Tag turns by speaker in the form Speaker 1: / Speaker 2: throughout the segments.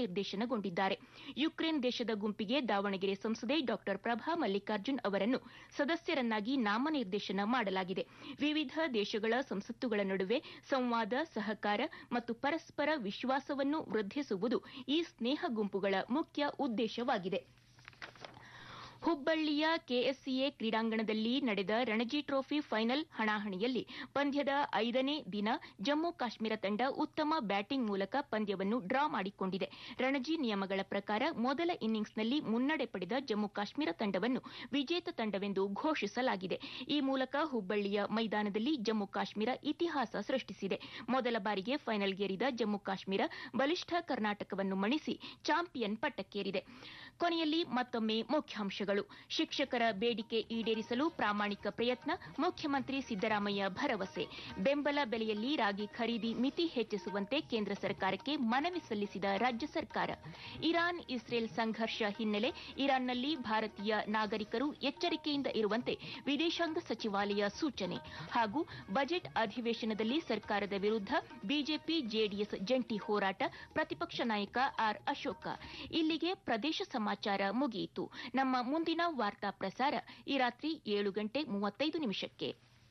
Speaker 1: ನಾಮನಿರ್ದೇಶನಗೊಂಡಿದ್ದಾರೆ Ukraine ದೇಶದ ಗುಂಪಿಗೆ ದಾವಣಗೆರೆ ಸಂಸದೆ ಡಾ ಪ್ರಭಾ ಮಲ್ಲಿಕಾರ್ಜುನ್ ಅವರನ್ನು ಸದಸ್ಯರನ್ನಾಗಿ ನಾಮನಿರ್ದೇಶನ ಮಾಡಲಾಗಿದೆ ವಿವಿಧ ದೇಶಗಳ ಸಂಸತ್ತುಗಳ ನಡುವೆ ಸಂವಾದ ಸಹಕಾರ ಮತ್ತು ಪರಸ್ಪರ ವಿಶ್ವಾಸವನ್ನು ವೃದ್ಧಿಸುವುದು ಈ ಸ್ನೇಹ ಗುಂಪುಗಳ ಮುಖ್ಯ ಉದ್ದೇಶವಾಗಿದೆ ಹುಬ್ಬಳ್ಳಿಯ ಕೆಎಸ್ಸಿಎ ಕ್ರೀಡಾಂಗಣದಲ್ಲಿ ನಡೆದ ರಣಜಿ ಟ್ರೋಫಿ ಫೈನಲ್ ಹಣಾಹಣಿಯಲ್ಲಿ ಪಂದ್ಯದ ಐದನೇ ದಿನ ಜಮ್ಮು ಕಾಶ್ಮೀರ ತಂಡ ಉತ್ತಮ ಬ್ಯಾಟಿಂಗ್ ಮೂಲಕ ಪಂದ್ಯವನ್ನು ಡ್ರಾ ಮಾಡಿಕೊಂಡಿದೆ ರಣಜಿ ನಿಯಮಗಳ ಪ್ರಕಾರ ಮೊದಲ ಇನ್ನಿಂಗ್ಸ್ನಲ್ಲಿ ಮುನ್ನಡೆ ಪಡೆದ ಜಮ್ಮು ಕಾಶ್ಮೀರ ತಂಡವನ್ನು ವಿಜೇತ ತಂಡವೆಂದು ಘೋಷಿಸಲಾಗಿದೆ ಈ ಮೂಲಕ ಹುಬ್ಬಳ್ಳಿಯ ಮೈದಾನದಲ್ಲಿ ಜಮ್ಮು ಕಾಶ್ಮೀರ ಇತಿಹಾಸ ಸೃಷ್ಟಿಸಿದೆ ಮೊದಲ ಬಾರಿಗೆ ಫೈನಲ್ಗೇರಿದ ಜಮ್ಮು ಕಾಶ್ಮೀರ ಬಲಿಷ್ಠ ಕರ್ನಾಟಕವನ್ನು ಮಣಿಸಿ ಚಾಂಪಿಯನ್ ಪಟ್ಟಕ್ಕೇರಿದೆ ಕೊನೆಯಲ್ಲಿ ಮತ್ತೊಮ್ಮೆ ಮುಖ್ಯಾಂಶಗಳು ಶಿಕ್ಷಕರ ಬೇಡಿಕೆ ಈಡೇರಿಸಲು ಪ್ರಾಮಾಣಿಕ ಪ್ರಯತ್ನ ಮುಖ್ಯಮಂತ್ರಿ ಸಿದ್ದರಾಮಯ್ಯ ಭರವಸೆ ಬೆಂಬಲ ಬೆಲೆಯಲ್ಲಿ ರಾಗಿ ಖರೀದಿ ಮಿತಿ ಹೆಚ್ಚಿಸುವಂತೆ ಕೇಂದ್ರ ಸರ್ಕಾರಕ್ಕೆ ಮನವಿ ಸಲ್ಲಿಸಿದ ರಾಜ್ಯ ಸರ್ಕಾರ ಇರಾನ್ ಇಸ್ರೇಲ್ ಸಂಘರ್ಷ ಹಿನ್ನೆಲೆ ಇರಾನ್ನಲ್ಲಿ ಭಾರತೀಯ ನಾಗರಿಕರು ಎಚ್ಚರಿಕೆಯಿಂದ ಇರುವಂತೆ ವಿದೇಶಾಂಗ ಸಚಿವಾಲಯ ಸೂಚನೆ ಹಾಗೂ ಬಜೆಟ್ ಅಧಿವೇಶನದಲ್ಲಿ ಸರ್ಕಾರದ ವಿರುದ್ಧ ಬಿಜೆಪಿ ಜೆಡಿಎಸ್ ಜಂಟಿ ಹೋರಾಟ ಪ್ರತಿಪಕ್ಷ ನಾಯಕ ಆರ್ ಅಶೋಕ ಇಲ್ಲಿಗೆ ಪ್ರದೇಶ ಸಮಾಚಾರ ಮುಗಿಯಿತು ನಮ್ಮ ಮುಂದಿನ ವಾರ್ತಾ ಪ್ರಸಾರ ಈ ರಾತ್ರಿ ಏಳು ಗಂಟೆ ಮೂವತ್ತೈದು ನಿಮಿಷಕ್ಕೆ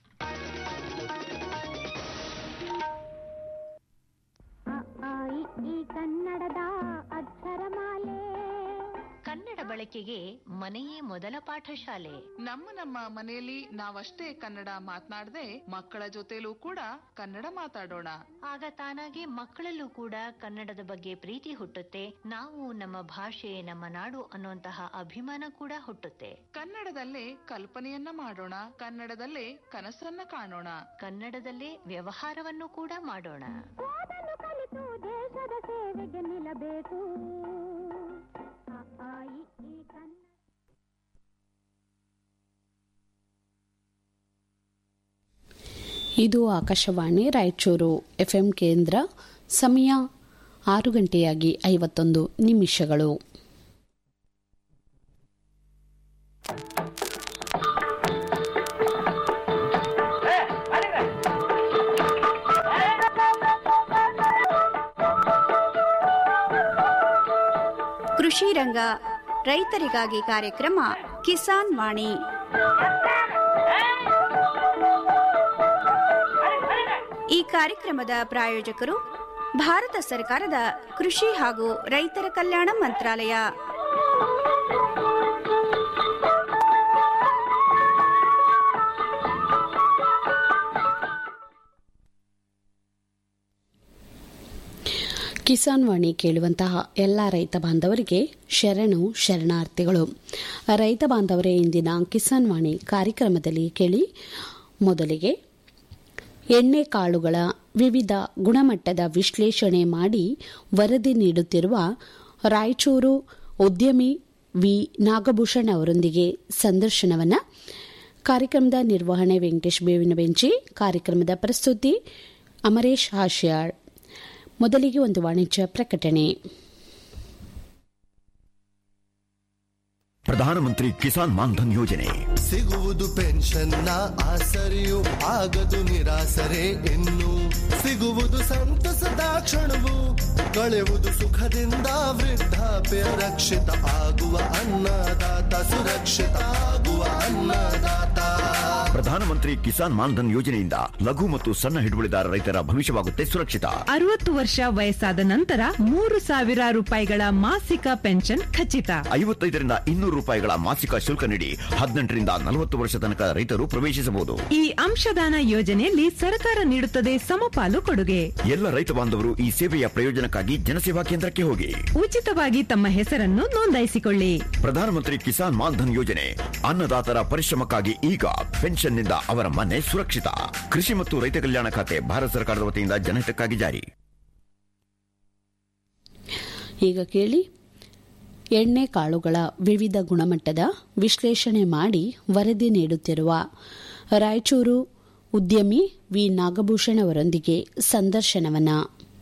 Speaker 2: ಈ ಕನ್ನಡದ ಅಕ್ಷರಮಾಲೆ
Speaker 3: ಕನ್ನಡ ಬಳಕೆಗೆ ಮನೆಯೇ ಮೊದಲ ಪಾಠಶಾಲೆ
Speaker 4: ನಮ್ಮ ನಮ್ಮ ಮನೆಯಲ್ಲಿ ನಾವಷ್ಟೇ ಕನ್ನಡ ಮಾತನಾಡದೆ ಮಕ್ಕಳ ಜೊತೆಲೂ ಕೂಡ ಕನ್ನಡ ಮಾತಾಡೋಣ
Speaker 3: ಆಗ ತಾನಾಗೆ ಮಕ್ಕಳಲ್ಲೂ ಕೂಡ ಕನ್ನಡದ ಬಗ್ಗೆ ಪ್ರೀತಿ ಹುಟ್ಟುತ್ತೆ ನಾವು ನಮ್ಮ ಭಾಷೆ ನಮ್ಮ ನಾಡು ಅನ್ನುವಂತಹ ಅಭಿಮಾನ ಕೂಡ ಹುಟ್ಟುತ್ತೆ
Speaker 4: ಕನ್ನಡದಲ್ಲೇ ಕಲ್ಪನೆಯನ್ನ ಮಾಡೋಣ ಕನ್ನಡದಲ್ಲೇ ಕನಸನ್ನ ಕಾಣೋಣ
Speaker 3: ಕನ್ನಡದಲ್ಲೇ ವ್ಯವಹಾರವನ್ನು ಕೂಡ ಮಾಡೋಣ
Speaker 2: ಓದಲು ಕಲಿತು ದೇಶದ ಸೇವೆಗೆ ನಿಲ್ಲಬೇಕು ಅ, ಆ, ಇ, ಈ ಕನ್ನಡ
Speaker 5: ಇದು ಆಕಾಶವಾಣಿ ರಾಯಚೂರು ಎಫ್ಎಂ ಕೇಂದ್ರ ಸಮಯ ಆರು ಗಂಟೆಯಾಗಿ ಐವತ್ತೊಂದು ನಿಮಿಷಗಳು
Speaker 6: ಕೃಷಿ ರಂಗ ರೈತರಿಗಾಗಿ ಕಾರ್ಯಕ್ರಮ ಕಿಸಾನ್ ವಾಣಿ ಈ ಕಾರ್ಯಕ್ರಮದ ಪ್ರಾಯೋಜಕರು ಭಾರತ ಸರ್ಕಾರದ ಕೃಷಿ ಹಾಗೂ ರೈತರ ಕಲ್ಯಾಣ ಮಂತ್ರಾಲಯ
Speaker 5: ಕಿಸಾನ್ ವಾಣಿ ಕೇಳುವಂತಹ ಎಲ್ಲ ರೈತ ಬಾಂಧವರಿಗೆ ಶರಣು ಶರಣಾರ್ಥಿಗಳು ರೈತ ಬಾಂಧವರೇ ಇಂದಿನ ಕಿಸಾನ್ ವಾಣಿ ಕಾರ್ಯಕ್ರಮದಲ್ಲಿ ಕೇಳಿ ಮೊದಲಿಗೆ ಎಣ್ಣೆ ಕಾಳುಗಳ ವಿವಿಧ ಗುಣಮಟ್ಟದ ವಿಶ್ಲೇಷಣೆ ಮಾಡಿ ವರದಿ ನೀಡುತ್ತಿರುವ ರಾಯಚೂರು ಉದ್ಯಮಿ ವಿ ನಾಗಭೂಷಣ್ ಅವರೊಂದಿಗೆ ಸಂದರ್ಶನವನ್ನು ಕಾರ್ಯಕ್ರಮದ ನಿರ್ವಹಣೆ ವೆಂಕಟೇಶ್ ಬೇವಿನ ಬೆಂಚಿ ಕಾರ್ಯಕ್ರಮದ ಪ್ರಸ್ತುತಿ ಅಮರೇಶ್ ಹಾಶ್ಯಾಳ್ ಮೊದಲಿಗೆ ಒಂದು ವಾಣಿಜ್ಯ ಪ್ರಕಟಣೆ
Speaker 7: ಪ್ರಧಾನಮಂತ್ರಿ ಕಿಸಾನ್ ಮಾನ್ಧನ್ ಯೋಜನೆ
Speaker 8: ಸಿಗುವುದು ಪೆನ್ಷನ್ನ ಆಸರೆಯು ಆಗದು ನಿರಾಸರೆ ಇನ್ನು ಸಿಗುವುದು ಸಂತಸದ ಕ್ಷಣವು ಕಳೆಯುವುದು ಸುಖದಿಂದ ವೃದ್ಧಾಪ್ಯ ರಕ್ಷಿತ ಆಗುವ ಅನ್ನದಾತ ಸುರಕ್ಷಿತ ಆಗುವ ಅನ್ನದಾತ
Speaker 7: ಪ್ರಧಾನಮಂತ್ರಿ ಕಿಸಾನ್ ಮಾನ್ಧನ್ ಯೋಜನೆಯಿಂದ ಲಘು ಮತ್ತು ಸಣ್ಣ ಹಿಡುವಳಿದಾರ ರೈತರ ಭವಿಷ್ಯವಾಗುತ್ತೆ ಸುರಕ್ಷಿತ
Speaker 9: ಅರವತ್ತು ವರ್ಷ ವಯಸ್ಸಾದ ನಂತರ ಮೂರು ಸಾವಿರ ರೂಪಾಯಿಗಳ ಮಾಸಿಕ ಪೆನ್ಷನ್ ಖಚಿತ
Speaker 7: ಐವತ್ತೈದರಿಂದ ಇನ್ನೂರು ರೂಪಾಯಿಗಳ ಮಾಸಿಕ ಶುಲ್ಕ ನೀಡಿ ಹದಿನೆಂಟರಿಂದ ನಲವತ್ತು ವರ್ಷ ತನಕ ರೈತರು ಪ್ರವೇಶಿಸಬಹುದು
Speaker 9: ಈ ಅಂಶದಾನ ಯೋಜನೆಯಲ್ಲಿ ಸರ್ಕಾರ ನೀಡುತ್ತದೆ ಸಮಪಾಲು ಕೊಡುಗೆ
Speaker 7: ಎಲ್ಲ ರೈತ ಬಾಂಧವರು ಈ ಸೇವೆಯ ಪ್ರಯೋಜನಕ್ಕಾಗಿ ಜನಸೇವಾ ಕೇಂದ್ರಕ್ಕೆ ಹೋಗಿ
Speaker 9: ಉಚಿತವಾಗಿ ತಮ್ಮ ಹೆಸರನ್ನು ನೋಂದಾಯಿಸಿಕೊಳ್ಳಿ
Speaker 7: ಪ್ರಧಾನಮಂತ್ರಿ ಕಿಸಾನ್ ಮಾನ್ಧನ್ ಯೋಜನೆ ಅನ್ನದಾತರ ಪರಿಶ್ರಮಕ್ಕಾಗಿ ಈಗ ಪೆನ್ಷನ್ನಿಂದ ಅವರ ಮನೆ ಸುರಕ್ಷಿತ ಕೃಷಿ ಮತ್ತು ರೈತ ಕಲ್ಯಾಣ ಖಾತೆ ಭಾರತ ಸರ್ಕಾರದ ವತಿಯಿಂದ ಜನಹಿತಕ್ಕಾಗಿ ಜಾರಿ
Speaker 5: ಈಗ ಕೇಳಿ ಎಣ್ಣೆ ಕಾಳುಗಳ ವಿವಿಧ ಗುಣಮಟ್ಟದ ವಿಶ್ಲೇಷಣೆ ಮಾಡಿ ವರದಿ ನೀಡುತ್ತಿರುವ ರಾಯಚೂರು ಉದ್ಯಮಿ ವಿ ನಾಗಭೂಷಣ್ ಅವರೊಂದಿಗೆ ಸಂದರ್ಶನವನ್ನ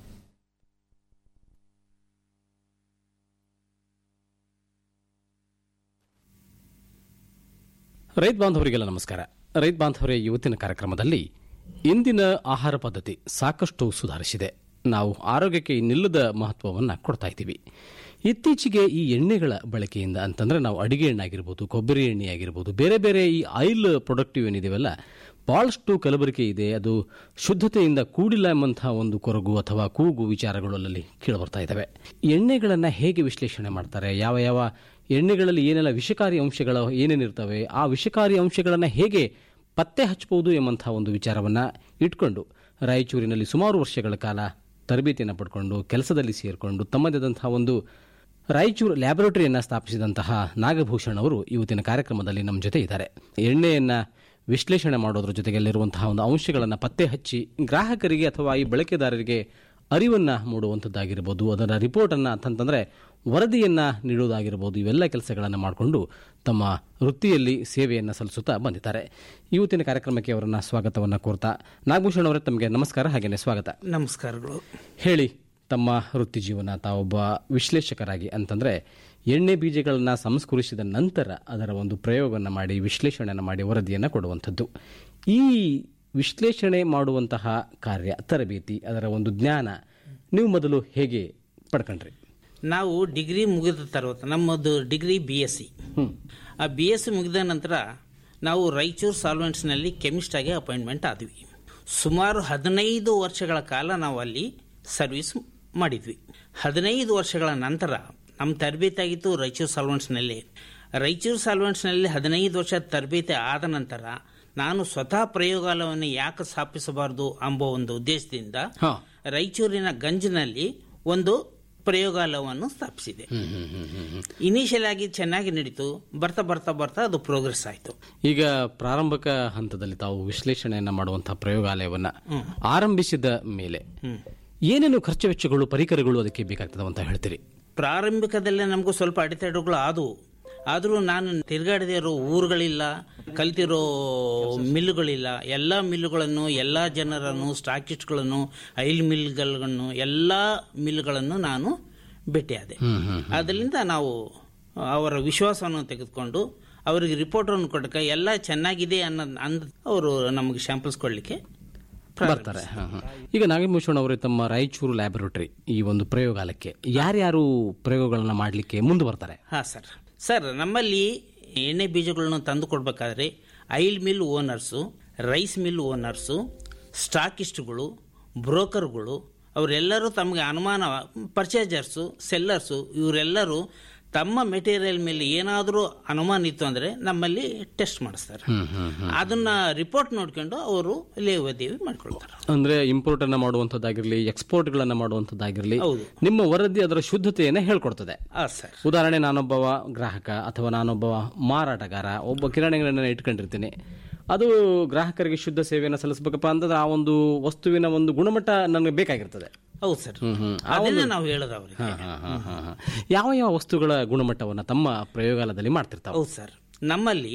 Speaker 10: ರೈತ ಬಾಂಧವರಿಗೆಲ್ಲ ನಮಸ್ಕಾರ ರೈತ ಬಾಂಧವರೇ ಇವತ್ತಿನ ಕಾರ್ಯಕ್ರಮದಲ್ಲಿ ಇಂದಿನ ಆಹಾರ ಪದ್ಧತಿ ಸಾಕಷ್ಟು ಸುಧಾರಿಸಿದೆ ನಾವು ಆರೋಗ್ಯಕ್ಕೆ ಇನ್ನಿಲ್ಲದ ಮಹತ್ವವನ್ನು ಕೊಡ್ತಾ ಇದ್ದೀವಿ ಇತ್ತೀಚೆಗೆ ಈ ಎಣ್ಣೆಗಳ ಬಳಕೆಯಿಂದ ಅಂತಂದ್ರೆ ನಾವು ಅಡಿಗೆ ಎಣ್ಣೆ ಆಗಿರ್ಬೋದು ಕೊಬ್ಬರಿ ಎಣ್ಣೆ ಆಗಿರ್ಬೋದು ಬೇರೆ ಬೇರೆ ಈ ಆಯಿಲ್ ಪ್ರೊಡಕ್ಟಿವ್ ಏನಿದೆವಲ್ಲ ಬಹಳಷ್ಟು ಕಲಬೆರಕೆ ಇದೆ ಅದು ಶುದ್ಧತೆಯಿಂದ ಕೂಡಿಲ್ಲ ಎಂಬಂತಹ ಒಂದು ಕೊರಗು ಅಥವಾ ಕೂಗು ವಿಚಾರಗಳು ಅಲ್ಲಲ್ಲಿ ಕೇಳಿಬರ್ತಾ ಇದ್ದಾವೆ ಎಣ್ಣೆಗಳನ್ನು ಹೇಗೆ ವಿಶ್ಲೇಷಣೆ ಮಾಡ್ತಾರೆ ಯಾವ ಯಾವ ಎಣ್ಣೆಗಳಲ್ಲಿ ಏನೆಲ್ಲ ವಿಷಕಾರಿ ಅಂಶಗಳು ಏನೇನಿರ್ತವೆ ಆ ವಿಷಕಾರಿ ಅಂಶಗಳನ್ನು ಹೇಗೆ ಪತ್ತೆ ಹಚ್ಚಬಹುದು ಎಂಬಂತಹ ಒಂದು ವಿಚಾರವನ್ನು ಇಟ್ಕೊಂಡು ರಾಯಚೂರಿನಲ್ಲಿ ಸುಮಾರು ವರ್ಷಗಳ ಕಾಲ ತರಬೇತಿಯನ್ನು ಪಡ್ಕೊಂಡು ಕೆಲಸದಲ್ಲಿ ಸೇರಿಕೊಂಡು ತಮ್ಮದಾದಂತಹ ಒಂದು ರಾಯಚೂರು ಲ್ಯಾಬೊರೇಟರಿಯನ್ನು ಸ್ಥಾಪಿಸಿದಂತಹ ನಾಗಭೂಷಣ್ ಅವರು ಇವತ್ತಿನ ಕಾರ್ಯಕ್ರಮದಲ್ಲಿ ನಮ್ಮ ಜೊತೆ ಇದ್ದಾರೆ ಎಣ್ಣೆಯನ್ನು ವಿಶ್ಲೇಷಣೆ ಮಾಡೋದ್ರ ಜೊತೆಗಲ್ಲಿರುವಂತಹ ಒಂದು ಅಂಶಗಳನ್ನು ಪತ್ತೆ ಹಚ್ಚಿ ಗ್ರಾಹಕರಿಗೆ ಅಥವಾ ಈ ಬಳಕೆದಾರರಿಗೆ ಅರಿವನ್ನು ಮೂಡುವಂಥದ್ದಾಗಿರ್ಬೋದು ಅದರ ರಿಪೋರ್ಟನ್ನು ಅಂತಂತಂದರೆ ವರದಿಯನ್ನು ನೀಡುವುದಾಗಿರ್ಬೋದು ಇವೆಲ್ಲ ಕೆಲಸಗಳನ್ನು ಮಾಡಿಕೊಂಡು ತಮ್ಮ ವೃತ್ತಿಯಲ್ಲಿ ಸೇವೆಯನ್ನು ಸಲ್ಲಿಸುತ್ತಾ ಬಂದಿದ್ದಾರೆ ಇವತ್ತಿನ ಕಾರ್ಯಕ್ರಮಕ್ಕೆ ಅವರನ್ನು ಸ್ವಾಗತವನ್ನು ಕೋರ್ತಾ ನಾಗಭೂಷಣ್ ಅವರೇ ತಮಗೆ ನಮಸ್ಕಾರ ಹಾಗೆಯೇ ಸ್ವಾಗತ
Speaker 11: ನಮಸ್ಕಾರಗಳು
Speaker 10: ಹೇಳಿ ತಮ್ಮ ವೃತ್ತಿ ಜೀವನ ತಾವೊಬ್ಬ ವಿಶ್ಲೇಷಕರಾಗಿ ಅಂತಂದ್ರೆ ಎಣ್ಣೆ ಬೀಜಗಳನ್ನು ಸಂಸ್ಕರಿಸಿದ ನಂತರ ಅದರ ಒಂದು ಪ್ರಯೋಗವನ್ನು ಮಾಡಿ ವಿಶ್ಲೇಷಣೆಯನ್ನು ಮಾಡಿ ವರದಿಯನ್ನು ಕೊಡುವಂಥದ್ದು ಈ ವಿಶ್ಲೇಷಣೆ ಮಾಡುವಂತಹ ಕಾರ್ಯ ತರಬೇತಿ ಅದರ ಒಂದು ಜ್ಞಾನ ನೀವು ಮೊದಲು ಹೇಗೆ ಪಡ್ಕೊಂಡ್ರಿ
Speaker 11: ನಾವು ಡಿಗ್ರಿ ಮುಗಿದ తర్వాత ನಮ್ಮದು ಡಿಗ್ರಿ ಬಿ ಎಸ್ ಸಿ ಆ ಬಿ ಎಸ್ ಸಿ ಮುಗಿದ ನಂತರ ನಾವು ರಾಯಚೂರು ಸಾಲ್ವೆಂಟ್ಸ್ನಲ್ಲಿ ಕೆಮಿಸ್ಟ್ ಆಗಿ ಅಪಾಯಿಂಟ್ಮೆಂಟ್ ಆದ್ವಿ ಸುಮಾರು ಹದಿನೈದು ವರ್ಷಗಳ ಕಾಲ ನಾವು ಅಲ್ಲಿ ಸರ್ವಿಸ್ ಮಾಡಿದ್ವಿ ಹದಿನೈದು ವರ್ಷಗಳ ನಂತರ ನಮ್ಮ ತರಬೇತಿ ಆಗಿತ್ತು ರಾಯಚೂರು ಸಾಲ್ವೆಂಟ್ಸ್ನಲ್ಲಿ ರಾಯಚೂರು ಸಾಲ್ವೆಂಟ್ಸ್ನಲ್ಲಿ ಹದಿನೈದು ವರ್ಷ ತರಬೇತಿ ಆದ ನಂತರ ನಾನು ಸ್ವತಃ ಪ್ರಯೋಗಾಲಯವನ್ನು ಯಾಕೆ ಸ್ಥಾಪಿಸಬಾರದು ಎಂಬ ಒಂದು ಉದ್ದೇಶದಿಂದ ರಾಯಚೂರಿನ ಗಂಜಿನಲ್ಲಿ ಒಂದು ಪ್ರಯೋಗಾಲಯವನ್ನು ಸ್ಥಾಪಿಸಿದೆ ಇನಿಷಿಯಲ್ ಆಗಿ ಚೆನ್ನಾಗಿ ನಡೀತು ಬರ್ತಾ ಬರ್ತಾ ಬರ್ತಾ ಅದು ಪ್ರೋಗ್ರೆಸ್ ಆಯಿತು
Speaker 10: ಈಗ ಪ್ರಾರಂಭಿಕ ಹಂತದಲ್ಲಿ ತಾವು ವಿಶ್ಲೇಷಣೆಯನ್ನು ಮಾಡುವಂತಹ ಪ್ರಯೋಗಾಲಯವನ್ನ ಆರಂಭಿಸಿದ ಮೇಲೆ ಏನೇನು ಖರ್ಚು ವೆಚ್ಚಗಳು ಪರಿಕರಗಳು ಅದಕ್ಕೆ ಬೇಕಾಗ್ತದೆ ಅಂತ ಹೇಳ್ತೀರಿ
Speaker 11: ಪ್ರಾರಂಭಿಕದಲ್ಲೇ ನಮಗೂ ಸ್ವಲ್ಪ ಅಡೆತಡೆಗಳು ಆದವು ಆದರೂ ನಾನು ತಿರುಗಾಡದೇ ಇರೋ ಊರುಗಳಿಲ್ಲ ಕಲ್ತಿರೋ ಮಿಲ್ಗಳಿಲ್ಲ ಎಲ್ಲ ಮಿಲ್ಗಳನ್ನು ಎಲ್ಲ ಜನರನ್ನು ಸ್ಟಾಕಿಸ್ಟ್ಗಳನ್ನು ಐಲ್ ಮಿಲ್ಗಳನ್ನು ಎಲ್ಲ ಮಿಲ್ಗಳನ್ನು ನಾನು ಭೇಟಿಯಾದೆ ಅದರಿಂದ ನಾವು ಅವರ ವಿಶ್ವಾಸವನ್ನು ತೆಗೆದುಕೊಂಡು ಅವರಿಗೆ ರಿಪೋರ್ಟನ್ನು ಕೊಡಕ ಎಲ್ಲ ಚೆನ್ನಾಗಿದೆ ಅನ್ನೋ ಅಂದ ಅವರು ನಮಗೆ ಶಾಂಪಲ್ಸ್ ಕೊಡಲಿಕ್ಕೆ
Speaker 10: ಬರ್ತಾರೆ ಹ, ಹ. ಈಗ ನಾಗಭೂಷಣ್ ಅವರೇ ತಮ್ಮ ರಾಯಚೂರು ಲ್ಯಾಬೊರೇಟರಿ ಈ ಒಂದು ಪ್ರಯೋಗಾಲಯಕ್ಕೆ ಯಾರ್ಯಾರು ಪ್ರಯೋಗಗಳನ್ನ ಮಾಡಲಿಕ್ಕೆ ಮುಂದೆ ಬರ್ತಾರೆ
Speaker 11: ಹಾಂ ಸರ್ ಸರ್ ನಮ್ಮಲ್ಲಿ ಎಣ್ಣೆ ಬೀಜಗಳನ್ನು ತಂದು ಕೊಡಬೇಕಾದ್ರೆ oil mill owners rice mill owners ಸ್ಟಾಕಿಸ್ಟ್ಗಳು ಬ್ರೋಕರ್ಗಳು ಅವರೆಲ್ಲರೂ ತಮಗೆ ಅನುಮಾನ ಪರ್ಚೇಜರ್ಸು ಸೆಲ್ಲರ್ಸು ಇವರೆಲ್ಲರೂ ತಮ್ಮ ಮೆಟೀರಿಯಲ್ ಮೇಲೆ ಏನಾದರೂ ಅನುಮಾನ ಇತ್ತು ಅಂದರೆ ನಮ್ಮಲ್ಲಿ ಟೆಸ್ಟ್ ಮಾಡಿಸ್ತಾರೆ ಅದನ್ನ ರಿಪೋರ್ಟ್ ನೋಡ್ಕೊಂಡು ಅವರು ಲೇವದೇವಿ ಮಾಡ್ಕೊಳ್ತಾರೆ
Speaker 10: ಅಂದ್ರೆ ಇಂಪೋರ್ಟ್ ಅನ್ನ ಮಾಡುವಂತದ್ದಾಗಿರ್ಲಿ ಎಕ್ಸ್ಪೋರ್ಟ್ ಗಳನ್ನ ಮಾಡುವಂತದ್ದಾಗಿರ್ಲಿ
Speaker 11: ಹೌದು.
Speaker 10: ನಿಮ್ಮ ವರದಿ ಅದರ ಶುದ್ಧತೆಯನ್ನ ಹೇಳ್ಕೊಡ್ತದೆ
Speaker 11: ಆ ಸರ್
Speaker 10: ಉದಾಹರಣೆ ನಾನೊಬ್ಬವ ಗ್ರಾಹಕ ಅಥವಾ ನಾನೊಬ್ಬ ಮಾರಾಟಗಾರ ಒಬ್ಬ ಕಿರಾಣಿಗಳನ್ನ ಇಟ್ಕೊಂಡಿರ್ತೀನಿ ಅದು ಗ್ರಾಹಕರಿಗೆ ಶುದ್ಧ ಸೇವೆಯನ್ನು ಸಲ್ಲಿಸಬೇಕಪ್ಪ ಅಂತಂದ್ರೆ ಆ ಒಂದು ವಸ್ತುವಿನ ಒಂದು ಗುಣಮಟ್ಟ ನನಗೆ ಬೇಕಾಗಿರ್ತದೆ
Speaker 11: ಹೌದು ಸರ್
Speaker 10: ಹ್ಮ್, ಹ್ಮ್. ಆ
Speaker 11: ಅದನ್ನೇ
Speaker 10: ಒಂದು-
Speaker 11: ನಾವು ಹೇಳೋದು ಅವರಿಗೆ
Speaker 10: ಹಾ, ಹಾ, ಹಾ, ಹಾ, ಹಾ. ಯಾವ ಯಾವ ವಸ್ತುಗಳ ಗುಣಮಟ್ಟವನ್ನ ತಮ್ಮ ಪ್ರಯೋಗಾಲಯದಲ್ಲಿ ಮಾಡ್ತಿರ್ತಾವೆ
Speaker 11: ಹೌದು ಸರ್ ನಮ್ಮಲ್ಲಿ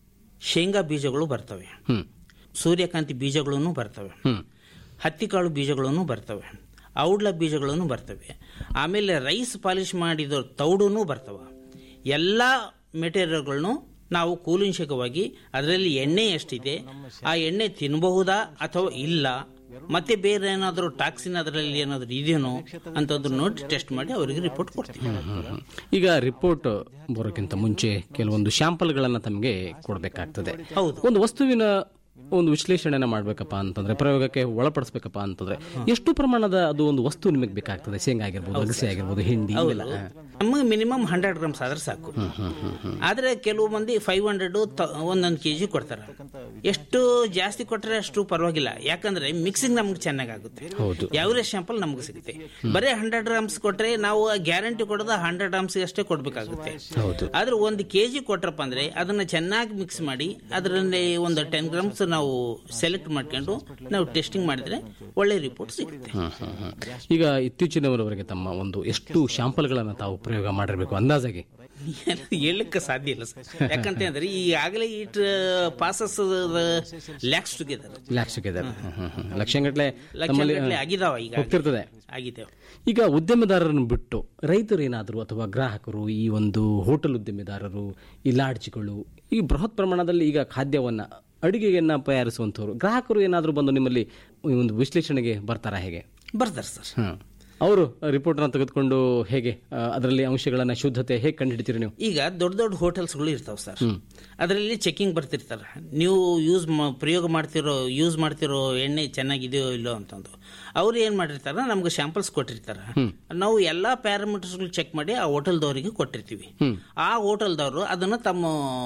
Speaker 11: ಶೇಂಗಾ ಬೀಜಗಳು ಬರ್ತವೆ
Speaker 10: ಹ್ಮ್
Speaker 11: ಸೂರ್ಯಕಾಂತಿ ಬೀಜಗಳನ್ನು ಬರ್ತವೆ
Speaker 10: ಹ್ಮ್
Speaker 11: ಹತ್ತಿಕಾಳು ಬೀಜಗಳನ್ನು ಬರ್ತವೆ ಔಡ್ಲ ಬೀಜಗಳನ್ನು ಬರ್ತವೆ ಆಮೇಲೆ ರೈಸ್ ಪಾಲಿಶ್ ಮಾಡಿದ ತೌಡೂ ಬರ್ತವೆ ಎಲ್ಲ ಮೆಟೀರಿಯಲ್ಗಳನ್ನು ನಾವು ಕೂಲಿಂಶಕವಾಗಿ ಅದರಲ್ಲಿ ಎಣ್ಣೆ ಎಷ್ಟಿದೆ ಆ ಎಣ್ಣೆ ತಿನ್ನಬಹುದಾ ಅಥವಾ ಇಲ್ಲ ಮತ್ತೆ ಬೇರೆ ಏನಾದರೂ ಟಾಕ್ಸಿನ್ ಅದರಲ್ಲಿ ಏನಾದರೂ ಇದೆಯೋ ಅಂತಂದು ನೋಡಿ ಟೆಸ್ಟ್ ಮಾಡಿ ಅವರಿಗೆ ರಿಪೋರ್ಟ್ ಕೊಡ್ತೀವಿ
Speaker 10: ಈಗ ರಿಪೋರ್ಟ್ ಬರೋಕ್ಕಿಂತ ಮುಂಚೆ ಕೆಲವೊಂದು ಶಾಂಪಲ್ಗಳನ್ನ ತಮಗೆ ಕೊಡಬೇಕಾಗ್ತದೆ
Speaker 11: ಹೌದು.
Speaker 10: ಒಂದು ವಸ್ತುವಿನ ಒಂದು ವಿಶ್ಲೇಷಣೆನ ಮಾಡ್ಬೇಕಪ್ಪ ಅಂತಂದ್ರೆ ಪ್ರಯೋಗಕ್ಕೆ ಒಳಪಡಿಸ್ಬೇಕಪ್ಪ ಅಂತಂದ್ರೆ ಎಷ್ಟು ಪ್ರಮಾಣದ ಅದು ಒಂದು ವಸ್ತು ನಿಮಗೆ ಬೇಕಾಗ್ತದೆ ಶೇಂಗಾ ಆಗಿರ್ಬೋದು ಅಗಸೆ ಆಗಿರ್ಬೋದು ಹಿಂಡಿ ಇವೆಲ್ಲ
Speaker 11: ನಮಗೆ ಮಿನಿಮಮ್ ಹಂಡ್ರೆಡ್ ಗ್ರಾಮ್ಸ್ ಆದ್ರೆ ಸಾಕು ಆದ್ರೆ ಕೆಲವು ಮಂದಿ ಫೈವ್ ಹಂಡ್ರೆಡ್ ಒಂದೊಂದು ಕೆ ಜಿ ಕೊಡ್ತಾರೆ ಎಷ್ಟು ಜಾಸ್ತಿ ಕೊಟ್ಟರೆ ಅಷ್ಟು ಪರವಾಗಿಲ್ಲ ಯಾಕಂದ್ರೆ ಮಿಕ್ಸಿಂಗ್ ನಮ್ಗೆ ಚೆನ್ನಾಗುತ್ತೆ
Speaker 10: ಹೌದು.
Speaker 11: ಯಾವ್ದೇ ಶಾಂಪಲ್ ನಮ್ಗೆ ಸಿಗುತ್ತೆ ಬರೀ ಹಂಡ್ರೆಡ್ ಗ್ರಾಮ್ಸ್ ಕೊಟ್ರೆ ನಾವು ಗ್ಯಾರಂಟಿ ಕೊಡೋದು ಹಂಡ್ರೆಡ್ ಗ್ರಾಮ್ಸ್ ಅಷ್ಟೇ ಕೊಡ್ಬೇಕಾಗುತ್ತೆ
Speaker 10: ಹೌದು
Speaker 11: ಆದ್ರೆ ಒಂದು ಕೆ ಜಿ ಕೊಟ್ರಪ್ಪ ಅಂದ್ರೆ ಅದನ್ನ ಚೆನ್ನಾಗಿ ಮಿಕ್ಸ್ ಮಾಡಿ ಅದರಲ್ಲಿ ಒಂದು ಟೆನ್ ಗ್ರಾಮ್ಸ್ ನಾವು ಸೆಲೆಕ್ಟ್ ಮಾಡ್ಕೊಂಡು ನಾವು ಟೆಸ್ಟಿಂಗ್ ಮಾಡಿದ್ರೆ ಒಳ್ಳೆ ರಿಪೋರ್ಟ್ ಸಿಗುತ್ತೆ
Speaker 10: ಹ್ಮ್, ಹ್ಮ್, ಹ್ಮ್. ಈಗ ಇತ್ತೀಚಿನವರವರೆಗೆ ತಮ್ಮ ಒಂದು ಎಷ್ಟು ಶಾಂಪಲ್ಗಳನ್ನ ತಾವು ಪ್ರಯೋಗ ಮಾಡಿರಬೇಕು ಅಂದಾಜಾಗಿ
Speaker 11: ಹೇಳಲಿಕ್ಕೆ ಸಾಧ್ಯ ಇಲ್ಲ ಸರ್ ಯಾಕಂತ ಅಂದ್ರೆ ಈಗಾಗಲೇ it passes lakhs together
Speaker 10: lakhs together ಲಕ್ಷಗಟ್ಟಲೆ ತಮ್ಮಲ್ಲಿ
Speaker 11: ಲಕ್ಷಗಟ್ಟಲೆ ಆಗಿದಾವ ಈಗ
Speaker 10: ಹೋಗ್ತಿರ್ತದೆ
Speaker 11: ಆಗಿದ್ದೇವೆ
Speaker 10: ಈಗ ಉದ್ಯಮದಾರರನ್ನು ಬಿಟ್ಟು ರೈತರು ಏನಾದರೂ ಅಥವಾ ಗ್ರಾಹಕರು ಈ ಒಂದು ಹೋಟೆಲ್ ಉದ್ಯಮಿದಾರರು ಈ ಲಾಡ್ಜ್ಗಳು ಈ ಬೃಹತ್ ಪ್ರಮಾಣದಲ್ಲಿ ಈಗ ಖಾದ್ಯವನ್ನ ಅಡುಗೆಯನ್ನ ತಯಾರಿಸುವಂಥವ್ರು ಗ್ರಾಹಕರು ಏನಾದರೂ ಬಂದು ನಿಮ್ಮಲ್ಲಿ ಈ ಒಂದು ವಿಶ್ಲೇಷಣೆಗೆ ಬರ್ತಾರಾ ಹೇಗೆ
Speaker 11: ಬರ್ತಾರೆ ಸರ್
Speaker 10: ಹ್ಮ್. ಅವರು ರಿಪೋರ್ಟ್ನ ತೆಗೆದುಕೊಂಡು ಹೇಗೆ ಆ, ಅದರಲ್ಲಿ ಅಂಶಗಳನ್ನ ಶುದ್ಧತೆ ಹೇಗೆ ಕಂಡುಹಿಡಿತೀರಿ ನೀವು
Speaker 11: ಈಗ ದೊಡ್ಡ ದೊಡ್ಡ ಹೋಟೆಲ್ಸ್ಗಳು ಇರ್ತಾವೆ ಸರ್ ಅದರಲ್ಲಿ ಚೆಕಿಂಗ್ ಬರ್ತಿರ್ತಾರೆ ನೀವು ಯೂಸ್ ಪ್ರಯೋಗ ಮಾಡ್ತಿರೋ ಯೂಸ್ ಮಾಡ್ತಿರೋ ಎಣ್ಣೆ ಚೆನ್ನಾಗಿದೆಯೋ ಇಲ್ಲೋ ಅಂತಂದು ಅವ್ರು ಏನು ಮಾಡಿರ್ತಾರೆ ನಮ್ಗೆ ಸ್ಯಾಂಪಲ್ಸ್ ಕೊಟ್ಟಿರ್ತಾರೆ ನಾವು ಎಲ್ಲ ಪ್ಯಾರಾಮೀಟರ್ಸ್ಗಳು ಚೆಕ್ ಮಾಡಿ ಆ ಹೋಟೆಲ್ದವರಿಗೆ ಕೊಟ್ಟಿರ್ತೀವಿ ಆ ಹೋಟೆಲ್ದವರು ಅದನ್ನು ತಮ್ಮ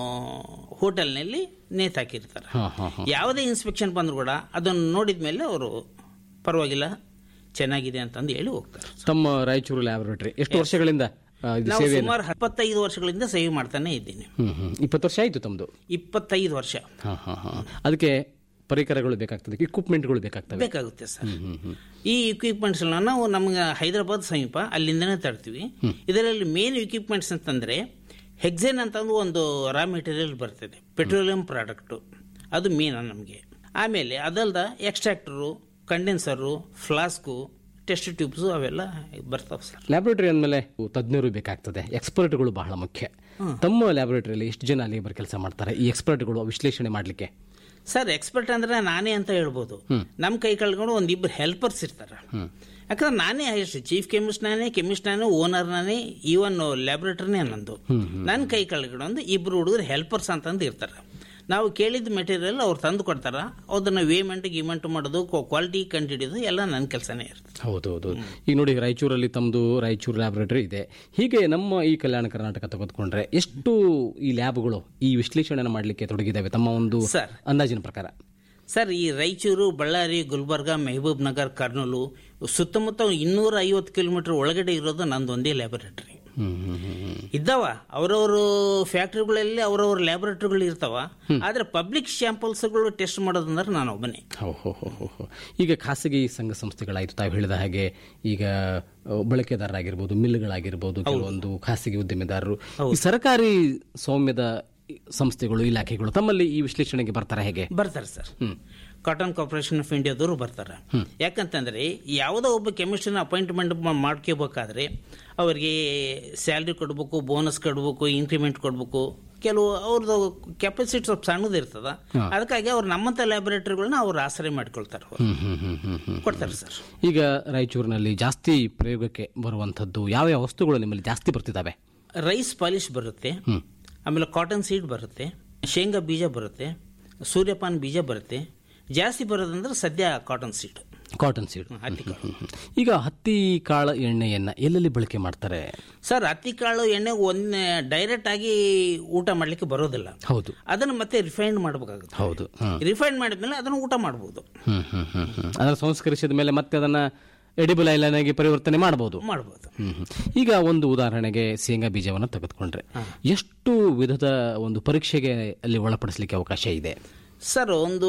Speaker 11: ಹೋಟೆಲ್ನಲ್ಲಿ ನೇತಾಕಿರ್ತಾರೆ
Speaker 10: ಹಾ, ಹಾ, ಹಾ.
Speaker 11: ಯಾವುದೇ ಇನ್ಸ್ಪೆಕ್ಷನ್ ಬಂದ್ರು ಕೂಡ ಅದನ್ನು ನೋಡಿದ ಮೇಲೆ ಅವರು ಪರವಾಗಿಲ್ಲ ಚೆನ್ನಾಗಿದೆ ಅಂತಂದು ಹೇಳಿ ಹೋಗ್ತಾರೆ
Speaker 10: ತಮ್ಮ ರಾಯಚೂರು ಲ್ಯಾಬೊರೇಟರಿ ಎಷ್ಟು ವರ್ಷಗಳಿಂದ ಆ, ಇದು
Speaker 11: ನಾವು
Speaker 10: ಸೇವೆಯನ್ನ-
Speaker 11: ಸುಮಾರು ಇಪ್ಪತ್ತೈದು ವರ್ಷಗಳಿಂದ ಸೇವೆ ಮಾಡ್ತಾನೆ ಇದ್ದೀನಿ
Speaker 10: ಹ್ಮ್ ಹ್ಮ್ ಇಪ್ಪತ್ತು ವರ್ಷ ಆಯ್ತು ತಮ್ಮದು
Speaker 11: ಇಪ್ಪತ್ತೈದು ವರ್ಷ
Speaker 10: ಹಾ ಹಾ ಹಾ ಅದಕ್ಕೆ ಪರಿಕರಗಳು ಬೇಕಾಗ್ತದೆ ಇಕ್ವಿಪ್ಮೆಂಟ್ಗಳು ಬೇಕಾಗ್ತವೆ
Speaker 11: ಬೇಕಾಗುತ್ತೆ ಸರ್ ಈ ಇಕ್ವಿಪ್ಮೆಂಟ್ಸ್ ನಾವು ನಮ್ಗೆ ಹೈದರಾಬಾದ್ ಸಮೀಪ ಅಲ್ಲಿಂದನೇ ತರ್ತೀವಿ ಇದರಲ್ಲಿ ಮೇನ್ ಇಕ್ವಿಪ್ಮೆಂಟ್ಸ್ ಅಂತಂದ್ರೆ ಹೆಕ್ಸೇನ್ ಅಂತಂದು ಒಂದು ರಾ ಮೆಟೀರಿಯಲ್ ಬರ್ತದೆ ಪೆಟ್ರೋಲಿಯಂ ಪ್ರಾಡಕ್ಟು ಅದು ಮೇನ್ ನಮಗೆ ಆಮೇಲೆ ಅದಲ್ದ extractor condenser flask test tubes ಅವೆಲ್ಲ ಬರ್ತಾವೆ ಸರ್
Speaker 10: ಲ್ಯಾಬೊರೇಟರಿ ಅಂದಮೇಲೆ ತಜ್ಞರು ಬೇಕಾಗ್ತದೆ ಎಕ್ಸ್ಪರ್ಟ್ಗಳು ಬಹಳ ಮುಖ್ಯ ತಮ್ಮ ಲ್ಯಾಬೊರೇಟರಿಯಲ್ಲಿ ಎಷ್ಟು ಜನ ಲೇಬರ್ ಕೆಲಸ ಮಾಡ್ತಾರೆ ಈ ಎಕ್ಸ್ಪರ್ಟ್ಗಳು ವಿಶ್ಲೇಷಣೆ ಮಾಡಲಿಕ್ಕೆ
Speaker 11: ಸರ್ ಎಕ್ಸ್ಪರ್ಟ್ ಅಂದ್ರೆ ನಾನೇ ಅಂತ ಹೇಳ್ಬೋದು ನಮ್ಮ ಕೈ ಕಳ್ಕೊಂಡು ಒಂದಿಬ್ಬರು ಹೆಲ್ಪರ್ಸ್ ಇರ್ತಾರೆ ಯಾಕಂದ್ರೆ ನಾನೇ ಹೈಯೆಸ್ಟ್ ಚೀಫ್ ಕೆಮಿಸ್ಟ್ ನಾನೇ ಕೆಮಿಸ್ಟ್ ನಾನೇ ಓನರ್ ನಾನೇ ಈವನ್ ಲ್ಯಾಬೊರೇಟರಿನೇ ನಂದು ನನ್ನ ಕೈ ಕೆಳಗಡೆ ಇಬ್ರು ಹುಡುಗರು ಹೆಲ್ಪರ್ಸ್ ಅಂತಂದು ಇರ್ತಾರೆ ನಾವು ಕೇಳಿದ ಮೆಟೀರಿಯಲ್ ಅವ್ರು ತಂದು ಕೊಡ್ತಾರ ಅದನ್ನ ವೇಮೆಂಟ್ ಗಿಮೆಂಟ್ ಮಾಡೋದು ಕ್ವಾಲಿಟಿ ಕಂಡುಹಿಡಿಯೋದು ಎಲ್ಲ ನನ್ನ ಕೆಲಸನೇ ಇರ್ತದೆ
Speaker 10: ಹೌದು ಹೌದು ಈಗ ನೋಡಿ ರಾಯಚೂರಲ್ಲಿ ತಮ್ಮದು ರಾಯಚೂರು ಲ್ಯಾಬೊರೇಟರಿ ಇದೆ ಹೀಗೆ ನಮ್ಮ ಈ ಕಲ್ಯಾಣ ಕರ್ನಾಟಕ ತೆಗೆದುಕೊಂಡ್ರೆ ಎಷ್ಟು ಈ ಲ್ಯಾಬ್ಗಳು ಈ ವಿಶ್ಲೇಷಣೆಯನ್ನು ಮಾಡಲಿಕ್ಕೆ ತೊಡಗಿದ್ದಾವೆ ತಮ್ಮ ಒಂದು
Speaker 11: ಸರ್.
Speaker 10: ಅಂದಾಜಿನ ಪ್ರಕಾರ
Speaker 11: ಸರ್ ಈ ರಾಯಚೂರು ಬಳ್ಳಾರಿ ಗುಲ್ಬರ್ಗ ಮೆಹಬೂಬ್ ನಗರ್ ಕರ್ನೂಲು ಸುತ್ತಮುತ್ತ ಇನ್ನೂರ ಐವತ್ತು ಕಿಲೋಮೀಟರ್ ಒಳಗಡೆ ಇರೋದು ನಂದೊಂದೇ ಲ್ಯಾಬೊರೇಟರಿ
Speaker 10: ಹ್ಮ್ ಹ್ಮ್ ಹ್ಮ್ ಹ್ಮ್.
Speaker 11: ಇದ್ದಾವ ಅವರವರು ಫ್ಯಾಕ್ಟ್ರಿಗಳಲ್ಲಿ ಅವರವ್ರ ಲ್ಯಾಬೊರೇಟರಿಗಳು ಇರ್ತಾವ ಆದ್ರೆ ಪಬ್ಲಿಕ್ ಸ್ಯಾಂಪಲ್ಸ್ಗಳು ಟೆಸ್ಟ್ ಮಾಡೋದಂದ್ರೆ ನಾನು ಒಬ್ಬನೇ
Speaker 10: ಹೋ, ಹೋ, ಹೋ, ಹೋ, ಹೋ. ಈಗ ಖಾಸಗಿ ಸಂಘ ಸಂಸ್ಥೆಗಳಾಯ್ತು ತಾವು ಹೇಳಿದ ಹಾಗೆ ಈಗ ಅಹ್, ಬಳಕೆದಾರರಾಗಿರ್ಬೋದು ಮಿಲ್ಗಳಾಗಿರ್ಬೋದು ಕೆಲವೊಂದು ಖಾಸಗಿ ಉದ್ದಿಮೆದಾರರು ಈ ಸರ್ಕಾರಿ ಸೌಮ್ಯದ ಸಂಸ್ಥೆಗಳು ಇಲಾಖೆಗಳು ತಮ್ಮಲ್ಲಿ ಈ ವಿಶ್ಲೇಷಣೆಗೆ ಬರ್ತಾರೆ ಹೇಗೆ
Speaker 11: ಬರ್ತಾರೆ ಸರ್ ಕಾಟನ್ ಕಾರ್ಪೊರೇಷನ್ ಆಫ್ ಇಂಡಿಯಾದವರು ಬರ್ತಾರೆ ಯಾಕಂತಂದ್ರೆ ಯಾವುದೋ ಒಬ್ಬ ಕೆಮಿಸ್ಟ್ರಿನ ಅಪಾಯಿಂಟ್ಮೆಂಟ್ ಮಾಡ್ಕೋಬೇಕಾದ್ರೆ ಅವರಿಗೆ ಸ್ಯಾಲ್ರಿ ಕೊಡಬೇಕು ಬೋನಸ್ ಕೊಡಬೇಕು ಇನ್ಕ್ರಿಮೆಂಟ್ ಕೊಡಬೇಕು ಕೆಲವು ಅವ್ರದ್ದು ಕೆಪಾಸಿಟಿ ಸ್ವಲ್ಪ ಸಣ್ಣದು ಇರ್ತದ ಅದಕ್ಕಾಗಿ ಅವ್ರು ನಮ್ಮಂತ ಲ್ಯಾಬೊರೇಟರಿಗಳನ್ನ ಅವ್ರು ಆಶ್ರಯ ಮಾಡ್ಕೊಳ್ತಾರೆ ಅವ್ರು.
Speaker 10: ಹ್ಮ್, ಹ್ಮ್, ಹ್ಮ್, ಹ್ಮ್, ಹ್ಮ್.
Speaker 11: ಕೊಡ್ತಾರೆ ಸರ್
Speaker 10: ಈಗ ರಾಯಚೂರಿನಲ್ಲಿ ಜಾಸ್ತಿ ಪ್ರಯೋಗಕ್ಕೆ ಬರುವಂಥದ್ದು ಯಾವ ಯಾವ ವಸ್ತುಗಳು ನಿಮ್ಮಲ್ಲಿ ಜಾಸ್ತಿ ಬರ್ತಿದ್ದಾವೆ
Speaker 11: ರೈಸ್ ಪಾಲಿಶ್ ಬರುತ್ತೆ ಆಮೇಲೆ ಕಾಟನ್ ಸೀಡ್ ಬರುತ್ತೆ ಶೇಂಗಾ ಬೀಜ ಬರುತ್ತೆ ಸೂರ್ಯಪಾನ ಬೀಜ ಬರುತ್ತೆ ಜಾಸ್ತಿ ಬರೋದಂದ್ರೆ ಸದ್ಯ ಕಾಟನ್ ಸೀಡ್
Speaker 10: ಕಾಟನ್ ಸೀಡ್
Speaker 11: ಹತ್ತಿ ಕಾಳು
Speaker 10: ಈಗ ಹತ್ತಿ ಕಾಳ ಎಣ್ಣೆಯನ್ನ ಎಲ್ಲೆಲ್ಲಿ ಬಳಕೆ ಮಾಡ್ತಾರೆ
Speaker 11: ಸರ್ ಹತ್ತಿ ಕಾಳು ಎಣ್ಣೆ ಒಂದ್ ಡೈರೆಕ್ಟ್ ಆಗಿ ಊಟ ಮಾಡ್ಲಿಕ್ಕೆ ಬರೋದಿಲ್ಲ
Speaker 10: ಹೌದು
Speaker 11: ಅದನ್ನ ಮತ್ತೆ ರಿಫೈಂಡ್ ಮಾಡಬೇಕಾಗುತ್ತೆ
Speaker 10: ಹೌದು ಹ್ಮ್.
Speaker 11: ರಿಫೈಂಡ್ ಮಾಡಿದ್ಮೇಲೆ ಅದನ್ನ ಊಟ ಮಾಡಬಹುದು
Speaker 10: ಹ್ಮ್ ಹ್ಮ್ ಹ್ಮ್ ಹ್ಮ್. ಅದನ್ನ ಸಂಸ್ಕರಿಸಿದ ಮೇಲೆ ಮತ್ತೆ ಅದನ್ನ ಎಡಿಬಲ್ ಐಲನ್ ಆಗಿ ಪರಿವರ್ತನೆ ಮಾಡಬಹುದು
Speaker 11: ಮಾಡಬಹುದು
Speaker 10: ಹ್ಮ್ ಹ್ಮ್. ಈಗ ಒಂದು ಉದಾಹರಣೆಗೆ ಶೇಂಗಾ ಬೀಜವನ್ನು ತೆಗೆದುಕೊಂಡ್ರೆ ಎಷ್ಟು ವಿಧದ ಒಂದು ಪರೀಕ್ಷೆಗೆ ಅಲ್ಲಿ ಒಳಪಡಿಸಲಿಕ್ಕೆ ಅವಕಾಶ ಇದೆ
Speaker 11: ಸರ್ ಒಂದು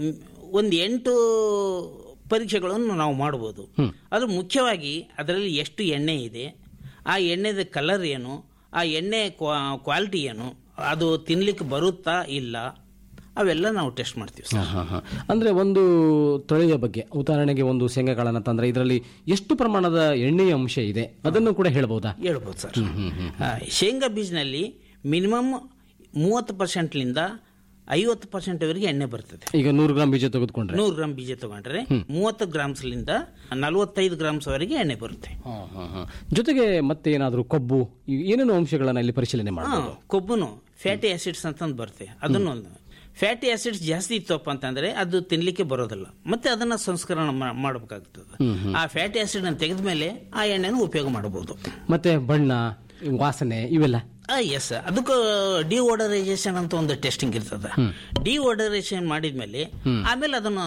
Speaker 11: ಒಂದು ಎಂಟು ಪರೀಕ್ಷೆಗಳನ್ನು ನಾವು ಮಾಡಬಹುದು ಅದು ಮುಖ್ಯವಾಗಿ ಅದರಲ್ಲಿ ಎಷ್ಟು ಎಣ್ಣೆ ಇದೆ ಆ ಎಣ್ಣೆದ ಕಲರ್ ಏನು ಆ ಎಣ್ಣೆ ಕ್ವಾಲಿಟಿ ಏನು ಅದು ತಿನ್ಲಿಕ್ಕೆ ಬರುತ್ತಾ ಇಲ್ಲ ಅವೆಲ್ಲ ನಾವು ಟೆಸ್ಟ್ ಮಾಡ್ತೀವಿ ಸರ್
Speaker 10: ಹಾ, ಹಾ, ಹಾ. ಅಂದ್ರೆ ಒಂದು ತಳಿಯ ಬಗ್ಗೆ ಉದಾಹರಣೆಗೆ ಒಂದು ಶೇಂಗಾ ಕಾಳನ್ನ ತಂದ್ರೆ ಇದರಲ್ಲಿ ಎಷ್ಟು ಪ್ರಮಾಣದ ಎಣ್ಣೆಯ ಅಂಶ ಇದೆ ಅದನ್ನು ಕೂಡ ಹೇಳ್ಬಹುದಾ
Speaker 11: ಹೇಳ್ಬೋದು ಸರ್ ಆ, ಶೇಂಗಾ ಬೀಜನಲ್ಲಿ ಮಿನಿಮಮ್ ಮೂವತ್ತು ಪರ್ಸೆಂಟ್ಲಿಂದ ಐವತ್ತು ಪರ್ಸೆಂಟ್ವರೆಗೆ ಎಣ್ಣೆ ಬರ್ತದೆ
Speaker 10: ಈಗ ನೂರು ಗ್ರಾಂ ಬೀಜ ತೆಗೆದುಕೊಂಡ್ರೆ
Speaker 11: ನೂರು ಗ್ರಾಮ್ ಬೀಜ ತಗೊಂಡ್ರೆ ಮೂವತ್ತು ಗ್ರಾಮ್ಸ್ಲಿಂದ ನಲವತ್ತೈದು ಗ್ರಾಮ್ಸ್ ವರೆಗೆ ಎಣ್ಣೆ ಬರುತ್ತೆ
Speaker 10: ಹಾ, ಹಾ, ಹಾ. ಜೊತೆಗೆ ಮತ್ತೆ ಏನಾದರೂ ಕೊಬ್ಬು ಈ ಏನೇನು ಅಂಶಗಳನ್ನ ಇಲ್ಲಿ ಪರಿಶೀಲನೆ
Speaker 11: ಹಾ,
Speaker 10: ಮಾಡಬಹುದು
Speaker 11: ಕೊಬ್ಬುನು ಫ್ಯಾಟಿ ಆಸಿಡ್ಸ್ ಅಂತಂದು ಬರುತ್ತೆ ಅದನ್ನು ಒಂದು ಫ್ಯಾಟಿ ಆಸಿಡ್ಸ್ ಜಾಸ್ತಿ ಇತ್ತಪ್ಪ ಅಂತಂದ್ರೆ ಅದು ತಿನ್ಲಿಕ್ಕೆ ಬರೋದಿಲ್ಲ ಮತ್ತೆ ಅದನ್ನ ಸಂಸ್ಕರಣ ಮಾ- ಮಾಡಬೇಕಾಗ್ತದೆ ಆ ಫ್ಯಾಟಿ ಆಸಿಡ್ ಅನ್ನು ತೆಗೆದ ಮೇಲೆ ಆ ಎಣ್ಣೆನ ಉಪಯೋಗ ಮಾಡಬಹುದು
Speaker 10: ಮತ್ತೆ ಬಣ್ಣ ವಾಸನೆ ಇವೆಲ್ಲ
Speaker 11: ಎಸ್ ಅದಕ್ಕೆ ಡಿಓಡರೈಸೇಷನ್ ಅಂತ ಒಂದು ಟೆಸ್ಟಿಂಗ್ ಇರ್ತದೆ ಡಿಓಡರೈಸೇಷನ್ ಮಾಡಿದ್ಮೇಲೆ ಆಮೇಲೆ ಅದನ್ನ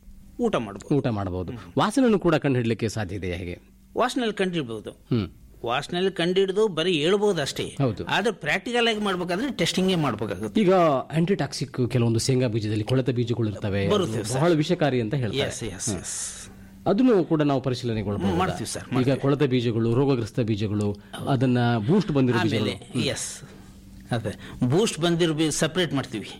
Speaker 11: ಊಟ ಮಾಡಬಹುದು
Speaker 10: ಊಟ ಮಾಡಬಹುದು ವಾಸನೆಯನ್ನು ಕೂಡ ಕಂಡುಹಿಡಲಿಕ್ಕೆ ಸಾಧ್ಯ ಇದೆ ಹೇಗೆ
Speaker 11: ವಾಸನೆಯಲ್ಲಿ ಕಂಡಿಡ್ಬಹುದು
Speaker 10: ಹ್ಮ್
Speaker 11: ವಾಸನೆಯಲ್ಲಿ ಕಂಡಿಡಿದು ಬರೀ ಹೇಳ್ಬೋದು ಅಷ್ಟೇ
Speaker 10: ಹೌದು.
Speaker 11: ಆದ್ರೆ ಪ್ರಾಕ್ಟಿಕಲ್ ಆಗಿ ಮಾಡ್ಬೇಕಾದ್ರೆ ಟೆಸ್ಟಿಂಗೇ ಮಾಡ್ಬೇಕಾಗುತ್ತೆ
Speaker 10: ಈಗ ಆಂಟಿಟಾಕ್ಸಿಕ್ ಕೆಲವೊಂದು ಶೇಂಗಾ ಬೀಜದಲ್ಲಿ ಕೊಳೆತ ಬೀಜಗಳು ಇರ್ತವೆ
Speaker 11: ಬರುತ್ತೆ
Speaker 10: ಅದು ಬಹಳ ವಿಷಕಾರಿ ಅಂತ ಹೇಳ್ತಾರೆ
Speaker 11: ಎಸ್ ಎಸ್ ಎಸ್
Speaker 10: ಅದನ್ನು ಕೂಡ ನಾವು ಪರಿಶೀಲನೆಗೊಳ್ಬಹುದು
Speaker 11: ಮಾಡ್ತೀವಿ ಸರ್,
Speaker 10: ಈಗ ಕೊಳೆತ ಬೀಜಗಳು ರೋಗಗ್ರಸ್ತ ಬೀಜಗಳು ಅದನ್ನ ಬೂಸ್ಟ್ ಬಂದಿರೋ
Speaker 11: ಆಮೇಲೆ
Speaker 10: ಬೀಜಗಳು
Speaker 11: ಎಸ್ ಅದೇ ಬೂಸ್ಟ್ ಬಂದಿರೋ ಬೀಜ ಸಪ್ರೇಟ್ ಮಾಡ್ತೀವಿ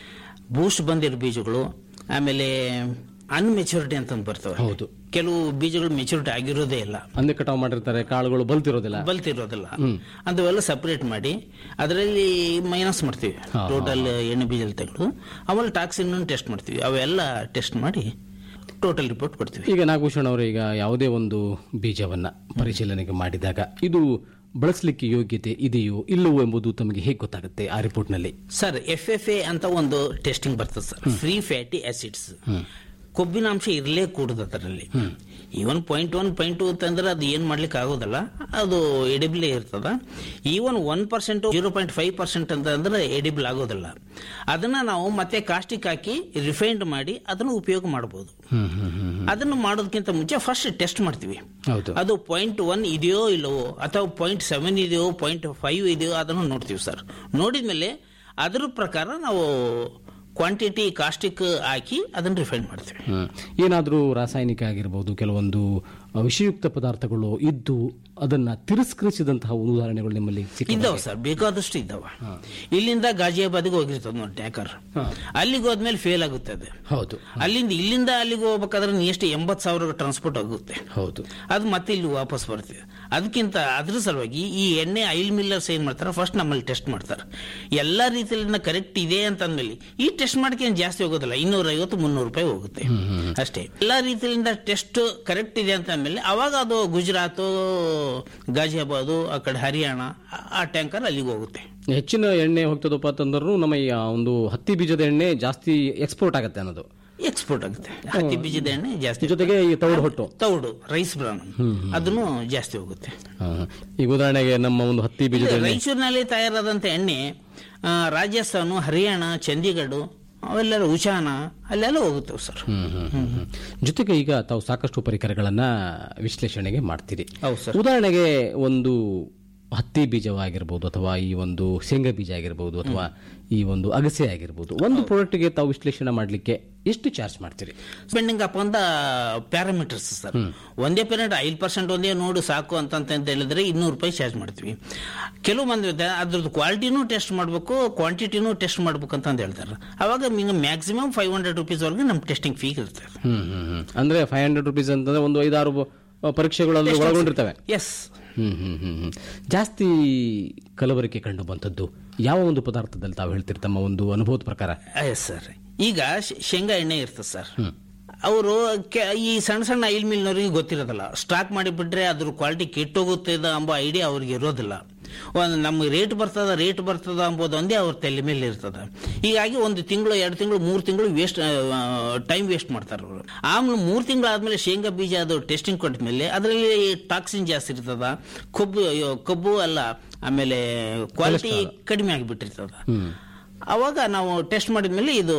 Speaker 11: ಬೂಸ್ಟ್ ಬಂದಿರೋ ಬೀಜಗಳು ಆಮೇಲೆ ಅನ್ಮೆಚೂರಿಟಿ ಅಂತ ಬರ್ತವೆ
Speaker 10: ಹೌದು.
Speaker 11: ಕೆಲವು ಬೀಜಗಳು ಮೆಚೂರಿಟಿ ಆಗಿರೋದೇ ಇಲ್ಲ
Speaker 10: ಅಂದೆ ಕಟಾವ್ ಮಾಡಿರ್ತಾರೆ ಕಾಳುಗಳು ಬಲ್ತಿರೋದಿಲ್ಲ
Speaker 11: ಬಲ್ತಿರೋದಿಲ್ಲ ಅಂತವೆಲ್ಲ ಸಪ್ರೇಟ್ ಮಾಡಿ ಅದರಲ್ಲಿ ಮೈನಸ್ ಮಾಡ್ತೀವಿ ಟೋಟಲ್ ಎಣ್ಣೆ ಬೀಜ ತೆಗೆದು ಆಮೇಲೆ ಟಾಕ್ಸಿನ್ ಟೆಸ್ಟ್ ಮಾಡ್ತೀವಿ ಅವೆಲ್ಲ ಟೆಸ್ಟ್ ಮಾಡಿ ಟೋಟಲ್ ರಿಪೋರ್ಟ್ ಕೊಡ್ತೀವಿ
Speaker 10: ಈಗ ನಾಗಭೂಷಣ್ ಅವರು ಈಗ ಯಾವುದೇ ಒಂದು ಬೀಜವನ್ನ ಪರಿಶೀಲನೆಗೆ ಮಾಡಿದಾಗ ಇದು ಬಳಸಲಿಕ್ಕೆ ಯೋಗ್ಯತೆ ಇದೆಯೋ ಇಲ್ಲವೋ ಎಂಬುದು ತಮಗೆ ಹೇಗೆ ಗೊತ್ತಾಗುತ್ತೆ ಆ ರಿಪೋರ್ಟ್ನಲ್ಲಿ
Speaker 11: ಸರ್ ಎಫ್ ಎಫ್ ಎ ಅಂತ ಒಂದು ಟೆಸ್ಟಿಂಗ್ ಬರ್ತದೆ ಸರ್ ಫ್ರೀ ಫ್ಯಾಟಿ ಆಸಿಡ್ಸ್ ಕೊಬ್ಬಿನಾಂಶ ಇರಲೇ ಕೂಡದು ಅದರಲ್ಲಿ even point one point two ಅಂತಂದ್ರೆ ಅದು ಏನ್ ಮಾಡ್ಲಿಕ್ಕೆ ಆಗೋದಲ್ಲ ಅದು ಎಡಿಬ್ಲೇ ಇರ್ತದ even one percent zero point five percent ಅಂತ ಅಂದ್ರೆ ಎಡಿಬಲ್ ಆಗೋದಿಲ್ಲ ಅದನ್ನ ನಾವು ಮತ್ತೆ ಕಾಸ್ಟಿಕ್ ಹಾಕಿ ರಿಫೈಂಡ್ ಮಾಡಿ ಅದನ್ನು ಉಪಯೋಗ ಮಾಡಬಹುದು ಅದನ್ನು ಮಾಡೋದಕ್ಕಿಂತ ಮುಂಚೆ ಫಸ್ಟ್ ಟೆಸ್ಟ್ ಮಾಡ್ತೀವಿ
Speaker 10: ಹೌದು
Speaker 11: ಅದು ಪಾಯಿಂಟ್ ಒನ್ ಇದೆಯೋ ಇಲ್ಲವೋ ಅಥವಾ ಪಾಯಿಂಟ್ ಸೆವೆನ್ ಇದೆಯೋ ಪಾಯಿಂಟ್ ಫೈವ್ ಇದೆಯೋ ಅದನ್ನು ನೋಡ್ತೀವಿ ಸರ್ ನೋಡಿದ್ಮೇಲೆ ಅದ್ರ ಪ್ರಕಾರ ನಾವು ಕ್ವಾಂಟಿಟಿ ಕಾಸ್ಟಿಕ್ ಹಾಕಿ ಅದನ್ನು ರಿಫೈನ್ ಮಾಡ್ತೀವಿ
Speaker 10: ಹ್ಮ್. ಏನಾದ್ರೂ ರಾಸಾಯನಿಕ ಆಗಿರ್ಬೋದು ಕೆಲವೊಂದು ಅ, ವಿಷಯುಕ್ತ ಪದಾರ್ಥಗಳು ಇದ್ದು ಅದನ್ನ ತಿರಸ್ಕರಿಸಿದಂತಹ ಉದಾಹರಣೆಗಳು ನಿಮ್ಮಲ್ಲಿ ಸಿಕ್ಕಿದೆಯಾ?
Speaker 11: ಇದ್ದಾವೆ ಸರ್ ಬೇಕಾದಷ್ಟು ಇದ್ದಾವೆ ಇಲ್ಲಿಂದ ಗಾಜಿಯಾಬಾದ್ಗೆ ಹೋಗಿರ್ತದೆ ನೋಡಿ ಟ್ಯಾಂಕರ್ ಅಲ್ಲಿಗೆ ಹೋದ್ಮೇಲೆ ಫೇಲ್ ಆಗುತ್ತೆ ಅದು
Speaker 10: ಹೌದು
Speaker 11: ಅಲ್ಲಿಂದ ಇಲ್ಲಿಂದ ಅಲ್ಲಿಗೆ ಹೋಗ್ಬೇಕಾದ್ರೆ ನೀ ಎಷ್ಟು ಎಂಬತ್ತು ಸಾವಿರ ಟ್ರಾನ್ಸ್ಪೋರ್ಟ್ ಆಗುತ್ತೆ
Speaker 10: ಹೌದು
Speaker 11: ಅದು ಮತ್ತೆ ಇಲ್ಲಿ ವಾಪಸ್ ಬರ್ತದೆ ಅದಕ್ಕಿಂತ ಅದ್ರ ಸಲುವಾಗಿ ಈ ಎಣ್ಣೆ ಆಯಿಲ್ ಮಿಲ್ಲರ್ಸ್ ಏನ್ ಮಾಡ್ತಾರೆ ಫಸ್ಟ್ ನಮ್ಮಲ್ಲಿ ಟೆಸ್ಟ್ ಮಾಡ್ತಾರೆ ಎಲ್ಲಾ ರೀತಿಯಲ್ಲಿ ಕರೆಕ್ಟ್ ಇದೆ ಅಂತ ಅಂದ್ಮೇಲೆ ಈ ಟೆಸ್ಟ್ ಮಾಡಕ್ಕೆ ಏನ್ ಜಾಸ್ತಿ ಹೋಗೋದಿಲ್ಲ ಇನ್ನೂರ ಐವತ್ತು ಮುನ್ನೂರು ರೂಪಾಯಿ ಹೋಗುತ್ತೆ ಅಷ್ಟೇ ಎಲ್ಲಾ ರೀತಿಯಿಂದ ಟೆಸ್ಟ್ ಕರೆಕ್ಟ್ ಇದೆ ಅಂತ ಅಂದ್ಮೇಲೆ ಅವಾಗ ಅದು ಗುಜರಾತ್ ಗಾಜಿಯಾಬಾದ್ ಆ ಕಡೆ ಹರಿಯಾಣ ಆ- ಆ ಟ್ಯಾಂಕರ್ ಅಲ್ಲಿಗೆ ಹೋಗುತ್ತೆ
Speaker 10: ಹೆಚ್ಚಿನ ಎಣ್ಣೆ ಹೋಗ್ತದಪ್ಪ ಅಂತಂದ್ರೂ ನಮ್ಮ ಈ ಆ ಒಂದು ಹತ್ತಿ ಬೀಜದ ಎಣ್ಣೆ ಜಾಸ್ತಿ ಎಕ್ಸ್ಪೋರ್ಟ್ ಆಗುತ್ತೆ ಅನ್ನೋದು
Speaker 11: ಎಕ್ಸ್ಪೋರ್ಟ್ ಆಗುತ್ತೆ ಹತ್ತಿ ಬೀಜದ ಎಣ್ಣೆ ಜಾಸ್ತಿ
Speaker 10: ಜೊತೆಗೆ ಈ ತೌಡು ಹೊಟ್ಟು
Speaker 11: ತೌಡು ರೈಸ್ ಬ್ರಾನ್ ಅದನ್ನು ಜಾಸ್ತಿ ಹೋಗುತ್ತೆ
Speaker 10: ಹಾ, ಹಾ. ಈಗ ಉದಾಹರಣೆಗೆ ನಮ್ಮ ಒಂದು ಹತ್ತಿ ಬೀಜದ ಎಣ್ಣೆ
Speaker 11: ರಾಯಚೂರಿನಲ್ಲಿ ತಯಾರಾದಂತ ಎಣ್ಣೆ ಆ, ರಾಜಸ್ಥಾನ ಹರಿಯಾಣ ಚಂಡೀಗಢ ಅವೆಲ್ಲ ಉಚಾನ ಅಲ್ಲೆಲ್ಲ ಹೋಗುತ್ತವೆ ಸರ್
Speaker 10: ಹ್ಮ್, ಹ್ಮ್, ಹ್ಮ್, ಹ್ಮ್. ಜೊತೆಗೆ ಈಗ ತಾವು ಸಾಕಷ್ಟು ಪರಿಕರಗಳನ್ನ ವಿಶ್ಲೇಷಣೆಗೆ ಮಾಡ್ತೀರಿ
Speaker 11: ಹೌದು ಸರ್
Speaker 10: ಉದಾಹರಣೆಗೆ ಒಂದು ಹತ್ತಿ ಬೀಜವಾಗಿರ್ಬೋದು ಅಥವಾ ಈ ಒಂದು ಶೇಂಗಾ ಬೀಜ ಆಗಿರ್ಬೋದು ಅಥವಾ ಈ ಒಂದು ಅಗಸೆ ಆಗಿರ್ಬೋದು ಒಂದು ಪ್ರಾಡಕ್ಟ್ಗೆ ತಾವು ವಿಶ್ಲೇಷಣೆ ಮಾಡಲಿಕ್ಕೆ ಎಷ್ಟು ಚಾರ್ಜ್ ಮಾಡ್ತೀರಿ
Speaker 11: ಸ್ಪೆಂಡಿಂಗ್ ಅಪ್ ಅಂತ ಪ್ಯಾರಾಮೀಟರ್ಸ್ ಸರ್ ಒಂದೇ ಪೇರೆಂಟ್ ಐದು ಪರ್ಸೆಂಟ್ ಒಂದೇ ನೋಡು ಸಾಕು ಅಂತ ಅಂತ ಹೇಳಿದ್ರೆ ಇನ್ನೂರು ರೂಪಾಯಿ ಚಾರ್ಜ್ ಮಾಡ್ತೀವಿ ಕೆಲವು ಮಂದಿ ಇದ್ದಾರೆ, ಅದ್ರದ್ದು ಕ್ವಾಲಿಟಿನೂ ಟೆಸ್ಟ್ ಮಾಡಬೇಕು ಕ್ವಾಂಟಿಟಿನೂ ಟೆಸ್ಟ್ ಮಾಡ್ಬೇಕು ಅಂತ ಹೇಳ್ತಾರೆ ಅವಾಗ ಮ್ಯಾಕ್ಸಿಮಮ್ ಫೈವ್ ಹಂಡ್ರೆಡ್ ರುಪೀಸ್ ವರೆಗೆ ನಮ್ಮ ಟೆಸ್ಟಿಂಗ್ ಫೀ ಇರ್ತದೆ
Speaker 10: ಹ್ಮ್ ಹ್ಮ್ ಹ್ಮ್ ಅಂದ್ರೆ ಫೈವ್ ಹಂಡ್ರೆಡ್ ರುಪೀಸ್ ಅಂತಂದ್ರೆ ಒಂದು ಐದಾರು ಆ, ಪರೀಕ್ಷೆಗಳಲ್ಲಿ ಒಳಗೊಂಡಿರ್ತವೆ
Speaker 11: ಎಸ್
Speaker 10: ಹ್ಮ್ ಹ್ಮ್ ಹ್ಮ್ ಹ್ಮ್ ಜಾಸ್ತಿ ಕಲಬರಿಕೆ ಕಂಡು ಬಂತದ್ದು ಯಾವ ಒಂದು ಪದಾರ್ಥದಲ್ಲಿ ತಾವು ಹೇಳ್ತೀರಿ ತಮ್ಮ ಒಂದು ಅನುಭವದ ಪ್ರಕಾರ
Speaker 11: ಎಸ್ ಸರ್ ಈಗ ಶ್- ಶೇಂಗಾ ಎಣ್ಣೆ ಇರ್ತದೆ ಸರ್ ಅವರು ಈ ಸಣ್ಣ ಸಣ್ಣ ಆಯಿಲ್ ಮಿಲ್ನವರಿಗೆ ಗೊತ್ತಿರೋದಿಲ್ಲ ಸ್ಟಾಕ್ ಮಾಡಿಬಿಟ್ರೆ ಅದ್ರ ಕ್ವಾಲಿಟಿ ಕೆಟ್ಟೋಗುತ್ತೆ ಎಂಬ ಐಡಿಯಾ ಅವ್ರಿಗೆ ಇರೋದಿಲ್ಲ ಒಂದು ನಮ್ಗೆ ರೇಟ್ ಬರ್ತದ ರೇಟ್ ಬರ್ತದ ಅಂಬೋದು ಒಂದೇ ಅವ್ರ ತಲೆ ಮೇಲೆ ಇರ್ತದ ಹೀಗಾಗಿ ಒಂದು ತಿಂಗಳು ಎರಡು ತಿಂಗಳು ಮೂರು ತಿಂಗಳು ವೇಸ್ಟ್ ಟೈಮ್ ವೇಸ್ಟ್ ಮಾಡ್ತಾರೆ ಅವರು ಆಮೇಲೆ ಮೂರು ತಿಂಗಳು ಆದ್ಮೇಲೆ ಶೇಂಗಾ ಬೀಜ ಅದು ಟೆಸ್ಟಿಂಗ್ ಕೊಟ್ಟ ಅದರಲ್ಲಿ ಟಾಕ್ಸಿನ್ ಜಾಸ್ತಿ ಇರ್ತದ ಕೊಬ್ಬು ಅಯ್ಯೋ, ಕೊಬ್ಬು ಅಲ್ಲ ಆಮೇಲೆ ಕ್ವಾಲಿಟಿ ಕಡಿಮೆ ಆಗಿಬಿಟ್ಟಿರ್ತದ ಅವಾಗ ನಾವು ಟೆಸ್ಟ್ ಮಾಡಿದ್ಮೇಲೆ ಇದು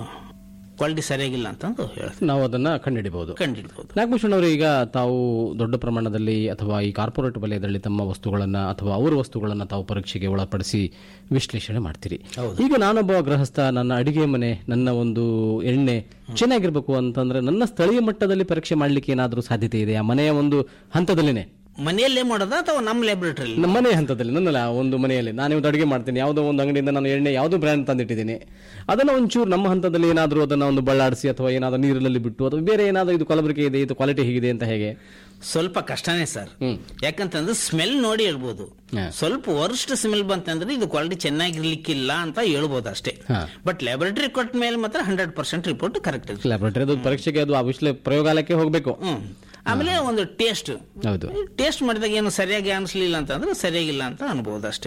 Speaker 11: ಕ್ವಾಲಿಟಿ ಸರಿಯಾಗಿಲ್ಲ ಅಂತಂದು ಹೇಳ್ತೀವಿ
Speaker 10: ನಾವು ಅದನ್ನ ಕಂಡುಹಿಡಿಬಹುದು
Speaker 11: ಕಂಡಿಡ್ಬೋದು
Speaker 10: ನಾಗಭೂಷಣ್ ಅವರು ಈಗ ತಾವು ದೊಡ್ಡ ಪ್ರಮಾಣದಲ್ಲಿ ಅಥವಾ ಈ ಕಾರ್ಪೊರೇಟ್ ವಲಯದಲ್ಲಿ ತಮ್ಮ ವಸ್ತುಗಳನ್ನ ಅಥವಾ ಅವರ ವಸ್ತುಗಳನ್ನ ತಾವು ಪರೀಕ್ಷೆಗೆ ಒಳಪಡಿಸಿ ವಿಶ್ಲೇಷಣೆ ಮಾಡ್ತೀರಿ ಈಗ ನಾನೊಬ್ಬ ಗೃಹಸ್ಥ ನನ್ನ ಅಡಿಗೆ ಮನೆ ನನ್ನ ಒಂದು ಎಣ್ಣೆ ಚೆನ್ನಾಗಿರ್ಬೇಕು ಅಂತಂದ್ರೆ ನನ್ನ ಸ್ಥಳೀಯ ಮಟ್ಟದಲ್ಲಿ ಪರೀಕ್ಷೆ ಮಾಡ್ಲಿಕ್ಕೆ ಏನಾದರೂ ಸಾಧ್ಯತೆ ಇದೆ ಆ ಮನೆಯ ಒಂದು ಹಂತದಲ್ಲಿನೇ
Speaker 11: ಮನೆಯಲ್ಲೇ ಮಾಡೋದಾ ಅಥವಾ ನಮ್ಮ ಲ್ಯಾಬ್ರೇಟರಿ
Speaker 10: ನಮ್ಮ ಮನೆ ಹಂತದಲ್ಲಿ ನನ್ನ ಲ- ಒಂದು ಮನೆಯಲ್ಲಿ ನಾನು ಇವತ್ತು ಅಡುಗೆ ಮಾಡ್ತೀನಿ ಯಾವುದೋ ಒಂದು ಅಂಗಡಿಯಿಂದ ನಾನು ಎಣ್ಣೆ ಯಾವುದೋ ಬ್ರ್ಯಾಂಡ್ ತಂದಿಟ್ಟಿದ್ದೀನಿ ಅದನ್ನ ಒಂಚೂರು ನಮ್ಮ ಹಂತದಲ್ಲಿ ಏನಾದರೂ ಅದನ್ನ ಒಂದು ಬಳ್ಳಾಡಿಸಿ ಅಥವಾ ಏನಾದರೂ ನೀರಲ್ಲಿ ಬಿಟ್ಟು ಅಥವಾ ಬೇರೆ ಏನಾದರೂ ಇದು ಕಲಬರಿಕೆ ಇದೆ ಇದು ಕ್ವಾಲಿಟಿ ಹೇಗಿದೆ ಅಂತ ಹೇಗೆ
Speaker 11: ಸ್ವಲ್ಪ ಕಷ್ಟನೇ ಸರ್ ಯಾಕಂತಂದ್ರೆ ಸ್ಮೆಲ್ ನೋಡಿ ಹೇಳ್ಬೋದು ಸ್ವಲ್ಪ ವರ್ಸ್ಟ್ ಸ್ಮೆಲ್ ಬಂತಂದ್ರೆ ಇದು ಕ್ವಾಲಿಟಿ ಚೆನ್ನಾಗಿರ್ಲಿಕ್ಕಿಲ್ಲ ಅಂತ ಹೇಳ್ಬೋದು ಅಷ್ಟೇ ಬಟ್ ಲ್ಯಾಬೊರೇಟರಿ ಕೊಟ್ಟ ಮೇಲೆ ಮಾತ್ರ ಹಂಡ್ರೆಡ್ ಪರ್ಸೆಂಟ್ ರಿಪೋರ್ಟ್ ಕರೆಕ್ಟ್ ಇರುತ್ತೆ
Speaker 10: ಲ್ಯಾಬ್ರೇಟರಿ ಅದು ಪರೀಕ್ಷೆಗೆ ಅದು ಆ ವಿಶ್ಲೇ ಪ್ರಯೋಗಾಲಯಕ್ಕೆ ಹೋಗಬೇಕು
Speaker 11: ಆಮೇಲೆ ಒಂದು ಟೇಸ್ಟ್
Speaker 10: ಹೌದು
Speaker 11: ಟೇಸ್ಟ್ ಮಾಡಿದಾಗ ಏನು ಸರಿಯಾಗಿ ಅನಿಸ್ಲಿಲ್ಲ ಅಂತಂದ್ರೆ ಸರಿಯಾಗಿಲ್ಲ ಅಂತ ಅನ್ಬೋದು ಅಷ್ಟೇ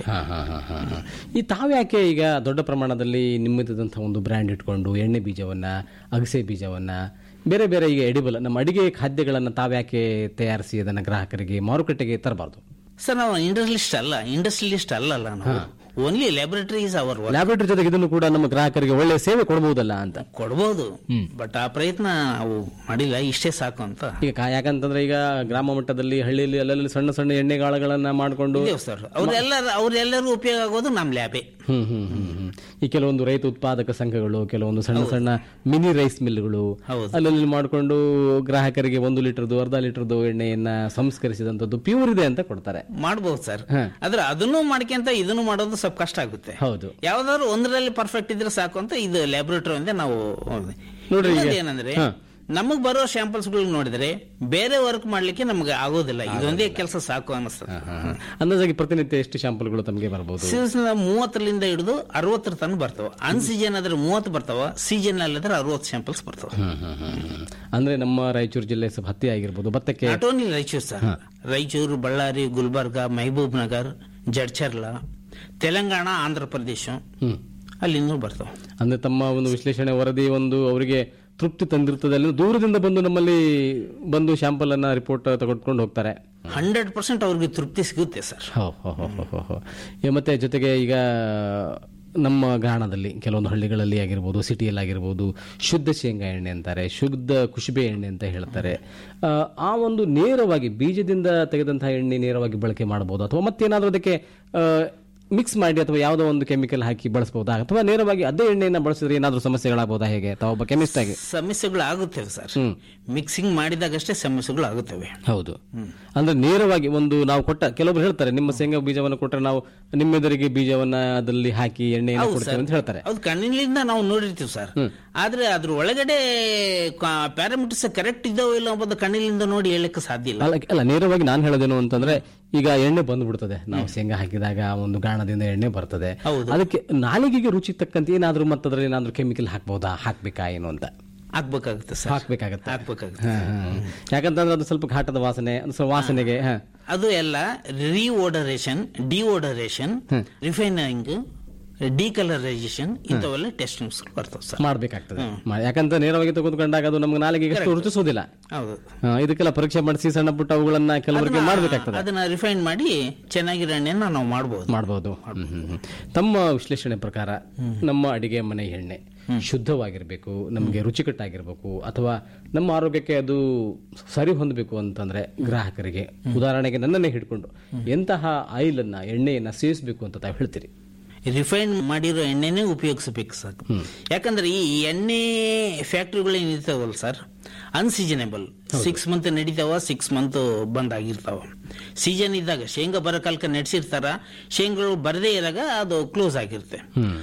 Speaker 10: ಈ ತಾವ್ಯಾಕೆ ಈಗ ದೊಡ್ಡ ಪ್ರಮಾಣದಲ್ಲಿ ನಿಮ್ಮದಾದಂತಹ ಒಂದು ಬ್ರ್ಯಾಂಡ್ ಇಟ್ಕೊಂಡು ಎಣ್ಣೆ ಬೀಜವನ್ನ ಅಗಸೆ ಬೀಜವನ್ನ ಬೇರೆ ಬೇರೆ ಈಗ ಎಡಿಬಲ್ ನಮ್ಮ ಅಡಿಗೆ ಖಾದ್ಯಗಳನ್ನ ತಾವ್ಯಾಕೆ ತಯಾರಿಸಿ ಅದನ್ನ ಗ್ರಾಹಕರಿಗೆ ಮಾರುಕಟ್ಟೆಗೆ ತರಬಾರ್ದು
Speaker 11: ಸರ್ ನಾವು ಇಂಡಸ್ಟ್ರಿಲಿಸ್ಟ್ ಅಲ್ಲ ಇಂಡಸ್ಟ್ರಿಲಿಸ್ಟ್ ಅಲ್ಲಲ್ಲ ನಾವು only laboratory is our
Speaker 10: laboratory ಜೊತೆಗೆ ಇದನ್ನು ಕೂಡ ನಮ್ಮ ಗ್ರಾಹಕರಿಗೆ ಒಳ್ಳೆ ಸೇವೆ ಕೊಡಬಹುದಲ್ಲ ಅಂತ
Speaker 11: ಕೊಡ್ಬೋದು ಬಟ್ ಆ ಪ್ರಯತ್ನ ನಾವು ಮಾಡಿಲ್ಲ ಇಷ್ಟೇ ಸಾಕು ಅಂತ
Speaker 10: ಈಗ ಕಾ- ಯಾಕಂತಂದ್ರೆ ಈಗ ಗ್ರಾಮ ಮಟ್ಟದಲ್ಲಿ ಹಳ್ಳಿಯಲ್ಲಿ ಅಲ್ಲಲ್ಲಿ ಸಣ್ಣ ಸಣ್ಣ ಎಣ್ಣೆಗಾಳಗಳನ್ನ ಮಾಡಿಕೊಂಡು
Speaker 11: ಇದೇವ್ ಸರ್ ಅವರೆಲ್ಲರೂ ಅವರೆಲ್ಲರೂ ಉಪಯೋಗ ಆಗೋದು ನಮ್ಮ ಲ್ಯಾಬೇ
Speaker 10: ಹ್ಮ್ ಹ್ಮ್ ಹ್ಮ್ ಹ್ಮ್. ಈ ಕೆಲವೊಂದು ರೈತ ಉತ್ಪಾದಕ ಸಂಘಗಳು ಕೆಲವೊಂದು ಸಣ್ಣ ಸಣ್ಣ ಮಿನಿ ರೈಸ್ ಮಿಲ್ಗಳು ಅಲ್ಲಲ್ಲಿ ಮಾಡಿಕೊಂಡು ಗ್ರಾಹಕರಿಗೆ ಒಂದು ಲೀಟರ್ದು ಅರ್ಧ ಲೀಟರ್ದು ಎಣ್ಣೆಯನ್ನ ಸಂಸ್ಕರಿಸಿದಂತದ್ದು ಪ್ಯೂರ್ ಇದೆ ಅಂತ ಕೊಡ್ತಾರೆ
Speaker 11: ಮಾಡ್ಬೋದು ಸರ್ ಆದ್ರೆ ಅದನ್ನು ಮಾಡ್ಕೊಂತ ಇದನ್ನು ಮಾಡೋದು ಸ್ವಲ್ಪ ಕಷ್ಟ ಆಗುತ್ತೆ
Speaker 10: ಹೌದು
Speaker 11: ಯಾವ್ದಾದ್ರು ಒಂದರಲ್ಲಿ ಪರ್ಫೆಕ್ಟ್ ಇದ್ರೆ ಸಾಕು ಅಂತ ಇದು ಲ್ಯಾಬೊರೇಟರಿ ಅಂದ್ರೆ ನಾವು
Speaker 10: ನೋಡ್ರಿ ಈಗ-
Speaker 11: ಇನ್ನೊಂದು ಏನಂದ್ರೆ
Speaker 10: ಹಾ.
Speaker 11: ನಮಗ್ ಬರೋ ಸ್ಯಾಂಪಲ್ಸ್ ನೋಡಿದ್ರೆ ಬೇರೆ ವರ್ಕ್ ಮಾಡ್ಲಿಕ್ಕೆ ನಮ್ಗೆ ಆಗೋದಿಲ್ಲ ಇದೊಂದೇ ಕೆಲಸ ಸಾಕು ಅನಿಸ್ತದೆ
Speaker 10: ಅಂದಾಜಾಗಿ ಪ್ರತಿನಿತ್ಯ ಎಷ್ಟು ಶಾಂಪಲ್ಗಳು ತಮಗೆ ಬರಬಹುದು
Speaker 11: ಸೀಸನ್ ಮೂವತ್ತರಿಂದ ಹಿಡಿದು ಅರವತ್ತರ ತನಕ ಬರ್ತಾವ ಅನ್ ಸೀಸನ್ ಆದ್ರೆ ಮೂವತ್ತು ಬರ್ತಾವ ಸೀಸನ್ ಅಲ್ಲಿದ್ರೆ ಅರವತ್ತು ಸ್ಯಾಂಪಲ್ಸ್ ಬರ್ತಾವ
Speaker 10: ಅಂದ್ರೆ ನಮ್ಮ ರಾಯಚೂರು ಜಿಲ್ಲೆ ಸ್ವಲ್ಪ ಹತ್ತಿ ಆಗಿರ್ಬೋದು ಭತ್ತಕ್ಕೆ
Speaker 11: not only Raichur sir Raichur Ballari Gulbarga Mahabubnagar Jadcherla Telangana Andhra Pradesh ಅಲ್ಲಿಂದ ಬರ್ತಾವ
Speaker 10: ಅಂದ್ರೆ ತಮ್ಮ ಒಂದು ವಿಶ್ಲೇಷಣೆ ವರದಿ ಒಂದು ಅವರಿಗೆ ತೃಪ್ತಿ ತಂದಿರ್ತದೆ ಅಲ್ಲಿ ದೂರದಿಂದ ಬಂದು ನಮ್ಮಲ್ಲಿ ಬಂದು ಶಾಂಪಲ್ ಅನ್ನ ರಿಪೋರ್ಟ್ ತಗೊಂಡ್ಕೊಂಡು ಹೋಗ್ತಾರೆ
Speaker 11: ಹಂಡ್ರೆಡ್ ಪರ್ಸೆಂಟ್ ಅವ್ರಿಗೆ ತೃಪ್ತಿ ಸಿಗುತ್ತೆ ಸರ್
Speaker 10: ಹೋ, ಹೋ, ಹೋ, ಹೋ, ಹೋ, ಹೋ. ಏ, ಮತ್ತೆ ಜೊತೆಗೆ ಈಗ ನಮ್ಮ ಗಾಣದಲ್ಲಿ ಕೆಲವೊಂದು ಹಳ್ಳಿಗಳಲ್ಲಿ ಆಗಿರ್ಬೋದು ಸಿಟಿಯಲ್ಲಿ ಆಗಿರ್ಬೋದು ಶುದ್ಧ ಶೇಂಗಾ ಎಣ್ಣೆ ಅಂತಾರೆ ಶುದ್ಧ ಕುಶುಬೆ ಎಣ್ಣೆ ಅಂತ ಹೇಳ್ತಾರೆ ಆ, ಆ ಒಂದು ನೇರವಾಗಿ ಬೀಜದಿಂದ ತೆಗೆದಂತಹ ಎಣ್ಣೆ ನೇರವಾಗಿ ಬಳಕೆ ಮಾಡಬಹುದು ಅಥವಾ ಮತ್ತೇನಾದ್ರೂ ಅದಕ್ಕೆ ಮಿಕ್ಸ್ ಮಾಡಿ ಅಥವಾ ಯಾವುದೋ ಒಂದು ಕೆಮಿಕಲ್ ಹಾಕಿ ಬಳಸಬಹುದಾ ಅಥವಾ ನೇರವಾಗಿ ಅದೇ ಎಣ್ಣೆಯನ್ನ ಬಳಸಿದ್ರೆ ಏನಾದ್ರೂ ಸಮಸ್ಯೆಗಳಾಗಬಹುದಾ ಹೇಗೆ ತಾವು ಒಬ್ಬ ಕೆಮಿಸ್ಟ್ ಆಗಿ
Speaker 11: ಸಮಸ್ಯೆಗಳು ಆಗುತ್ತವೆ ಸರ್ ಮಿಕ್ಸಿಂಗ್ ಮಾಡಿದಾಗಷ್ಟೇ ಸಮಸ್ಯೆಗಳು ಆಗುತ್ತವೆ
Speaker 10: ಹೌದು ಅಂದ್ರೆ ನೇರವಾಗಿ ಒಂದು ನಾವು ಕೊಟ್ಟ ಕೆಲವೊಬ್ರು ಹೇಳ್ತಾರೆ ನಿಮ್ಮ ಶೇಂಗಾ ಬೀಜವನ್ನು ಕೊಟ್ಟರೆ ನಾವು ನಿಮ್ಮೆದುರಿಗೆ ಬೀಜವನ್ನ ಅದರಲ್ಲಿ ಹಾಕಿ ಎಣ್ಣೆಯನ್ನು
Speaker 11: ಹೌದು
Speaker 10: ಕೊಡ್ತೇವೆ
Speaker 11: ಸರ್.
Speaker 10: ಅಂತ ಹೇಳ್ತಾರೆ
Speaker 11: ಅದು ಕಣ್ಣಿನಿಂದ ನಾವು ನೋಡಿರ್ತೀವಿ ಸರ್ ಆದ್ರೆ ಅದ್ರ ಒಳಗಡೆ ಪ್ಯಾರಾಮೀಟರ್ಸ್ ಕರೆಕ್ಟ್ ಇದಾವೋ ಇಲ್ಲ ಅನ್ನೋದು ಕಣ್ಣಿನಿಂದ ನೋಡಿ ಹೇಳಕ್ಕೆ ಸಾಧ್ಯ ಇಲ್ಲ
Speaker 10: ಅಲ್ಲ ಅಲ್ಲ ನೇರವಾಗಿ ನಾನು ಹೇಳೋದೇನು ಅಂತಂದ್ರೆ ಈಗ ಎಣ್ಣೆ ಬಂದ್ಬಿಡ್ತದೆ ನಾವು ಶೇಂಗಾ ಹಾಕಿದಾಗ ಒಂದು ಗಾಣದಿಂದ ಎಣ್ಣೆ ಬರ್ತದೆ ಅದಕ್ಕೆ ನಾಲಿಗೆಗೆ ರುಚಿ ತಕ್ಕಂತೆ ಏನಾದ್ರೂ ಮತ್ತದ್ರಲ್ಲಿ ಏನಾದ್ರೂ ಕೆಮಿಕಲ್ ಹಾಕ್ಬಹುದಾ ಹಾಕ್ಬೇಕಾ ಏನು ಅಂತ
Speaker 11: ಹಾಕ್ಬೇಕಾಗುತ್ತೆ ಸರ್
Speaker 10: ಹಾಕ್ಬೇಕಾಗತ್ತೆ
Speaker 11: ಹಾಕ್ಬೇಕಾಗುತ್ತೆ
Speaker 10: ಹಾ, ಹಾ. ಯಾಕಂತಂದ್ರೆ ಅದು ಸ್ವಲ್ಪ ಘಾಟದ ವಾಸನೆ ಅದು ಸ್ವಲ್ಪ ವಾಸನೆಗೆ ಹಾ.
Speaker 11: ಅದು ಎಲ್ಲ ರಿಓಡರೇಷನ್ ಡಿಓಡರೇಷನ್ ರಿಫೈನಿಂಗ್ ಡಿಕಲರೈಸೇಷನ್ ಇಂಥವೆಲ್ಲ ಟೆಸ್ಟಿಂಗ್ಸ್ ಬರ್ತವೆ ಸರ್
Speaker 10: ಮಾಡ್ಬೇಕಾಗ್ತದೆ ಮಾ- ಯಾಕಂತ ನೇರವಾಗಿ ತೆಗೆದುಕೊಂಡಾಗ ಅದು ನಮ್ಗೆ ನಾಲಿಗೆಗೆ ಅಷ್ಟು
Speaker 11: Correct.
Speaker 10: ರುಚಿಸೋದಿಲ್ಲ
Speaker 11: ಹೌದು
Speaker 10: ಹಾ, ಇದಕ್ಕೆಲ್ಲ ಪರೀಕ್ಷೆ ಮಾಡಿಸಿ ಸಣ್ಣ ಪುಟ್ಟ ಅವುಗಳನ್ನ ಕೆಲವರಿಗೆ
Speaker 11: ಅದನ್ನ-
Speaker 10: ಮಾಡ್ಬೇಕಾಗ್ತದೆ
Speaker 11: ಅದನ್ನ ರಿಫೈನ್ ಮಾಡಿ ಚೆನ್ನಾಗಿರೋ ಎಣ್ಣೆನ ನಾವು ಮಾಡಬಹುದು
Speaker 10: ಮಾಡಬಹುದು ತಮ್ಮ ವಿಶ್ಲೇಷಣೆ ಪ್ರಕಾರ ನಮ್ಮ ಅಡಿಗೆ ಮನೆ ಎಣ್ಣೆ ಶುದ್ಧವಾಗಿರ್ಬೇಕು ನಮಗೆ ರುಚಿಕಟ್ಟಾಗಿರ್ಬೇಕು ಅಥವಾ ನಮ್ಮ ಆರೋಗ್ಯಕ್ಕೆ ಅದು ಸರಿ ಹೊಂದಬೇಕು ಅಂತಂದ್ರೆ ಗ್ರಾಹಕರಿಗೆ ಉದಾಹರಣೆಗೆ ನನ್ನನ್ನೇ ಹಿಡ್ಕೊಂಡು ಎಂತಹ ಆಯಿಲ್ ಅನ್ನ ಎಣ್ಣೆಯನ್ನ ಸೇವಿಸಬೇಕು ಅಂತ ತಾವು ಹೇಳ್ತೀರಿ
Speaker 11: ರಿಫೈನ್ ಮಾಡಿರೋ ಎಣ್ಣೆನೇ ಉಪಯೋಗಿಸಬೇಕು ಸರ್ ಯಾಕಂದ್ರೆ ಈ ಎಣ್ಣೆ ಫ್ಯಾಕ್ಟ್ರಿಗಳು ಏನಿರ್ತಾವಲ್ಲ ಸರ್ ಅನ್ಸೀಸನೇಬಲ್ ಸಿಕ್ಸ್ ಮಂತ್ ನಡೀತಾವ ಸಿಕ್ಸ್ ಮಂತ್ ಬಂದ್ ಆಗಿರ್ತಾವ ಸೀಸನ್ ಇದ್ದಾಗ ಶೇಂಗಾ ಬರೋ ಕಾಲಕ್ಕೆ ನಡೆಸಿರ್ತಾರ ಶೇಂಗಾಗಳು ಬರದೇ ಇರಾಗ ಅದು ಕ್ಲೋಸ್ ಆಗಿರುತ್ತೆ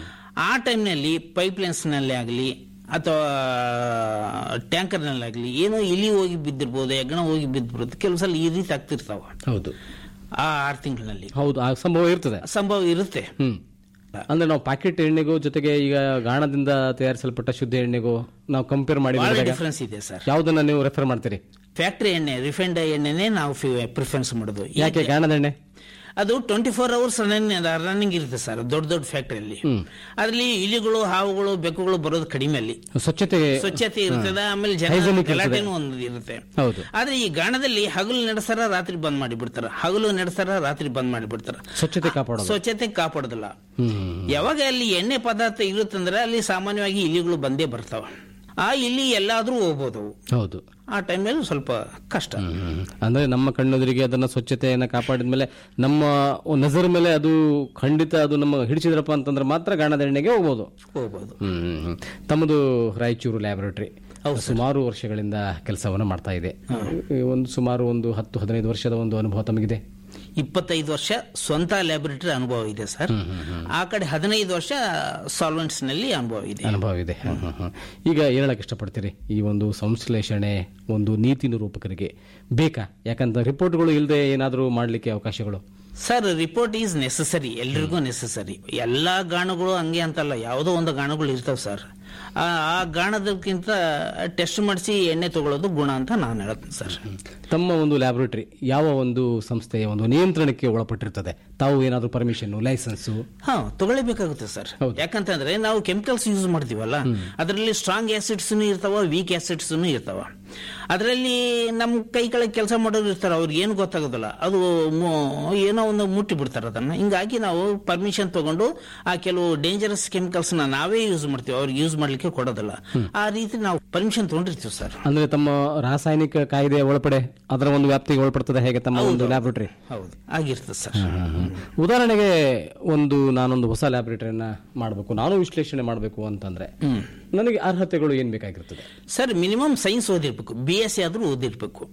Speaker 11: ಆ ಟೈಮ್ನಲ್ಲಿ ಪೈಪ್ಲೈನ್ಸ್ನಲ್ಲಿ ಆಗಲಿ ಅಥವಾ ಟ್ಯಾಂಕರ್ನಲ್ಲಿ ಆಗಲಿ ಏನೋ ಇಲಿ ಹೋಗಿ ಬಿದ್ದಿರ್ಬೋದು ಹೆಗ್ಗಣ ಹೋಗಿ ಬಿದ್ದಿರ್ಬೋದು ಕೆಲವು ಸಲ ಈ ರೀತಿ ಆಗ್ತಿರ್ತಾವ
Speaker 10: ಹೌದು
Speaker 11: ಆ ಆರು ತಿಂಗಳಲ್ಲಿ
Speaker 10: ಹೌದು ಆ ಸಂಭವ ಇರ್ತದೆ
Speaker 11: ಸಂಭವ ಇರುತ್ತೆ
Speaker 10: ಹ್ಮ್ ಅಂದ್ರೆ ನಾವು ಪ್ಯಾಕೆಟ್ ಎಣ್ಣೆಗೂ ಜೊತೆಗೆ ಈಗ ಗಾಣದಿಂದ ತಯಾರಿಸಲ್ಪಟ್ಟ ಶುದ್ಧ ಎಣ್ಣೆಗೂ ನಾವು ಕಂಪೇರ್ ಮಾಡಿ
Speaker 11: ಬಹಳ
Speaker 10: ನೋಡಿದಾಗ
Speaker 11: ಡಿಫ್ರೆನ್ಸ್ ಇದೆ ಸರ್
Speaker 10: ಯಾವುದನ್ನ ನೀವು ರೆಫರ್ ಮಾಡ್ತೀರಿ
Speaker 11: ಫ್ಯಾಕ್ಟ್ರಿ ಎಣ್ಣೆ ರಿಫೈನ್ಡ್ ಎಣ್ಣೆನೇ ನಾವು ಪ್ರಿಫರೆನ್ಸ್ ಮಾಡೋದು
Speaker 10: ಯಾಕೆ ಗಾಣದ ಎಣ್ಣೆ
Speaker 11: ಅದು ಟ್ವೆಂಟಿ ಫೋರ್ ಅವರ್ಸ್ ರನ್ನಿಂಗ್ ಇರುತ್ತೆ ಸರ್ ದೊಡ್ಡ ದೊಡ್ಡ ಫ್ಯಾಕ್ಟ್ರಿಯಲ್ಲಿ ಅದರಲ್ಲಿ ಇಲಿಗಳು ಹಾವುಗಳು ಬೆಕ್ಕುಗಳು ಬರೋದು ಕಡಿಮೆ ಅಲ್ಲಿ
Speaker 10: ಸ್ವಚ್ಛತೆ
Speaker 11: ಸ್ವಚ್ಛತೆ ಇರ್ತದೆ ಆಮೇಲೆ ಜನ
Speaker 10: Hygienic ಇರ್ತದೆ.
Speaker 11: ಗಲಾಟೆನೂ ಒಂದು ಇರುತ್ತೆ
Speaker 10: ಹೌದು
Speaker 11: ಆದ್ರೆ ಈ ಗಾಣದಲ್ಲಿ ಹಗಲು ನಡೆಸ್ತಾರ ರಾತ್ರಿ ಬಂದ್ ಮಾಡಿ ಬಿಡ್ತಾರ ಹಗಲು ನಡೆಸ್ತಾರ ರಾತ್ರಿ ಬಂದ್ ಮಾಡಿ ಬಿಡ್ತಾರ
Speaker 10: ಸ್ವಚ್ಛತೆ ಕಾಪಾಡೋದು
Speaker 11: ಸ್ವಚ್ಛತೆ ಕಾಪಾಡೋದಿಲ್ಲ
Speaker 10: ಹ್ಮ್
Speaker 11: ಯಾವಾಗ ಅಲ್ಲಿ ಎಣ್ಣೆ ಪದಾರ್ಥ ಇರುತ್ತಂದ್ರೆ ಅಲ್ಲಿ ಸಾಮಾನ್ಯವಾಗಿ ಇಲಿಗಳು ಬಂದೇ ಬರ್ತಾವ ಆ ಇಲ್ಲಿ ಎಲ್ಲಾದ್ರೂ ಹೋಗ್ಬೋದು ಅವು.
Speaker 10: ಹೌದು
Speaker 11: ಆ ಟೈಮಲ್ಲಿ ಸ್ವಲ್ಪ ಕಷ್ಟ
Speaker 10: ಅಂದ್ರೆ ನಮ್ಮ ಕಣ್ಣೆದುರಿಗೆ ಅದನ್ನ ಸ್ವಚ್ಛತೆಯನ್ನ ಕಾಪಾಡಿದ ಮೇಲೆ ನಮ್ಮ ನಜರ್ ಮೇಲೆ ಅದು ಖಂಡಿತ ಅದು ನಮ್ಮ ಹಿಡಿಸಿದ್ರಪ್ಪ ಅಂತಂದ್ರೆ ಮಾತ್ರ ಗಾಣದ ಎಣ್ಣೆಗೆ ಹೋಗ್ಬೋದು
Speaker 11: ಹೋಗ್ಬೋದು
Speaker 10: ಹ್ಮ್, ಹ್ಮ್, ಹ್ಮ್. ತಮ್ಮದು ರಾಯಚೂರು ಲ್ಯಾಬೊರೇಟರಿ ಸುಮಾರು ವರ್ಷಗಳಿಂದ ಕೆಲಸವನ್ನು ಮಾಡ್ತಾ ಇದೆ ಈ ಒಂದು ಸುಮಾರು ಒಂದು ಹತ್ತು ಹದಿನೈದು ವರ್ಷದ ಒಂದು ಅನುಭವ ತಮಗಿದೆ
Speaker 11: ಇಪ್ಪತ್ತೈದು ವರ್ಷ ಸ್ವಂತ ಲ್ಯಾಬೊರೇಟರಿ ಅನುಭವ ಇದೆ ಸರ್ ಆ ಕಡೆ ಹದಿನೈದು ವರ್ಷ ಸಾಲ್ವೆಂಟ್ಸ್ ನಲ್ಲಿ ಅನುಭವ ಇದೆ
Speaker 10: ಅನುಭವ ಇದೆ ಹ್ಮ್, ಹ್ಮ್, ಹ್ಮ್. ಈಗ ಹೇಳಕ್ ಇಷ್ಟಪಡ್ತೀರಿ ಈ ಒಂದು ಸಂಶ್ಲೇಷಣೆ ಒಂದು ನೀತಿ ನಿರೂಪಕರಿಗೆ ಬೇಕಾ ಯಾಕಂತ ರಿಪೋರ್ಟ್ಗಳು ಇಲ್ಲದೆ ಏನಾದರೂ ಮಾಡಲಿಕ್ಕೆ ಅವಕಾಶಗಳು
Speaker 11: ಸರ್ ರಿಪೋರ್ಟ್ ಈಸ್ ನೆಸಸರಿ ಎಲ್ರಿಗೂ ನೆಸಸರಿ ಎಲ್ಲಾ ಗಾಣಗಳು ಹಂಗೆ ಅಂತಲ್ಲ ಯಾವುದೋ ಒಂದು ಗಾಣಗಳು ಇರ್ತಾವ ಸರ್ ಆ ಆ ಗಾಣದಕ್ಕಿಂತ ಟೆಸ್ಟ್ ಮಾಡಿಸಿ ಎಣ್ಣೆ ತಗೊಳ್ಳೋದು ಗುಣ ಅಂತ ನಾನು ಹೇಳ್ತೀನಿ ಸರ್
Speaker 10: ತಮ್ಮ ಒಂದು ಲ್ಯಾಬೊರೇಟರಿ ಯಾವ ಒಂದು ಸಂಸ್ಥೆಯ ಒಂದು ನಿಯಂತ್ರಣಕ್ಕೆ ಒಳಪಟ್ಟಿರ್ತದೆ ತಾವು ಏನಾದರೂ ಪರ್ಮಿಷನ್ ಲೈಸೆನ್ಸು
Speaker 11: ಹಾ ತಗೊಳ್ಳೇಬೇಕಾಗುತ್ತೆ ಸರ್ ಯಾಕಂತಂದ್ರೆ ನಾವು ಕೆಮಿಕಲ್ಸ್ ಯೂಸ್ ಮಾಡ್ತೀವಲ್ಲ ಅದರಲ್ಲಿ ಸ್ಟ್ರಾಂಗ್ ಆಸಿಡ್ಸ್ ಇರ್ತಾವ ವೀಕ್ ಆಸಿಡ್ಸ್ ಇರ್ತಾವ ಅದರಲ್ಲಿ ನಮ್ಮ ಕೈ ಕೆಳಗೆ ಕೆಲಸ ಮಾಡೋರು ಇರ್ತಾರೆ ಅವ್ರಿಗೆ ಏನು ಗೊತ್ತಾಗೋದಿಲ್ಲ ಅದು ಮು- ಏನೋ ಒಂದು ಮುಟ್ಟಿ ಬಿಡ್ತಾರೆ ಅದನ್ನ ಹಿಂಗಾಗಿ ನಾವು ಪರ್ಮಿಷನ್ ತಗೊಂಡು ಆ ಕೆಲವು ಡೇಂಜರಸ್ ಕೆಮಿಕಲ್ಸ್ ನಾವೇ ಯೂಸ್ ಮಾಡ್ತೀವಿ ಅವ್ರಿಗೆ ಯೂಸ್ ಮಾಡ್ಲಿಕ್ಕೆ ಕೊಡೋದಿಲ್ಲ ಆ ರೀತಿ ನಾವು ಪರ್ಮಿಷನ್ ತಗೊಂಡಿರ್ತೀವಿ ಸರ್
Speaker 10: ಅಂದ್ರೆ ತಮ್ಮ ರಾಸಾಯನಿಕ ಕಾಯ್ದೆಯ ಒಳಪಡೆ ಅದರ ಒಂದು ವ್ಯಾಪ್ತಿಗೆ ಒಳಪಡ್ತದೆ ಹೇಗೆ ತಮ್ಮ ಒಂದು ಲ್ಯಾಬೊರೇಟರಿ
Speaker 11: ಹೌದು ಆಗಿರ್ತದೆ ಸರ್
Speaker 10: ಉದಾಹರಣೆಗೆ ಒಂದು ನಾನೊಂದು ಹೊಸ ಲ್ಯಾಬೊರೇಟರಿಯನ್ನ ಮಾಡಬೇಕು ನಾನು ವಿಶ್ಲೇಷಣೆ ಮಾಡಬೇಕು ಅಂತಂದ್ರೆ ನನಗೆ ಅರ್ಹತೆಗಳು ಏನ್ ಬೇಕಾಗಿರ್ತದೆ
Speaker 11: ಸರ್ ಮಿನಿಮಮ್ ಸೈನ್ಸ್ ಓದಿರ್ಬೇಕು ಬಿ ಎಸ್ ಸಿ ಆದ್ರೂ ಓದಿರ್ಬೇಕು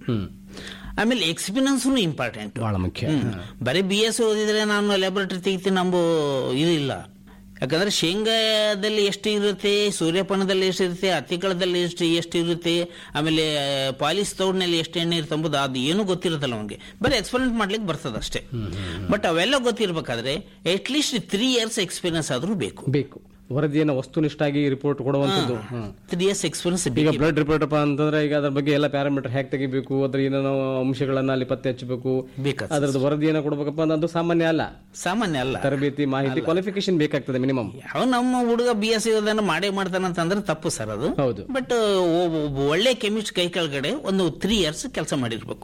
Speaker 11: ಆಮೇಲೆ ಎಕ್ಸ್ಪೀರಿಯನ್ಸ್ ಇಂಪಾರ್ಟೆಂಟ್
Speaker 10: ಬಹಳ ಮುಖ್ಯ
Speaker 11: ಬರೀ ಬಿ ಎಸ್ ಸಿ ಓದಿದ್ರೆ ನಾನು ಲ್ಯಾಬೊರೇಟರಿ ತೆಗಿತೀನಿ ನಂಬೋ ಇದು ಇಲ್ಲ ಯಾಕಂದ್ರೆ ಶೇಂಗಾದಲ್ಲಿ ಎಷ್ಟು ಇರುತ್ತೆ ಸೂರ್ಯಪಾನದಲ್ಲಿ ಎಷ್ಟು ಇರುತ್ತೆ ಹತ್ತಿಕಾಳದಲ್ಲಿ ಎಷ್ಟು ಎಷ್ಟು ಇರುತ್ತೆ ಆಮೇಲೆ ಪಾಲಿಸ್ ತೌಡ್ನಲ್ಲಿ ಎಷ್ಟು ಎಣ್ಣೆ ಇರುತ್ತೆ ಎಂಬುದು ಅದು ಏನೂ ಗೊತ್ತಿರುತ್ತಲ್ಲ ಅವನಿಗೆ ಬರೀ ಎಕ್ಸ್ಪೆರಿಮೆಂಟ್ ಮಾಡ್ಲಿಕ್ಕೆ ಬರ್ತದೆ ಅಷ್ಟೇ ಬಟ್ ಅವೆಲ್ಲ ಗೊತ್ತಿರ್ಬೇಕಾದ್ರೆ at least three years experience ಆದ್ರೂ ಬೇಕು
Speaker 10: ಬೇಕು ವರದಿಯನ್ನು ವಸ್ತುನಿಷ್ಠಾಗಿ ರಿಪೋರ್ಟ್ ಕೊಡುವಂಥದ್ದು ಹ್ಮ್.
Speaker 11: ತ್ರೀ ಇಯರ್ಸ್ ಎಕ್ಸ್ಪೀರಿಯನ್ಸ್
Speaker 10: ಈಗ ಬ್ಲಡ್ ರಿಪೋರ್ಟ್ ಅಪ್ಪ ಅಂತಂದ್ರೆ ಈಗ ಅದ್ರ ಬಗ್ಗೆ ಎಲ್ಲ ಪ್ಯಾರಾಮೀಟರ್ ಹೇಗೆ ತೆಗಿಬೇಕು ಅದ್ರ ಏನೇನೋ ಅಂಶಗಳನ್ನ ಅಲ್ಲಿ ಪತ್ತೆ ಹಚ್ಚಬೇಕು
Speaker 11: ಬೇಕಾಗ್ತದೆ.
Speaker 10: ಅದ್ರದ್ದು ವರದಿಯನ್ನು ಕೊಡ್ಬೇಕಪ್ಪ ಅನ್ನೋದು ಸಾಮಾನ್ಯ ಅಲ್ಲ
Speaker 11: ಸಾಮಾನ್ಯ ಅಲ್ಲ
Speaker 10: ತರಬೇತಿ ಮಾಹಿತಿ ಕ್ವಾಲಿಫಿಕೇಶನ್ ಬೇಕಾಗ್ತದೆ ಮಿನಿಮಮ್
Speaker 11: ಯಾವ ನಮ್ಮ ಹುಡುಗ ಬಿ ಎಸ್ ಇದನ್ನ ಮಾಡೇ ಮಾಡ್ತಾನಂತಂದ್ರೆ ತಪ್ಪು ಸರ್ ಅದು
Speaker 10: ಹೌದು
Speaker 11: ಬಟ್ ಒಳ್ಳೆ ಕೆಮಿಸ್ಟ್ ಕೈ ಕೆಳಗಡೆ ಒಂದು ತ್ರೀ ಇಯರ್ಸ್ ಕೆಲಸ ಮಾಡಿರ್ಬೇಕು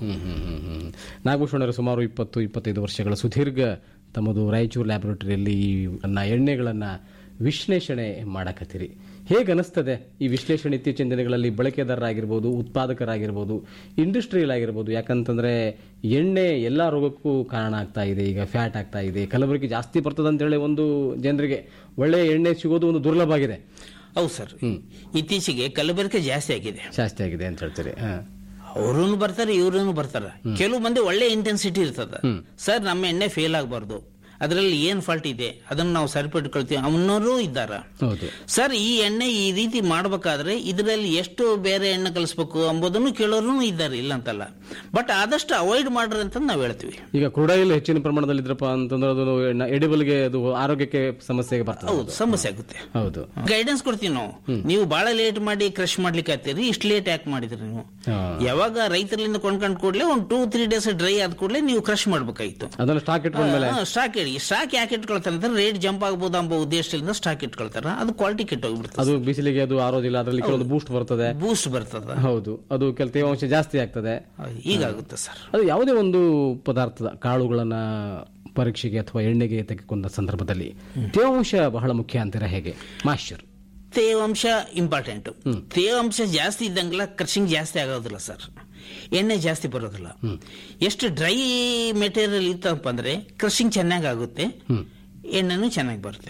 Speaker 10: ನಾಗಭೂಷಣರು ಸುಮಾರು ಇಪ್ಪತ್ತು ಇಪ್ಪತ್ತೈದು ವರ್ಷಗಳ ಸುದೀರ್ಘ ತಮ್ಮದು ರಾಯಚೂರು ಲ್ಯಾಬೊರೇಟರಿಯಲ್ಲಿ ಈ ಅನ್ನ ಎಣ್ಣೆಗಳನ್ನ ವಿಶ್ಲೇಷಣೆ ಮಾಡಕತ್ತೀರಿ ಹೇಗೆ ಅನಿಸ್ತದೆ ಈ ವಿಶ್ಲೇಷಣೆ ಇತ್ತೀಚಿನ ದಿನಗಳಲ್ಲಿ ಬಳಕೆದಾರರಾಗಿರ್ಬೋದು ಉತ್ಪಾದಕರಾಗಿರ್ಬೋದು ಇಂಡಸ್ಟ್ರಿಯಲ್ ಆಗಿರ್ಬೋದು ಯಾಕಂತಂದ್ರೆ ಎಣ್ಣೆ ಎಲ್ಲ ರೋಗಕ್ಕೂ ಕಾರಣ ಆಗ್ತಾ ಇದೆ ಈಗ ಫ್ಯಾಟ್ ಆಗ್ತಾ ಇದೆ ಕಲಬೆರಕೆ ಜಾಸ್ತಿ ಬರ್ತದೆ ಅಂತೇಳಿ ಒಂದು ಜನರಿಗೆ ಒಳ್ಳೆ ಎಣ್ಣೆ ಸಿಗೋದು ಒಂದು ದುರ್ಲಭ ಆಗಿದೆ
Speaker 11: ಹೌದು ಸರ್ ಇತ್ತೀಚೆಗೆ ಕಲಬೆರಕೆ ಜಾಸ್ತಿ ಆಗಿದೆ
Speaker 10: ಜಾಸ್ತಿ ಆಗಿದೆ ಅಂತ ಹೇಳ್ತೀರಿ ಹಾ.
Speaker 11: ಅವ್ರೂ ಬರ್ತಾರೆ ಇವ್ರೂ ಬರ್ತಾರೆ ಕೆಲವು ಮಂದಿ ಒಳ್ಳೆ ಇಂಟೆನ್ಸಿಟಿ ಇರ್ತದ ಸರ್ ನಮ್ಮ ಎಣ್ಣೆ ಫೇಲ್ ಆಗಬಾರ್ದು ಅದರಲ್ಲಿ ಏನ್ ಫಾಲ್ಟ್ ಇದೆ ಅದನ್ನ ನಾವು ಸರಿಪಟ್ಕೊಳ್ತೀವಿ ಅವನವರು ಇದ್ದಾರ
Speaker 10: ಹೌದು
Speaker 11: ಸರ್ ಈ ಎಣ್ಣೆ ಈ ರೀತಿ ಮಾಡ್ಬೇಕಾದ್ರೆ ಇದರಲ್ಲಿ ಎಷ್ಟು ಬೇರೆ ಎಣ್ಣೆ ಕಲಿಸ್ಬೇಕು ಎಂಬುದನ್ನು ಕೇಳೋರು ಇದ್ದಾರೆ ಇಲ್ಲ ಅಂತಲ್ಲ ಬಟ್ ಆದಷ್ಟು ಅವಾಯ್ಡ್ ಮಾಡ್ರಿ ಅಂತ ನಾವು ಹೇಳ್ತೀವಿ
Speaker 10: ಈಗ ಕ್ರೂಡಾಯಿಲ್ ಹೆಚ್ಚಿನ ಪ್ರಮಾಣದಲ್ಲಿ ಇದ್ರಪ್ಪ ಅಂತಂದ್ರೆ ಅದು ಎಡಿಬಲ್ಗೆ ಅದು ಆರೋಗ್ಯಕ್ಕೆ ಸಮಸ್ಯೆಗೆ ಬರ್ತದೆ
Speaker 11: ಹೌದು ಸಮಸ್ಯೆ ಆಗುತ್ತೆ
Speaker 10: ಹೌದು
Speaker 11: ಗೈಡೆನ್ಸ್ ಕೊಡ್ತೀವಿ ನಾವು ನೀವು ಬಹಳ ಲೇಟ್ ಮಾಡಿ ಕ್ರಶ್ ಮಾಡ್ಲಿಕ್ಕೆ ಆಗ್ತೀರಿ ಇಷ್ಟು ಲೇಟ್ ಯಾಕೆ ಮಾಡಿದ್ರಿ ನೀವು
Speaker 10: ಹಾ.
Speaker 11: ಯಾವಾಗ ರೈತರಿಂದ ಕೊಂಡ್ಕೊಂಡ್ ಕೂಡಲೇ ಒಂದು ಟೂ ತ್ರೀ ಡೇಸ್ ಡ್ರೈ ಆದ ಕೂಡಲೇ ನೀವು ಕ್ರಶ್ ಮಾಡ್ಬೇಕಾಯ್ತು
Speaker 10: ಅದನ್ನ ಸ್ಟಾಕ್ ಇಟ್ಕೊಂಡ್ಮೇಲೆ
Speaker 11: ಸ್ಟಾಕ್ ಹೇಳಿ ಸ್ಟಾಕ್ ಯಾಕೆ ಇಟ್ಕೊಳ್ತಾರೆ ಅಂದ್ರೆ ರೇಟ್ ಜಂಪ್ ಆಗ್ಬೋದು ಎಂಬ ಉದ್ದೇಶದಿಂದ ಸ್ಟಾಕ್ ಇಟ್ಕೊಳ್ತಾರ ಅದು ಕ್ವಾಲಿಟಿ ಕೆಟ್ಟೋಗ್ಬಿಡ್ತದೆ
Speaker 10: ಅದು ಬಿಸಿಲಿಗೆ ಅದು ಆರೋದಿಲ್ಲ ಅದರಲ್ಲಿ ಕೆಲವೊಂದು ಬೂಸ್ಟ್ ಬರ್ತದೆ
Speaker 11: ಬೂಸ್ಟ್ ಬರ್ತದ
Speaker 10: ಹೌದು ಅದು ಕೆಲ ತೇವಾಂಶ ಜಾಸ್ತಿ ಆಗ್ತದೆ
Speaker 11: ಹೀಗಾಗುತ್ತೆ ಸರ್
Speaker 10: ಅದು ಯಾವುದೇ ಒಂದು ಪದಾರ್ಥದ ಕಾಳುಗಳನ್ನ ಪರೀಕ್ಷೆಗೆ ಅಥವಾ ಎಣ್ಣೆಗೆ ತೆಗೆದುಕೊಂಡ ಸಂದರ್ಭದಲ್ಲಿ ತೇವಾಂಶ ಬಹಳ ಮುಖ್ಯ ಅಂತೀರಾ ಹೇಗೆ ಮಾಶ್ಚರ್
Speaker 11: ತೇವಾಂಶ ಇಂಪಾರ್ಟೆಂಟ್ ತೇವಾಂಶ ಜಾಸ್ತಿ ಇದ್ದಂಗೆಲ್ಲ ಕ್ರಶಿಂಗ್ ಜಾಸ್ತಿ ಆಗೋದಿಲ್ಲ ಸರ್ ಎಣ್ಣೆ ಜಾಸ್ತಿ ಬರೋದಿಲ್ಲ ಎಷ್ಟು ಡ್ರೈ ಮೆಟೀರಿಯಲ್ ಇತ್ತಪ್ಪ ಅಂದ್ರೆ ಕ್ರಶಿಂಗ್ ಚೆನ್ನಾಗಿ ಆಗುತ್ತೆ ಎಣ್ಣೆನೂ ಚೆನ್ನಾಗಿ ಬರುತ್ತೆ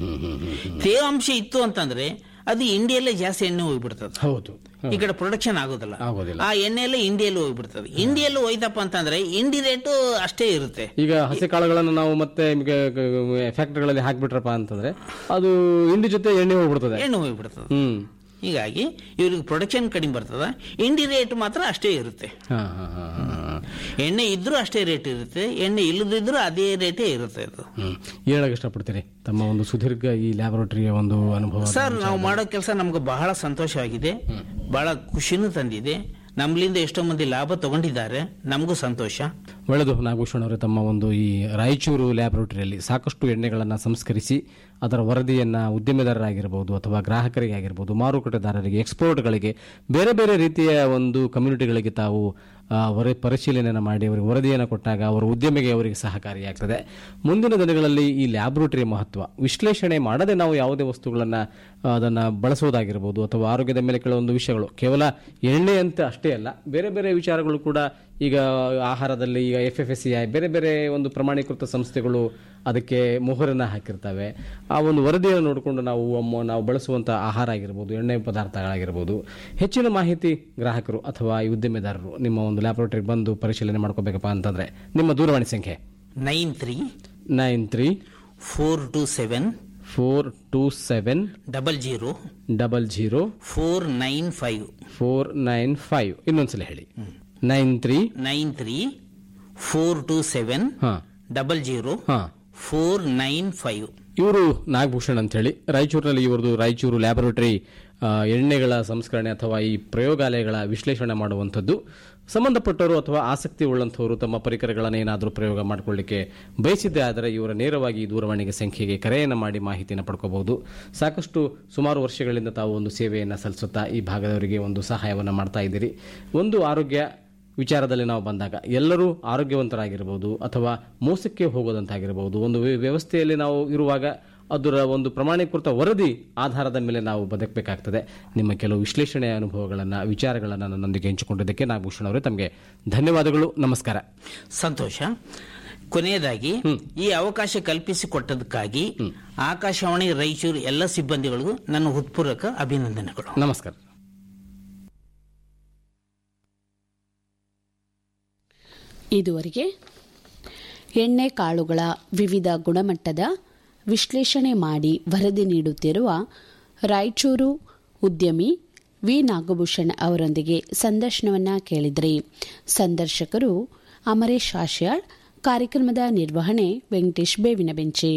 Speaker 11: ತೇವಾಂಶ ಇತ್ತು ಅಂತಂದ್ರೆ ಅದು ಇಂಡಿಯಲ್ಲೇ ಜಾಸ್ತಿ ಎಣ್ಣೆ ಹೋಗ್ಬಿಡ್ತದೆ
Speaker 10: ಹೌದು
Speaker 11: ಈ ಕಡೆ ಪ್ರೊಡಕ್ಷನ್ ಆಗೋದಿಲ್ಲ
Speaker 10: ಆಗೋದಿಲ್ಲ.
Speaker 11: ಆ ಎಣ್ಣೆಲ್ಲ ಇಂಡಿಯಲ್ಲಿ ಹೋಗ್ಬಿಡ್ತದೆ ಇಂಡಿಯಲ್ಲಿ ಹೋಯ್ತಪ್ಪ ಅಂತಂದ್ರೆ ಇಂಡಿ ರೇಟು ಅಷ್ಟೇ ಇರುತ್ತೆ
Speaker 10: ಈಗ ಹಸಿ ಕಾಳುಗಳನ್ನು ನಾವು ಮತ್ತೆ ಫ್ಯಾಕ್ಟರಿಗಳಲ್ಲಿ ಹಾಕ್ಬಿಟ್ರಪ್ಪ ಅಂತಂದ್ರೆ ಅದು ಇಂಡಿ ಜೊತೆ ಎಣ್ಣೆ ಹೋಗ್ಬಿಡ್ತದೆ
Speaker 11: ಎಣ್ಣೆ ಹೋಗ್ಬಿಡ್ತದೆ
Speaker 10: ಹ್ಮ್
Speaker 11: ಹೀಗಾಗಿ ಇವ್ರಿಗೆ ಪ್ರೊಡಕ್ಷನ್ ಕಡಿಮೆ ಬರ್ತದ ಇಂಡಿ ರೇಟ್ ಮಾತ್ರ ಅಷ್ಟೇ ಇರುತ್ತೆ
Speaker 10: ಹಾ ಹಾ ಹಾ ಹಾ
Speaker 11: ಎಣ್ಣೆ ಇದ್ರೂ ಅಷ್ಟೇ ರೇಟ್ ಇರುತ್ತೆ ಎಣ್ಣೆ ಇಲ್ಲದಿದ್ರೂ ಅದೇ ರೇಟೇ ಇರುತ್ತೆ ಅದು
Speaker 10: ಹ್ಮ್ ಏನ್ ಹೇಳಕ್ ಇಷ್ಟಪಡ್ತೀರಿ ತಮ್ಮ ಒಂದು ಸುದೀರ್ಘ ಈ ಲ್ಯಾಬೊರೇಟರಿಯ ಒಂದು ಅನುಭವ
Speaker 11: ಸರ್ ನಾವು ಮಾಡೋ ಕೆಲಸ ನಮ್ಗೆ ಬಹಳ ಸಂತೋಷವಾಗಿದೆ ಬಹಳ ಖುಷಿನೂ ತಂದಿದೆ ನಮ್ಲಿಂದ ಎಷ್ಟೋ ಮಂದಿ ಲಾಭ ತಗೊಂಡಿದ್ದಾರೆ ನಮಗೂ ಸಂತೋಷ
Speaker 10: ಒಳ್ಳೆದು ನಾಗಭೂಷಣ್ ಅವರೇ ತಮ್ಮ ಒಂದು ಈ ರಾಯಚೂರು ಲ್ಯಾಬೊರೇಟರಿಯಲ್ಲಿ ಸಾಕಷ್ಟು ಎಣ್ಣೆಗಳನ್ನು ಸಂಸ್ಕರಿಸಿ ಅದರ ವರದಿಯನ್ನು ಉದ್ಯಮಿದಾರರಾಗಿರ್ಬೋದು ಅಥವಾ ಗ್ರಾಹಕರಿಗೆ ಆಗಿರ್ಬೋದು ಮಾರುಕಟ್ಟೆದಾರರಿಗೆ ಎಕ್ಸ್ಪೋರ್ಟ್ಗಳಿಗೆ ಬೇರೆ ಬೇರೆ ರೀತಿಯ ಒಂದು ಕಮ್ಯುನಿಟಿಗಳಿಗೆ ತಾವು ಆ, ವರ ಪರಿಶೀಲನೆಯನ್ನು ಮಾಡಿ ಅವರಿಗೆ ವರದಿಯನ್ನು ಕೊಟ್ಟಾಗ ಅವರ ಉದ್ಯಮಿಗೆ ಅವರಿಗೆ ಸಹಕಾರಿಯಾಗ್ತದೆ ಮುಂದಿನ ದಿನಗಳಲ್ಲಿ ಈ ಲ್ಯಾಬೊರೇಟರಿ ಮಹತ್ವ ವಿಶ್ಲೇಷಣೆ ಮಾಡದೆ ನಾವು ಯಾವುದೇ ವಸ್ತುಗಳನ್ನು ಅದನ್ನು ಬಳಸೋದಾಗಿರ್ಬೋದು ಅಥವಾ ಆರೋಗ್ಯದ ಮೇಲೆ ಕೆಲವೊಂದು ವಿಷಯಗಳು ಕೇವಲ ಎಣ್ಣೆ ಅಂತ ಅಷ್ಟೇ ಅಲ್ಲ ಬೇರೆ ಬೇರೆ ವಿಚಾರಗಳು ಕೂಡ ಈಗ ಆಹಾರದಲ್ಲಿ ಈಗ F F S C I ಬೇರೆ ಬೇರೆ ಒಂದು ಪ್ರಮಾಣೀಕೃತ ಸಂಸ್ಥೆಗಳು ಅದಕ್ಕೆ ಮೊಹರನ್ನ ಹಾಕಿರ್ತವೆ ಆ ಒಂದು ವರದಿಯನ್ನು ನೋಡಿಕೊಂಡು ನಾವು ಒಮ್ಮ ನಾವು ಬಳಸುವಂಥ ಆಹಾರ ಆಗಿರ್ಬೋದು ಎಣ್ಣೆ ಪದಾರ್ಥಗಳಾಗಿರ್ಬೋದು ಹೆಚ್ಚಿನ ಮಾಹಿತಿ ಗ್ರಾಹಕರು ಅಥವಾ ಈ ಉದ್ಯಮಿದಾರರು ನಿಮ್ಮ ಒಂದು ಲ್ಯಾಬೊರೇಟರಿಗೆ ಬಂದು ಪರಿಶೀಲನೆ ಮಾಡ್ಕೋಬೇಕಪ್ಪ ಅಂತಂದ್ರೆ ನಿಮ್ಮ ದೂರವಾಣಿ ಸಂಖ್ಯೆ
Speaker 11: nine three
Speaker 10: nine three
Speaker 11: four two seven
Speaker 10: four two seven
Speaker 11: double zero
Speaker 10: double zero
Speaker 11: four nine five
Speaker 10: four nine five ಇನ್ನೊಂದ್ಸಲ ಹೇಳಿ nine three
Speaker 11: nine three four two seven
Speaker 10: ಹಾ
Speaker 11: ಡಬಲ್ ಜೀರೋ
Speaker 10: ಹಾ
Speaker 11: ಫೋರ್ ನೈನ್ ಫೈವ್
Speaker 10: ಇವರು ನಾಗಭೂಷಣ್ ಅಂತ ಹೇಳಿ ರಾಯಚೂರಿನಲ್ಲಿ ಇವರದು Raichur laboratory ಆ, ಎಣ್ಣೆಗಳ ಸಂಸ್ಕರಣೆ ಅಥವಾ ಈ ಪ್ರಯೋಗಾಲಯಗಳ ವಿಶ್ಲೇಷಣೆ ಮಾಡುವಂಥದ್ದು ಸಂಬಂಧಪಟ್ಟವರು ಅಥವಾ ಆಸಕ್ತಿ ಉಳ್ಳಂಥವರು ತಮ್ಮ ಪರಿಕರಗಳನ್ನು ಏನಾದರೂ ಪ್ರಯೋಗ ಮಾಡಿಕೊಳ್ಳಿಕ್ಕೆ ಬಯಸಿದ್ದೇ ಆದರೆ ಇವರ ನೇರವಾಗಿ ಈ ದೂರವಾಣಿಗೆ ಸಂಖ್ಯೆಗೆ ಕರೆಯನ್ನು ಮಾಡಿ ಮಾಹಿತಿಯನ್ನು ಪಡ್ಕೋಬಹುದು ಸಾಕಷ್ಟು ಸುಮಾರು ವರ್ಷಗಳಿಂದ ತಾವು ಒಂದು ಸೇವೆಯನ್ನು ಸಲ್ಲಿಸುತ್ತಾ ಈ ಭಾಗದವರಿಗೆ ಒಂದು ಸಹಾಯವನ್ನು ಮಾಡ್ತಾ ಇದ್ದೀರಿ ಒಂದು ಆರೋಗ್ಯ ವಿಚಾರದಲ್ಲಿ ನಾವು ಬಂದಾಗ ಎಲ್ಲರೂ ಆರೋಗ್ಯವಂತರಾಗಿರ್ಬೋದು ಅಥವಾ ಮೋಸಕ್ಕೆ ಹೋಗೋದಂತಾಗಿರ್ಬೋದು ಒಂದು ವ್ಯ- ವ್ಯವಸ್ಥೆಯಲ್ಲಿ ನಾವು ಇರುವಾಗ ಅದರ ಒಂದು ಪ್ರಮಾಣೀಕೃತ ವರದಿ ಆಧಾರದ ಮೇಲೆ ನಾವು ಬದುಕಬೇಕಾಗ್ತದೆ ನಿಮ್ಮ ಕೆಲವು ವಿಶ್ಲೇಷಣೆಯ ಅನುಭವಗಳನ್ನು ವಿಚಾರಗಳನ್ನು ನನ್ನೊಂದಿಗೆ ಹಂಚಿಕೊಂಡಿದ್ದಕ್ಕೆ ನಾಗಭೂಷಣ್ ಅವರೇ ತಮಗೆ ಧನ್ಯವಾದಗಳು ನಮಸ್ಕಾರ
Speaker 11: ಸಂತೋಷ ಕೊನೆಯದಾಗಿ ಈ ಅವಕಾಶ ಕಲ್ಪಿಸಿಕೊಟ್ಟದಕ್ಕಾಗಿ ಆಕಾಶವಾಣಿ ರಾಯಚೂರು ಎಲ್ಲ ಸಿಬ್ಬಂದಿಗಳಿಗೂ ನನ್ನ ಹೃತ್ಪೂರ್ವಕ ಅಭಿನಂದನೆಗಳು
Speaker 10: ನಮಸ್ಕಾರ
Speaker 5: ಇದುವರೆಗೆ ಎಣ್ಣೆ ಕಾಳುಗಳ ವಿವಿಧ ಗುಣಮಟ್ಟದ ವಿಶ್ಲೇಷಣೆ ಮಾಡಿ ವರದಿ ನೀಡುತ್ತಿರುವ ರಾಯಚೂರು ಉದ್ಯಮಿ ವಿ ನಾಗಭೂಷಣ್ ಅವರೊಂದಿಗೆ ಸಂದರ್ಶನವನ್ನ ಕೇಳಿದ್ರಿ ಸಂದರ್ಶಕರು ಅಮರೇಶ್ ಆಶ್ಯಾಳ್ ಕಾರ್ಯಕ್ರಮದ ನಿರ್ವಹಣೆ ವೆಂಕಟೇಶ್ ಬೇವಿನ ಬೆಂಚಿ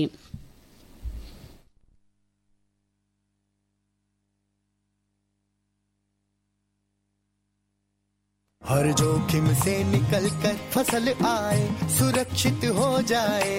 Speaker 8: हर जोखिम से निकल कर फसल आए सुरक्षित हो जाए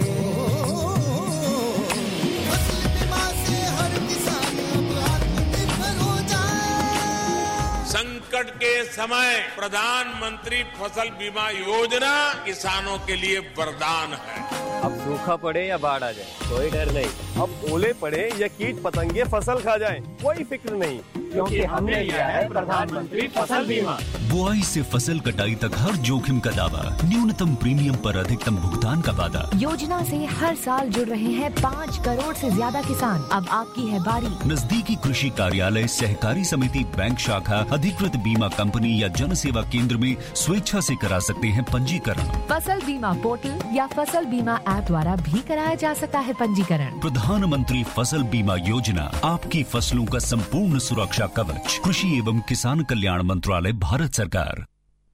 Speaker 8: फसल बीमा से हर किसान अब आत्मनिर्भर हो जाए
Speaker 12: संकट के समय प्रधानमंत्री फसल बीमा योजना किसानों के लिए वरदान है
Speaker 13: अब सूखा पड़े या बाढ़ आ जाए कोई डर नहीं अब ओले पड़े या कीट पतंगे फसल खा जाए कोई फिक्र नहीं क्योंकि हमने लिया है प्रधानमंत्री फसल बीमा
Speaker 14: बुआई से फसल कटाई तक हर जोखिम का दावा न्यूनतम प्रीमियम पर अधिकतम भुगतान का वादा
Speaker 15: योजना से हर साल जुड़ रहे हैं पाँच करोड़ से ज्यादा किसान अब आपकी है बारी
Speaker 14: नजदीकी कृषि कार्यालय सहकारी समिति बैंक शाखा अधिकृत बीमा कंपनी या जन सेवा केंद्र में स्वेच्छा से करा सकते हैं पंजीकरण
Speaker 15: फसल बीमा पोर्टल या फसल बीमा ऐप द्वारा भी कराया जा सकता है पंजीकरण
Speaker 14: प्रधानमंत्री फसल बीमा योजना आपकी फसलों का संपूर्ण सुरक्षा कवच कृषि एवं किसान कल्याण मंत्रालय भारत सरकार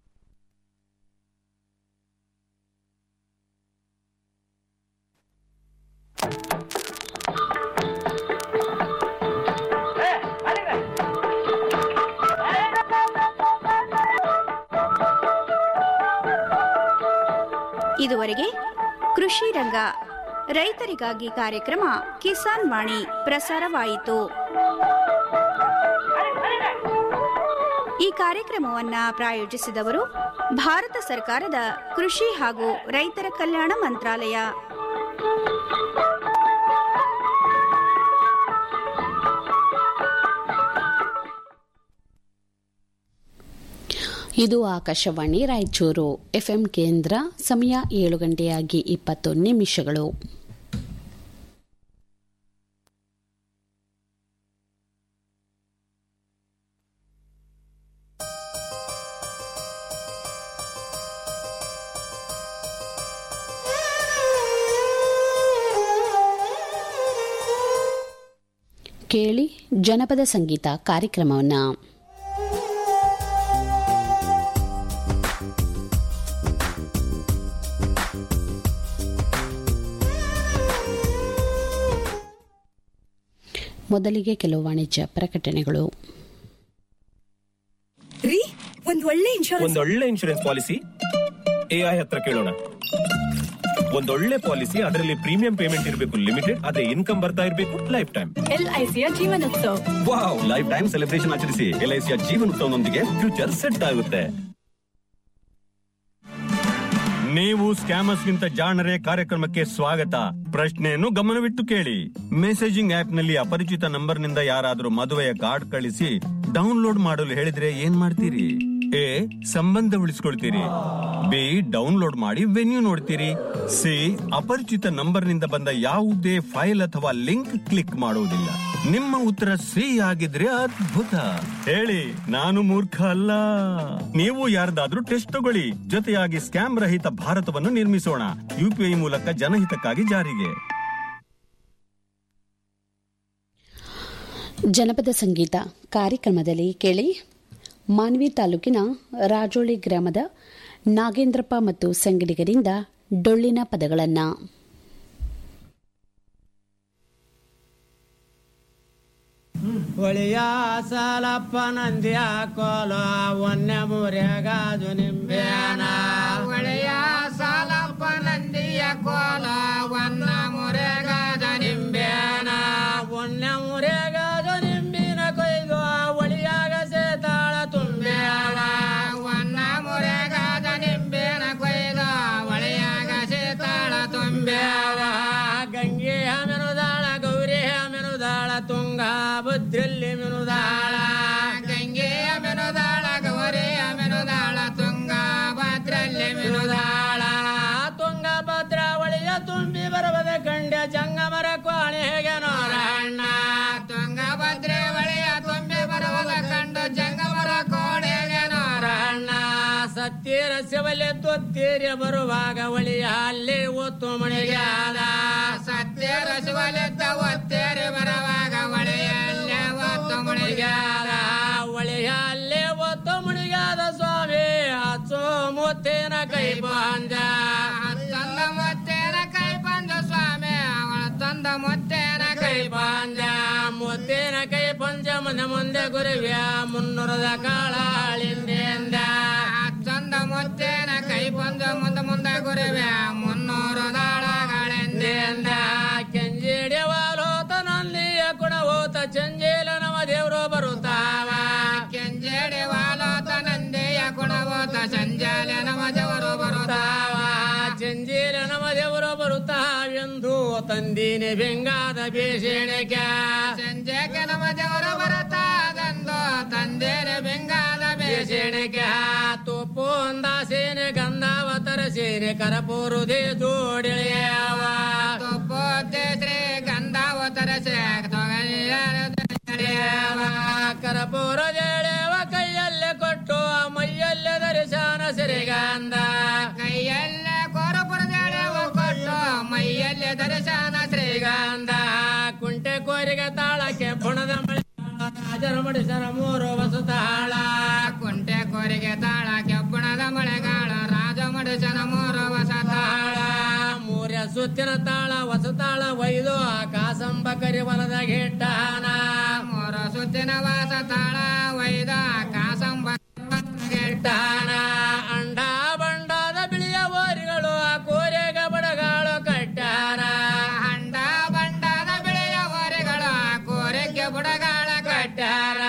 Speaker 6: ಇದುವರೆಗೆ ಕೃಷಿ ರಂಗ ರೈತರಿಗಾಗಿ ಕಾರ್ಯಕ್ರಮ ಕಿಸಾನ್ ವಾಣಿ ಪ್ರಸಾರವಾಯಿತು ಈ ಕಾರ್ಯಕ್ರಮವನ್ನ ಪ್ರಾಯೋಜಿಸಿದವರು ಭಾರತ ಸರ್ಕಾರದ ಕೃಷಿ ಹಾಗೂ ರೈತರ ಕಲ್ಯಾಣ ಮಂತ್ರಾಲಯ
Speaker 5: ಇದು ಆಕಾಶವಾಣಿ ರಾಯಚೂರು ಎಫ್ಎಂ ಕೇಂದ್ರ ಸಮಯ ಏಳು ಗಂಟೆಯಾಗಿ ಇಪ್ಪತ್ತು ನಿಮಿಷಗಳು ಕೇಳಿ ಜನಪದ ಸಂಗೀತ ಕಾರ್ಯಕ್ರಮವನ್ನ ಮೊದಲಿಗೆ ಕೆಲವು ವಾಣಿಜ್ಯ ಪ್ರಕಟಣೆಗಳು
Speaker 16: ರೀ ಒಂದ್ ಒಳ್ಳೆ ಇನ್ಶೂರೆನ್ಸ್
Speaker 13: ಒಂದೊಳ್ಳೆ ಇನ್ಶೂರೆನ್ಸ್ ಪಾಲಿಸಿ ಎಐ ಹತ್ರ ಕೇಳೋಣ ಒಂದೊಳ್ಳೆ ಪಾಲಿಸಿ ಅದರಲ್ಲಿ ಪ್ರೀಮಿಯಂ ಪೇಮೆಂಟ್ ಇರಬೇಕು ಲಿಮಿಟೆಡ್ ಅದೇ ಇನ್ಕಮ್ ಬರ್ತಾ ಇರಬೇಕು ಲೈಫ್ ಟೈಮ್
Speaker 16: ಎಲ್ಐಸಿಯ ಜೀವನೋತ್ಸವ
Speaker 13: ವಾವ್ ಲೈಫ್ ಟೈಮ್ ಸೆಲೆಬ್ರೇಷನ್ ಆಚರಿಸಿ ಎಲ್ಐಸಿಯ ಜೀವನೋತ್ಸವನೊಂದಿಗೆ ಫ್ಯೂಚರ್ ಸೆಟ್ ಆಗುತ್ತೆ ನೀವು ಸ್ಕ್ಯಾಮರ್ಸ್ ಗಿಂತ ಜಾಣರೇ ಕಾರ್ಯಕ್ರಮಕ್ಕೆ ಸ್ವಾಗತ ಪ್ರಶ್ನೆಯನ್ನು ಗಮನವಿಟ್ಟು ಕೇಳಿ ಮೆಸೇಜಿಂಗ್ ಆಪ್ ನಲ್ಲಿ ಅಪರಿಚಿತ ನಂಬರ್ ನಿಂದ ಯಾರಾದ್ರೂ ಮದುವೆಯ ಕಾರ್ಡ್ ಕಳಿಸಿ ಡೌನ್ಲೋಡ್ ಮಾಡಲು ಹೇಳಿದ್ರೆ ಏನ್ ಮಾಡ್ತೀರಿ ಎ ಸಂಬಂಧ ಉಳಿಸ್ಕೊಳ್ತೀರಿ ಬಿ ಡೌನ್ಲೋಡ್ ಮಾಡಿ ವೆನ್ಯೂ ನೋಡ್ತೀರಿ ಸಿ ಅಪರಿಚಿತ ನಂಬರ್ ನಿಂದ ಬಂದ ಯಾವುದೇ ಫೈಲ್ ಅಥವಾ ಲಿಂಕ್ ಕ್ಲಿಕ್ ಮಾಡುವುದಿಲ್ಲ ನಿಮ್ಮ ಉತ್ತರ ಸಿ ಆಗಿದ್ರೆ ಅದ್ಭುತ ಹೇಳಿ ನಾನು ಮೂರ್ಖ ಅಲ್ಲ ನೀವು ಯಾರ್ದಾದ್ರೂ ಟೆಸ್ಟ್ ತಗೊಳ್ಳಿ ಜೊತೆಯಾಗಿ ಸ್ಕ್ಯಾಮ್ ರಹಿತ ಭಾರತವನ್ನು ನಿರ್ಮಿಸೋಣ ಯುಪಿಐ ಮೂಲಕ ಜನಹಿತಕ್ಕಾಗಿ ಜಾರಿಗೆ
Speaker 5: ಜನಪದ ಸಂಗೀತ ಕಾರ್ಯಕ್ರಮದಲ್ಲಿ ಕೇಳಿ ಮಾನ್ವಿ ತಾಲೂಕಿನ ರಾಜೋಳಿ ಗ್ರಾಮದ ನಾಗೇಂದ್ರಪ್ಪ ಮತ್ತು ಸಂಗಡಿಗರಿಂದ ಡೊಳ್ಳಿನ ಪದಗಳನ್ನು
Speaker 17: ಒಳಿಯ ಸಾಲಪ್ಪ ನಂದಿಯ ಕೋಲ ಒನ್ನೆ ಮುರ್ಯಾಗಾಜು ನಿಂಬ್ಯಾನ ಒಳಿಯ ಸಾಲಪ್ಪ ನಂದಿಯ ಕೋಲ ಒನ್ನ ಮುರ್ಯಾಗಾಜ ನಿಂಬ್ಯಾನ ಒನ್ನೆ ಮುರ್ಯಾಗಾಜ ನಿಂಬಿನ ಕೊಯ್ದು ಒಳಿಯಾಗ ಸೇತಾಳ ತುಂಬ್ಯಾಳ ಒನ್ನ ಮುರ್ಯಾಗಾಜ ನಿಂಬಿನ ಕೊಯ್ದು ಒಳಿಯಾಗ ಸೇತಾಳ ತುಂಬ್ಯಾಳ ಗಂಗೆ ಮೆನುದಾಳ ಗೌರಿ ಮೆನುದಾಳ ತುಂಗ ಭದ್ರಲ್ಲಿ ಮೆನುದಾಳ ಗಂಗೆ ಮೆನುದಾಳ ಗೌರಿ ಮೆನುದಾಳ ತುಂಗ ಭದ್ರಲ್ಲಿ ಮೆನುದಾಳ ತುಂಗ ಭದ್ರ ಒಳಿಯ ತುಂಬಿ ಬರುವುದ ಕಂಡ ಜಂಗಮರ ಕೋಣೆಗೆ ನೋರಣ್ಣ ತುಂಗ ಭದ್ರೆ ಒಳಿಯ ತುಂಬಿ ಬರುವುದ ಕಂಡು ಜಂಗಮರ ಕೋಣೆಗೆ ನೋರಣ್ಣ ಸತ್ತೀರ ಶಿವಲೆ ತೊತ್ತೀರ ಬರುವಾಗ ಒಳಿಯ ಅಲ್ಲಿ ಒತ್ತು ಮಣಿಗೆ ಆದ ಸತ್ಯ ಒತ್ತೇರ ಶಿವಲಿದ್ದ ಒತ್ತೇರಿ ಬರುವಾಗ ಒಳೆಯಲ್ಲೇ ಒತ್ತು ಮುಳಿಗಾದ ಒಳೆಯಲ್ಲೇ ಒತ್ತು ಮುಳಿಗಾದ ಸ್ವಾಮಿ ಹಚ್ಚು ಮುತ್ತೇನ ಕೈ ಬಂದ ತಂದ ಮುತ್ತೇನ ಕೈ ಬಂದ ಸ್ವಾಮಿ ಅವಳ ತಂದ ಮುತ್ತೇನ ಕೈ ಬಂದ ಮುತ್ತೇನ ಕೈ ಪಂಚ ಮುಂದೆ ಮುಂದೆ ಗುರುವ್ಯ ಮುನ್ನೂರದ ಕಾಳಾಳಿಂದ ಚಂದ ಮುತ್ತೇನ ಕೈ ಪಂಚ ಮುಂದೆ ಮುಂದೆ ಗುರುವ್ಯ ಮುನ್ನೂರು ದಾಳಗಳಿಂದ ಕೆಂಜೇಡಿ ವಾಲೋತ ನಲ್ಲಿಯ ಕುಣ ಹೋತ ಚಂಜೇಲ ನವ ದೇವ್ರು ಬರುತ್ತಾವ ಕೆಂಜೇಡಿ ವಾಲೋತ ನಂದಿಯ ಕುಣ ಹೋತ ಚಂಜಾಲ ನವ ದೇವರು ಬರುತ್ತಾವ ಚಂಜೇಲ ನವ ದೇವರು ಬರುತ್ತಾವೆಂದು ತಂದಿನಿ ಬೆಂಗಾದ ಬೇಸೆಣೆಗ ಸಂಜೆಗೆ ನವ ದೇವರು ಬರುತ್ತಾದಂದು ತಂದೇನೆ ಬೆಂಗಾದ ಬೇಸೆಣೆಗ ತುಪ್ಪು ಸೇನೆ ಗಂಧಾವತರ ಸೇನೆ ಕರಪೂರುದೇ ಜೋಡಿಳೆಯವ ತುಪ್ಪು ಶ್ರೀ ಗಂಧಾವತರ ಕರಪೂರ ಜಳೆವ ಕೈಯಲ್ಲೇ ಕೊಟ್ಟು ಮೈಯಲ್ಲೇ ಧರಿಸಾನ ಸಿರಿಗಂಧ ಕೈಯಲ್ಲೇ ಕೊರಪುರ ಜಳೆವ ಕೊಟ್ಟು ಮೈಯಲ್ಲೇ ಧರಿಸಾನ ಶ್ರೀಗಂಧ ಕುಂಟೆ ಕೋರಿಗೆ ತಾಳಕ್ಕೆ ಬುಣದ ಮಳೆ ರಾಜರ ಮಡಿಸರ ಮೂರು ವಸುತಾಳ ಕುಂಟೆ ಕೋರಿಗೆ ತಾಳ ಕೆಬ್ಬಣದ ಮಳೆಗಾಳ ರಾಜ ಮಡಿಸನ ಮೂರು ವಸತಾಳ ಮೂರ ಸುತ್ತಿನ ತಾಳ ವಸತಾಳ ಒಯ್ದು ಕಾಸಂಬ ಕರಿವಲದ ಗೆಟ್ಟಾನ ಮೂರ ಸುತ್ತಿನ ವಸತಾಳ ಒಯ್ದ ಕಾಸಂಬ ಗೆಟ್ಟಾನ ಅಂಡ ಬಂಡದ ಬಿಳಿಯ ಓರಿಗಳು ಆ ಕೋರೆಗ ಬಡಗಾಳು ಕಟ್ಟಾರ ಅಂಡ ಬಂಡದ ಬಿಳಿಯ ಓರಿಗಳು ಆ ಕೋರೆಗೆ ಬುಡಗಾಳ ಕಟ್ಟಾರ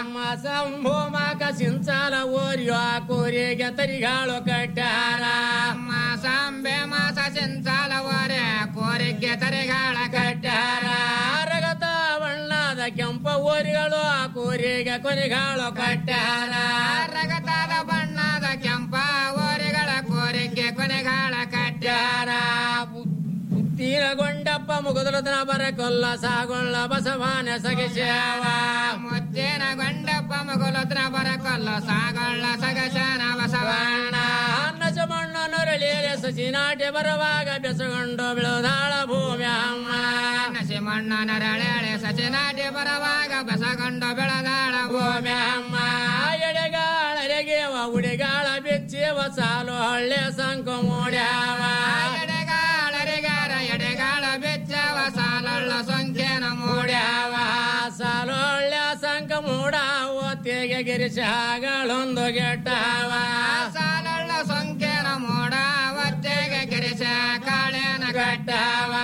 Speaker 17: ಸಂಭೂಮಕ ಸಿಂಚಾಲ ಓರಿಯೋ ಆ ಕೋರೆಗೆ ತರಿಗಾಳು ಕಟ್ಟಾರ ಮಾಸಂಬೆ ಮಾಸ ಸಿಂಚಾಲ ಓರೆ ಕೋರೆಗೆ ತರಿಗಾಳ ಕಟ್ಟಾರ ರಗತ ಬಣ್ಣದ ಕೆಂಪ ಓರಿಗಳು ಆ ಕೋರೆಗೆ ಕೊನೆಗಾಳು ಕಟ್ಟಾರ ರಗತದ ಬಣ್ಣದ ಕೆಂಪ ಓರಿಗಳ ಕೋರೆಗೆ ಕೊನೆಗಾಳ ಕಟ್ಟಾರ ತೀರಗೊಂಡಪ್ಪ ಮುಗುದರದನ ಬರ ಕೊಲ್ಲ ಸಾಗೊಳ್ಳ ಬಸವಾನ ಸಗಶವ ಮುತ್ತೇನ ಗೊಂಡಪ್ಪ ಮುಗುಲತ್ರ ಬರ ಕೊಲ್ಲ ಸಾಗೊಳ್ಳ ಸಗಶನ ಬಸವಣ್ಣ ನಸ ಮಣ್ಣ ನರಳಿಯಲೆ ಸಸಿ ನಾಟ್ಯ ಬರುವಾಗ ಬೆಸಗೊಂಡು ಬೆಳೆದಾಳ ಭೂಮಿ ಅಮ್ಮ ನಸಿ ಮಣ್ಣ ನರಳೆಳೆ ಸಸಿ ನಾಟ್ಯ ಬರುವಾಗ ಬೆಸಗೊಂಡು ಬೆಳೆದಾಳ ಭೂಮಿ ಅಮ್ಮ ಎಡೆಗಾಳರೆಗೆವ ಉಡೆಗಾಳ ಬೆಚ್ಚೇವ ಸಾಲು ಹಳ್ಳೆ ಸಂಕು ಮೂಡ್ಯಾವ ಎಡೆಗಾಳರೆಗಾರ ಎಡೆಗಾಳ ಬೆಚ್ಚವ ಸಾಲಳ್ಳ ಸಂಖ್ಯೆನ ಮೂಡ್ಯಾವ ಸಾಲೊಳ್ಳ ಸಂಕ ಮೂಡಾವ ತೆಗೆ ಗಿರಿಶಾಗಳೊಂದು ಗೆಟ್ಟವ ಸಾಲಳ್ಳ ಸಂಖ್ಯೆನ ಮೂಡಾವ ತೆಗೆ ಗಿರಿಶ ಕಾಳೆನ ಗಟ್ಟವ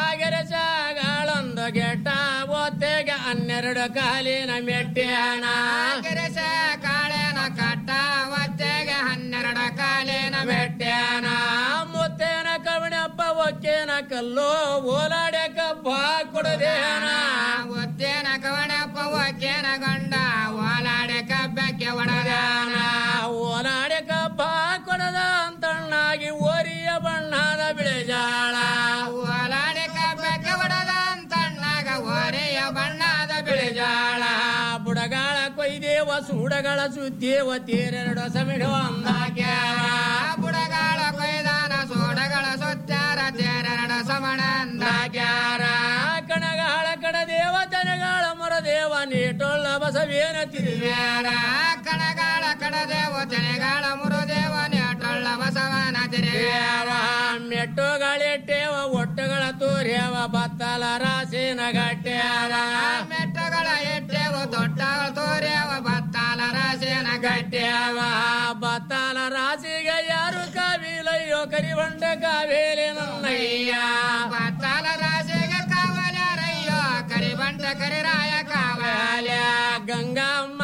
Speaker 17: ಗಿರಿಶಾಗಳೊಂದು ಗೆಟ್ಟವ ತೆಗೆ ಹನ್ನೆರಡು ಕಾಲಿನ ಮೆಟ್ಟ್ಯಾನ ಗಿರಿಶ ಕಾಳೆನ ಕಟ್ಟವ ತೆಗೆ ಹನ್ನೆರಡು ಕಾಲಿನ ಮೆಟ್ಟ್ಯಾನ ಮುತ್ತೇನ ಕವಣಪ್ಪ ಒಕ್ಕೇನ ಕಲ್ಲು ಓಲಾಡೆ ಕಬ್ಬ ಕೊಡದೇನ ಒತ್ತೇನ ಕವಣಪ್ಪ ಒಕ್ಕೇನ ಗಂಡ ಓಲಾಡೆ ಕಬ್ಬಕ್ಕೆ ಒಡದಾನ ಓಲಾಡೆ ಕಬ್ಬ ಕೊಡದ ಅಂತಣ್ಣಾಗಿ ಓರಿಯ ಬಣ್ಣದ ಬಿಳಿಜಾಳ ಓಲಾಡೆ ಕಬ್ಬಕ್ಕೆ ಒಡದ ಅಂತಣ್ಣಾಗ ಓರಿಯ ಬಣ್ಣದ ಬಿಳಿಜಾಳ ಬುಡಗಾಳ ಕೊಯ್ದೇವ ಸೂಡಗಳ ಸುದ್ದೇವ ತೇರೆರಡು ಸಮಿಡು ಅಂದಾಕ್ಯಾವ ಬುಡಗಾಳ ಕೊಯ್ದಾನ ಸೂಡಗಳ ಸುತ್ತಾರ ತೇರೆರಡು ಸಮಣ ಅಂದಾಕ್ಯಾರ ಕಣಗಾಳ ಕಡದೇವ ತನಗಾಳ ಮೊರದೇವ ನೀಟೊಳ್ಳ ಬಸವೇನ ತಿರುವ್ಯಾರ ಕಣಗಾಳ ಕಡದೇವ ತೆನೆಗಾಳ ಮುರುದೇವ ನೀಟೊಳ್ಳ ಬಸವನ ತಿರುವ್ಯಾರ ಮೆಟ್ಟುಗಳಿಟ್ಟೇವ ಒಟ್ಟುಗಳ ತೂರ್ಯವ ಬತ್ತಲ ರಾಸಿನ ಗಟ್ಟ್ಯಾರ ಮೆಟ್ಟುಗಳ ಇಟ್ಟೇವ ದೊಡ್ಡಗಳ ತೋರ್ಯವ ಬತ್ತಾಲ ರಾಸಿನ ಗಟ್ಟ್ಯಾವ ಬತ್ತಾಲ ರಾಸಿಗೆ ಯಾರು ಕಾವಿಲಯ್ಯೋ ಕರಿಬಂಡ ಕಾವೇಲಿ ನನ್ನಯ್ಯ ಬತ್ತಾಲ ರಾಸಿಗೆ ಕಾವಲ್ಯಾರಯ್ಯೋ ಕರಿಬಂಡ ಕರಿರಾಯ ಕಾವಲ್ಯ ಗಂಗಮ್ಮ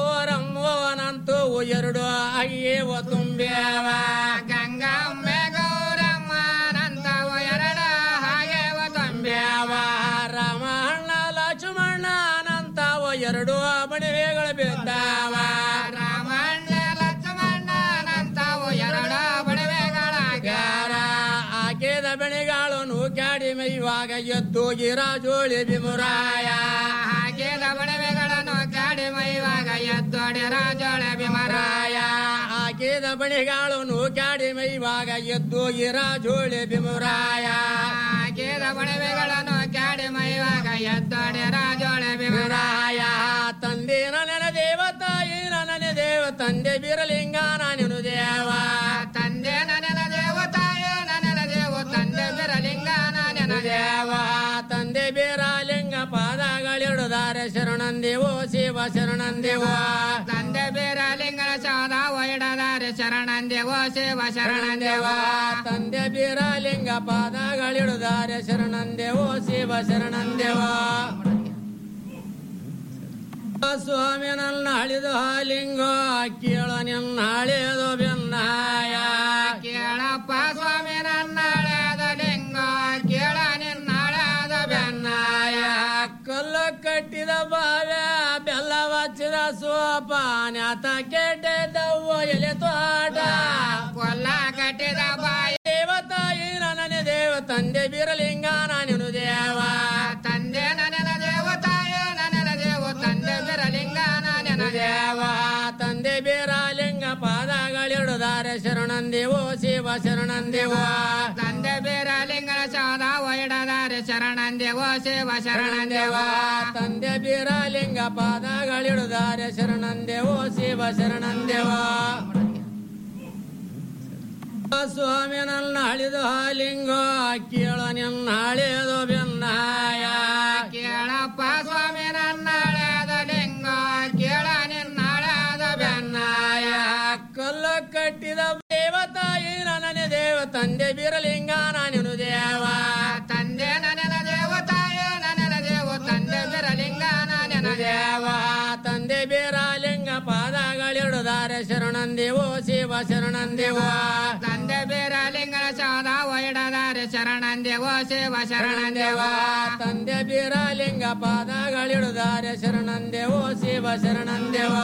Speaker 17: ಗೌರಮ್ಮನಂತೂ ಎರಡು ಅಯ್ಯೇವ ತುಂಬ್ಯಾವ ಗಂಗಮ್ಮ ಗೌರಮ್ಮನಂತವು ಎರಡ ಹಾಗೇವ ತುಂಬ್ಯಾವ ರಾಮಣ್ಣ ಲಕ್ಷ್ಮಣ ಅನಂತವು ಎರಡು ಬಣಿವೆಗಳು ಬಿದ್ದಾವ ರಾಮಣ್ಣ ಲಕ್ಷ್ಮಣ ಅನಂತವು ಎರಡು ಬಣಿವೆಗಳಾಗ್ಯಾರ ಆಕೆದ ಬೆಣಿಗಾಳು ನೂಕ್ಯಾಡಿ ಮೈವಾಗ ಎದ್ದೋಗಿ ರಾಜೋಳಿ ಬಿಮುರಾಯ ಹಾಕಿದ ಬಣವೆಗಳನ್ನು ಕಾಡಿ ಮೈವಾಗ ಎದ್ದೋಡಿ ರಾಜೋಳೆ ಬಿಮರಾಯ ಹಾಕಿದ ಬಣಿಗಾಳು ನೂಕ್ಯಾಡಿ ಮೈವಾಗ ಎದ್ದೋಗಿ ರಾಜೋಳಿ ಬಿಮುರಾಯ ಹಾಕಿದ ಬಣವೆಗಳನ್ನು ಎದ್ದಡೆ ರಾಜೊಳೆ ಬಿರಾಯ ತಂದೆ ನನ್ನ ದೇವತಾಯಿ ನನ್ನ ದೇವ ತಂದೆ ಬಿರಲಿಂಗ ನಾನು ದೇವ ತಂದೆ ನನ್ನ ದೇವತಾಯ ನನ್ನ ದೇವ ತಂದೆ ಬಿರಲಿಂಗ ನಾನು ದೇವ ತಂದೆ ಬೀರಲಿಂಗ ಪಾದಗಳಿಡುತ್ತಾರೆ ಶರಣಂದೇವೋ ಶಿವ ಶರಣಂದೇವೋ ತಂದೆ ಬೀರಲಿಂಗನ ಶಾದ ಒಯ್ಡದಾರೆ ಶರಣಂದೇವೋ ಶಿವ ಶರಣಂದೇವ ತಂದೆ ಬೀರಲಿಂಗ ಪಾದಗಳಿಡುತ್ತಾರೆ ಶರಣಂದೇವೋ ಶಿವ ಶರಣಂದೇವ ಸ್ವಾಮಿ ನನ್ನ ಹಳಿದು ಹಾಲಿಂಗೋ ಕೇಳ ನಿನ್ನ ಹಳೆಯದು ಬೆನ್ನಾಯ ಕೇಳಪ್ಪ ಸ್ವಾಮಿ ನನ್ನ ಹಳೆಯದ ಲಿಂಗೋ ಕೇಳ ನಿನ್ನ ಹಳೆಯದ ಬೆನ್ನಾಯ ಕಲ್ಲು ಕಟ್ಟಿದ ಬಾವ್ಯ ಬೆಲ್ಲ ಹಚ್ಚಿದ ಸೋಪಾನ ಆತ ಕೆಟ್ಟದವ್ವ ಎಲೆ ತೋಟ ಕೊಲ್ಲ ಕಟ್ಟಿದ ಬಾಯಿ ದೇವತಾಯಿ ನನ್ನ ದೇವ ತಂದೆ ಬೀರಲಿಂಗ ನಾನು ದೇವ ತಂದೆ ನನ್ನ ದೇವತಾಯ ನನ್ನ ದೇವ ತಂದೆ ಬೀರಲಿಂಗ ನಾನು ದೇವ ತಂದೆ ಬೀರಲಿಂಗ ಪಾದಗಳಿಡುತ್ತಾರೆ ಶರಣಂದೇವೋ ಶಿವ ಶರಣಂದೇವೋ ತಂದೆ ಬೀರಲಿಂಗನ ಶಾದ ಒಯ್ಡದಾರೆ ಶರಣಂದೇವೋ ಶಿವ ಶರಣಂದೇವ ತಂದೆ ಬೀರಲಿಂಗ ಪಾದಗಳಿಡುತ್ತಾರೆ ಶರಣಂದೇವೋ ಶಿವ ಶರಣಂದೇವ ಸ್ವಾಮಿ ನನ್ನ ಹಳಿದು ಹಾಲಿಂಗೋ ಕೇಳ ನಿನ್ನ ಹಳೆಯದು ಬೆನ್ನಾಯ ಕೇಳಪ್ಪ ಸ್ವಾಮಿ ನನ್ನ ಹಳೆಯದ ಲಿಂಗೋ ಕೇಳ ನಿನ್ನ ಹಳೆಯದ ಬೆನ್ನಾಯ ಕಲ್ಲು ಕಟ್ಟಿದ ದೇವತಾಯಿ ನನ್ನ ದೇವ ತಂದೆ ಬೀರಲಿಂಗ ನಾನು ದೇವ ತಂದೆ ನನ್ನ ದೇವತಾಯ ನನ್ನ ದೇವ ತಂದೆ ಬೀರಲಿಂಗ ನಾನು ದೇವ ತಂದೆ ಬೀರಲಿಂಗ ಪಾದಗಳಿಡುತ್ತಾರೆ ಶರಣಂದೇವೋ ಶಿವ ಶರಣಂದೇವೋ ತಂದೆ ಬೀರಲಿಂಗನ ಶಾದ ಒಯ್ಡದಾರೆ ಶರಣಂದೇವೋ ಶಿವ ಶರಣಂದೇವ ತಂದೆ ಬೀರಲಿಂಗ ಪಾದಗಳಿಡುತ್ತಾರೆ ಶರಣಂದೇವೋ ಶಿವ ಶರಣಂದೇವ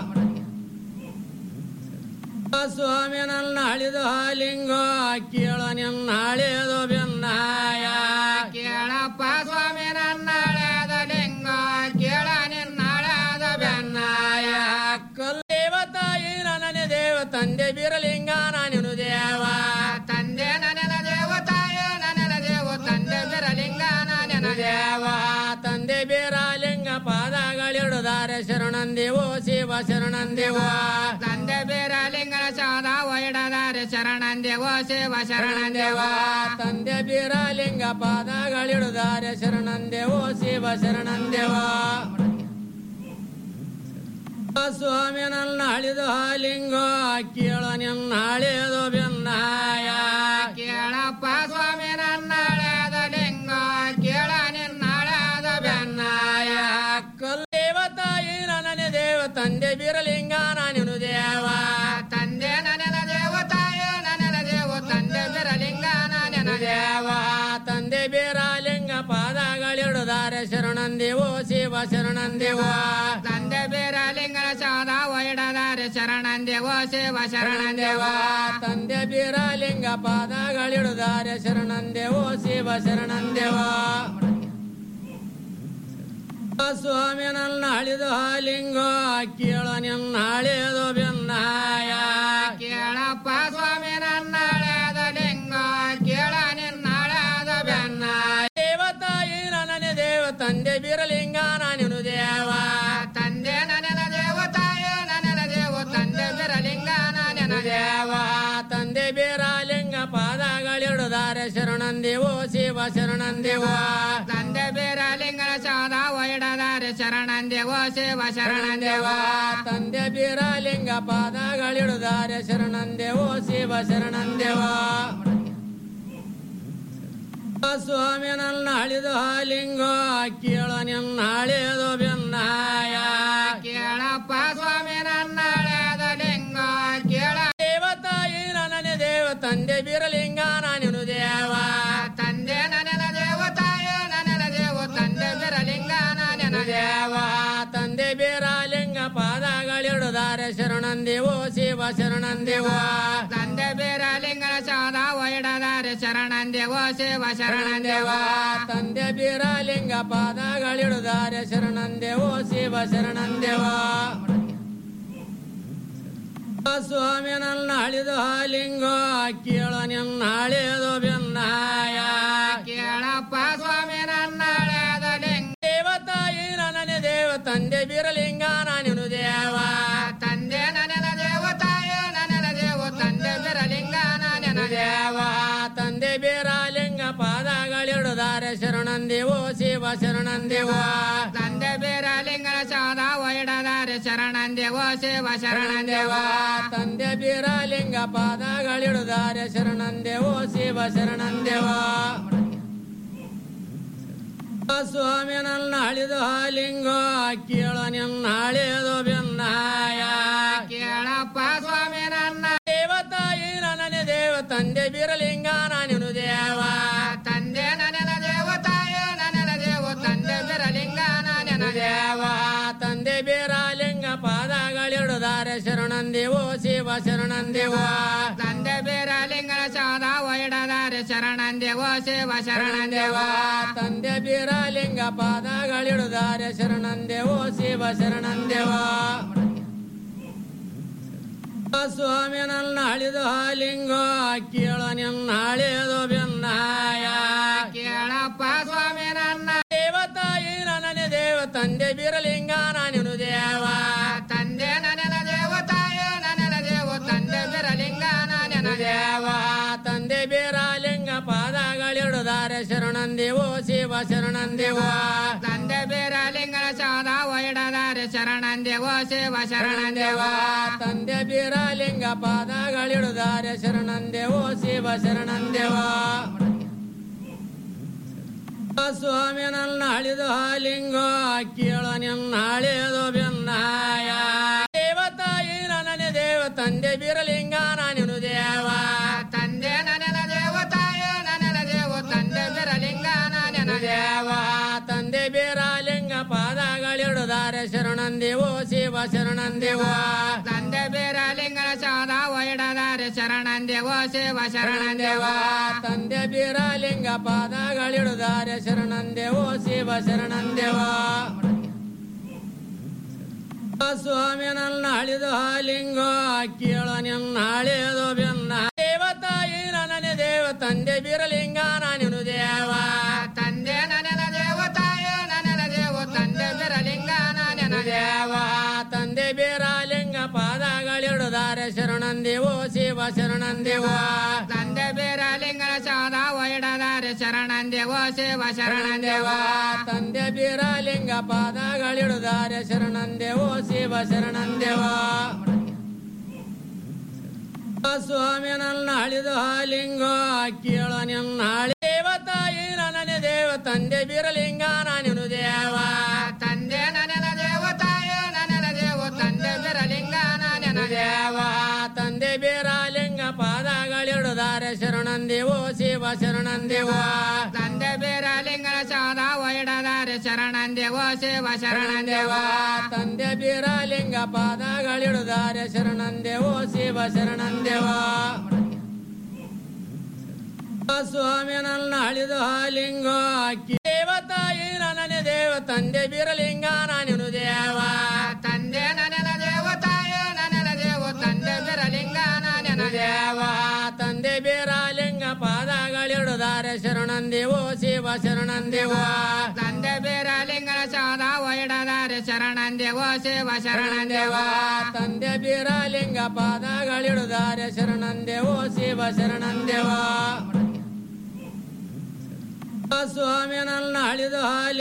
Speaker 17: ಸ್ವಾಮಿ ನನ್ನ ಹಳಿದು ಹಾಲಿಂಗೋ ಕೇಳ ನಿನ್ನ ಹಳೆಯದು ಬೆನ್ನಾಯ ಕೇಳಪ್ಪ ಸ್ವಾಮಿ ನನ್ನ ಹಳೆಯದ ಲಿಂಗೋ ಕೇಳ ನಿನ್ನ ಹಳೆಯದ ಬೆನ್ನಾಯ ಕಲ್ ದೇವತಾಯಿ ನನ್ನ ದೇವ ತಂದೆ ಬೀರಲಿಂಗ ನಾನು ದೇವ ತಂದೆ ನನ್ನ ದೇವತಾಯ ನನ್ನ ದೇವ ತಂದೆ ಬೀರಲಿಂಗ ನಾನು ದೇವ ತಂದೆ ಬೀರಲಿಂಗ ಪಾದಗಳಿಡುತ್ತಾರೆ ಶರಣಂದೇವೋ ಶಿವ ಶರಣಂದೇವೋ ತಂದೆ ಬೀರಲಿಂಗನ ಶಾದ ಒಯ್ಡದಾರೆ ಶರಣಂದೇವೋ ಶಿವ ಶರಣಂದೇವ ತಂದೆ ಬೀರಲಿಂಗ ಪಾದಗಳಿಡುತ್ತಾರೆ ಶರಣಂದೇವೋ ಶಿವ ಶರಣಂದೇವ ಸ್ವಾಮಿ ನನ್ನ ಹಳಿದು ಹಾಲಿಂಗೋ ಕೇಳ ನಿನ್ನ ಹಳೆಯದು ಬೆನ್ನಾಯ ಕೇಳಪ್ಪ ಸ್ವಾಮಿ ನನ್ನ ಹಳೆಯದ ಲಿಂಗೋ ಕೇಳ ನಿನ್ನ ಹಳೆಯದ ಬೆನ್ನಾಯ ಕಲ್ ದೇವತಾಯಿ ನನ್ನ ದೇವ ತಂದೆ ಬೀರಲಿಂಗ ನಾನು ದೇವ ತಂದೆ ನನ್ನ ದೇವತಾಯ ನನ್ನ ದೇವ ತಂದೆ ಬೀರಲಿಂಗ ನಾನು ದೇವ ತಂದೆ ಬೀರಲಿಂಗ ಪಾದಗಳಿಡುತ್ತಾರೆ ಶರಣಂದೇವೋ ಶಿವ ಶರಣಂದೇವೋ ತಂದೆ ಬೀರಲಿಂಗನ ಶಾದ ಒಯ್ಡದಾರೆ ಶರಣಂದೇವೋ ಶಿವ ಶರಣಂದೇವ ತಂದೆ ಬೀರಲಿಂಗ ಪಾದಗಳಿಡುತ್ತಾರೆ ಶರಣಂದೇವೋ ಶಿವ ಶರಣಂದೇವ ಸ್ವಾಮಿ ನನ್ನ ಹಳಿದು ಹಾಲಿಂಗೋ ಕೇಳ ನಿನ್ನ ಹಳೆಯದು ಬೆನ್ನಾಯ ಕೇಳಪ್ಪ ಸ್ವಾಮಿ ನನ್ನ ಹಳೆಯದ ಲಿಂಗೋ ಕೇಳ ನಿನ್ನ ಹಳೆಯದ ಬೆನ್ನಾಯ ದೇವತಾಯಿ ನನ್ನ ದೇವ ತಂದೆ ಬೀರಲಿಂಗ ನಾನು ದೇವ ತಂದೆ ನನ್ನ ದೇವತಾಯ ನನ್ನ ದೇವ ತಂದೆ ಬೀರಲಿಂಗ ನಾನು ದೇವ ತಂದೆ ಬೀರಲಿಂಗ ಪಾದಗಳಿಡುತ್ತಾರೆ ಶರಣಂದೇವೋ ಶಿವ ಶರಣಂದೇವೋ ತಂದೆ ಬೀರಲಿಂಗನ ಶಾದ ಒಯ್ಡದಾರೆ ಶರಣಂದೇವೋ ಶಿವ ಶರಣಂದೇವ ತಂದೆ ಬೀರಲಿಂಗ ಪಾದಗಳಿಡುತ್ತಾರೆ ಶರಣಂದೇವೋ ಶಿವ ಶರಣಂದೇವ ಸ್ವಾಮಿ ನನ್ನ ಹಳಿದು ಹಾಲಿಂಗೋ ಕೇಳ ನಿನ್ನ ಹಳೆಯದು ಬೆನ್ನಾಯ ಕೇಳಪ್ಪ ಸ್ವಾಮಿ ನನ್ನ ಹಳೆಯದ ಲಿಂಗೋ ಕೇಳ ದೇವತಾಯಿ ನನ್ನ ದೇವ ತಂದೆ ಬೀರಲಿಂಗ ನಾನು ದೇವ ತಂದೆ ನನ್ನ ದೇವತಾಯ ನನ್ನ ದೇವ ತಂದೆ ಬೀರಲಿಂಗ ನಾನು ದೇವ ತಂದೆ ಬೀರಲಿಂಗ ಪಾದಗಳಿಡುತ್ತಾರೆ ಶರಣಂದೇವೋ ಶಿವ ಶರಣಂದೇವೋ ತಂದೆ ಬೀರಲಿಂಗನ ಶಾದ ಒಯ್ಡದಾರೆ ಶರಣಂದೇವೋ ಶಿವ ಶರಣಂದೇವ ತಂದೆ ಬೀರಲಿಂಗ ಪಾದಗಳಿಡುತ್ತಾರೆ ಶರಣಂದೇವೋ ಶಿವ ಶರಣಂದೇವ ಸ್ವಾಮಿ ನನ್ನ ಹಳಿದು ಹಾಲಿಂಗೋ ಕೇಳ ನಿನ್ನ ಹಳೆಯದು ಬೆನ್ನಾಯ ಕೇಳಪ್ಪ ಸ್ವಾಮಿ ನನ್ನ ಹಳೆಯದ ಲಿಂಗ ತಂದೆ ಬೀರಲಿಂಗ ನಾನಿನು ದೇವ ತಂದೆ ನನೆನ ದೇವ ತಾಯೇ ನನೆನ ದೇವ ತಂದೆ ಬೀರಲಿಂಗ ನಾನೆನ ದೇವ ತಂದೆ ಬೀರಲಿಂಗ ಪಾದಗಳಿಡುತ್ತಾರೆ ಶರಣಂದೇವೋ ಶಿವ ಶರಣಂದೇವೋ ತಂದೆ ಬೀರಲಿಂಗನ ಶಾದ ಒಯ್ಡದಾರೆ ಶರಣಂದೇವೋ ಶಿವ ಶರಣಂದೇವ ತಂದೆ ಬೀರಲಿಂಗ ಪಾದಗಳಿಡುತ್ತಾರೆ ಶರಣಂದೇವೋ ಶಿವ ಶರಣಂದೇವ ಸ್ವಾಮಿ ನನ್ನ ಹಳಿದು ಹಾಲಿಂಗೋ ಕೇಳ ನಿನ್ನ ಹಳೆಯದು ಬೆನ್ನಾಯ ಕೇಳಪ್ಪ ಸ್ವಾಮಿ ನನ್ನ ದೇವತಾಯಿ ನನ್ನ ದೇವ ತಂದೆ ಬೀರಲಿಂಗ ನಾನಿನು ದೇವ ತಂದೆ ನನೆನ ದೇವತಾಯ ನನೆನ ದೇವ ತಂದೆ ಬೀರಲಿಂಗ ನಾನೆನ ದೇವ ತಂದೆ ಬೀರಲಿಂಗ ಪಾದಗಳಿಡುತ್ತಾರೆ ಶರಣಂದೇವೋ ಶಿವ ಶರಣಂದೇವೋ ತಂದೆ ಬೀರಲಿಂಗನ ಶಾದ ಒಯ್ಡದಾರೆ ಶರಣಂದೇವೋ ಶಿವ ಶರಣಂದೇವ ತಂದೆ ಬೀರಲಿಂಗ ಪಾದಗಳಿಡುತ್ತಾರೆ ಶರಣಂದೇವೋ ಶಿವ ಶರಣಂದೇವ ಸ್ವಾಮಿ ನನ್ನ ಹಳಿದು ಹಾಲಿಂಗೋ ಕೇಳ ನಿನ್ನ ಹಳೆಯದು ಬೆನ್ನಾಯ ಕೇಳಪ್ಪ ಸ್ವಾಮಿ ನನ್ನ ದೇವತಾಯಿ ನನ್ನ ದೇವ ತಂದೆ ಬೀರಲಿಂಗ ನಾನಿನು ದೇವ ತಂದೆ ನನೆನ ದೇವತಾಯ ನನೆನ ದೇವ ತಂದೆ ಬೀರಲಿಂಗ ನಾನೆನ ದೇವ ತಂದೆ ಬೀರಲಿಂಗ ಪಾದಗಳಿಡುತ್ತಾರೆ ಶರಣಂದೇವೋ ಶಿವ ಶರಣಂದೇವೋ ತಂದೆ ಬೀರಲಿಂಗನ ಶಾದ ಒಯ್ಡದಾರೆ ಶರಣಂದೇವೋ ಶಿವ ಶರಣಂದೇವ ತಂದೆ ಬೀರಲಿಂಗ ಪಾದಗಳಿಡುತ್ತಾರೆ ಶರಣಂದೇವೋ ಶಿವ ಶರಣಂದೇವ ಸ್ವಾಮಿ ನನ್ನ ಹಳಿದು ಹಾಲಿಂಗೋ ಕೇಳ ನಿನ್ನ ಹಳೆಯದು ಬೆನ್ನಾಯ ದೇವತಾಯಿ ನನ್ನ ದೇವ ತಂದೆ ಬೀರಲಿಂಗ ನಾನಿನು ದೇವ ತಂದೆ ನನೆನ ದೇವತಾಯ ನನೆನ ದೇವ ತಂದೆ ಬೀರಲಿಂಗ ನಾನೆನ ದೇವ ತಂದೆ ಬೀರಲಿಂಗ ಪಾದಗಳಿಡುತ್ತಾರೆ ಶರಣಂದೇವೋ ಶಿವ ಶರಣಂದೇವೋ ತಂದೆ ಬೀರಲಿಂಗನ ಶಾದ ಒಯ್ಡದಾರೆ ಶರಣಂದೇವೋ ಶಿವ ಶರಣಂದೇವ ತಂದೆ ಬೀರಲಿಂಗ ಪಾದಗಳಿಡುತ್ತಾರೆ ಶರಣಂದೇವೋ ಶಿವ ಶರಣಂದೇವ ಸ್ವಾಮಿ ನನ್ನ ಹಳಿದು ಹಾಲಿಂಗೋ ಕೇಳ ನಿನ್ನ ಹಳೆಯದು ಬೆನ್ನ ದೇವತಾಯಿ ನನ್ನ ದೇವ ತಂದೆ ಬೀರಲಿಂಗ ನಾನಿನು ದೇವ ತಂದೆ ನನೆನ ದೇವತಾಯ ನನೆನ ದೇವ ತಂದೆ ಬೀರಲಿಂಗ ನಾನೆನ ದೇವ ತಂದೆ ಬೀರಲಿಂಗ ಪಾದಗಳಿಡುತ್ತಾರೆ ಶರಣಂದೇವೋ ಶಿವ ಶರಣಂದೇವೋ ತಂದೆ ಬೀರಲಿಂಗನ ಶಾದ ಒಯ್ಡದಾರೆ ಶರಣಂದೇವೋ ಶಿವ ಶರಣಂದೇವ ತಂದೆ ಬೀರಲಿಂಗ ಪಾದಗಳಿಡುತ್ತಾರೆ ಶರಣಂದೇವೋ ಶಿವ ಶರಣಂದೇವ ಸ್ವಾಮಿ ನನ್ನ ಹಳಿದು ಹಾಲಿಂಗೋ ಕೇಳ ನಿನ್ನ ಹಳಿ ದೇವತಾಯಿ ನನ್ನ ದೇವ ತಂದೆ ಬೀರಲಿಂಗ ನಾನಿನು ದೇವ ತಂದೆ ನನೆನ ದೇವತಾಯ ನನೆನ ದೇವ ತಂದೆ ಬೀರಲಿಂಗ ನಾನೆನ ದೇವ ತಂದೆ ಬೀರಲಿಂಗ ಪಾದಗಳಿಡುತ್ತಾರೆ ಶರಣಂದೇವೋ ಶಿವ ಶರಣಂದೇವೋ ತಂದೆ ಬೀರಲಿಂಗನ ಶಾದ ಒಯ್ಡದಾರೆ ಶರಣಂದೇವೋ ಶಿವ ಶರಣಂದೇವ ತಂದೆ ಬೀರಲಿಂಗ ಪಾದಗಳಿಡುತ್ತಾರೆ ಶರಣಂದೇವೋ ಶಿವ ಶರಣಂದೇವ ಸ್ವಾಮಿ ನನ್ನ ಹಳಿದು ಹಾಲಿಂಗೋ ದೇವತಾಯಿ ನನ್ನ ದೇವ ತಂದೆ ಬೀರಲಿಂಗ ನಾನಿನು ದೇವ ತಂದೆ ನನೆನ ದೇವತಾಯ ನನೆನ ದೇವ ತಂದೆ ಬೀರಲಿಂಗ ನಾನೆನ ದೇವ ತಂದೆ ಬೀರಲಿಂಗ ಪಾದಗಳಿಡುತ್ತಾರೆ ಶರಣಂದೇವೋ ಶಿವ ಶರಣಂದೇವೋ ತಂದೆ ಬೀರಲಿಂಗನ ಶಾದ ಒಯ್ಡದಾರೆ ಶರಣಂದೇವೋ ಶಿವ ಶರಣಂದೇವ ತಂದೆ ಬೀರಲಿಂಗ ಪಾದಗಳಿಡುತ್ತಾರೆ ಶರಣಂದೇವೋ ಶಿವ ಶರಣಂದೇವ ಸ್ವಾಮಿ ನನ್ನ ಹಳಿದು ಹಾಲಿ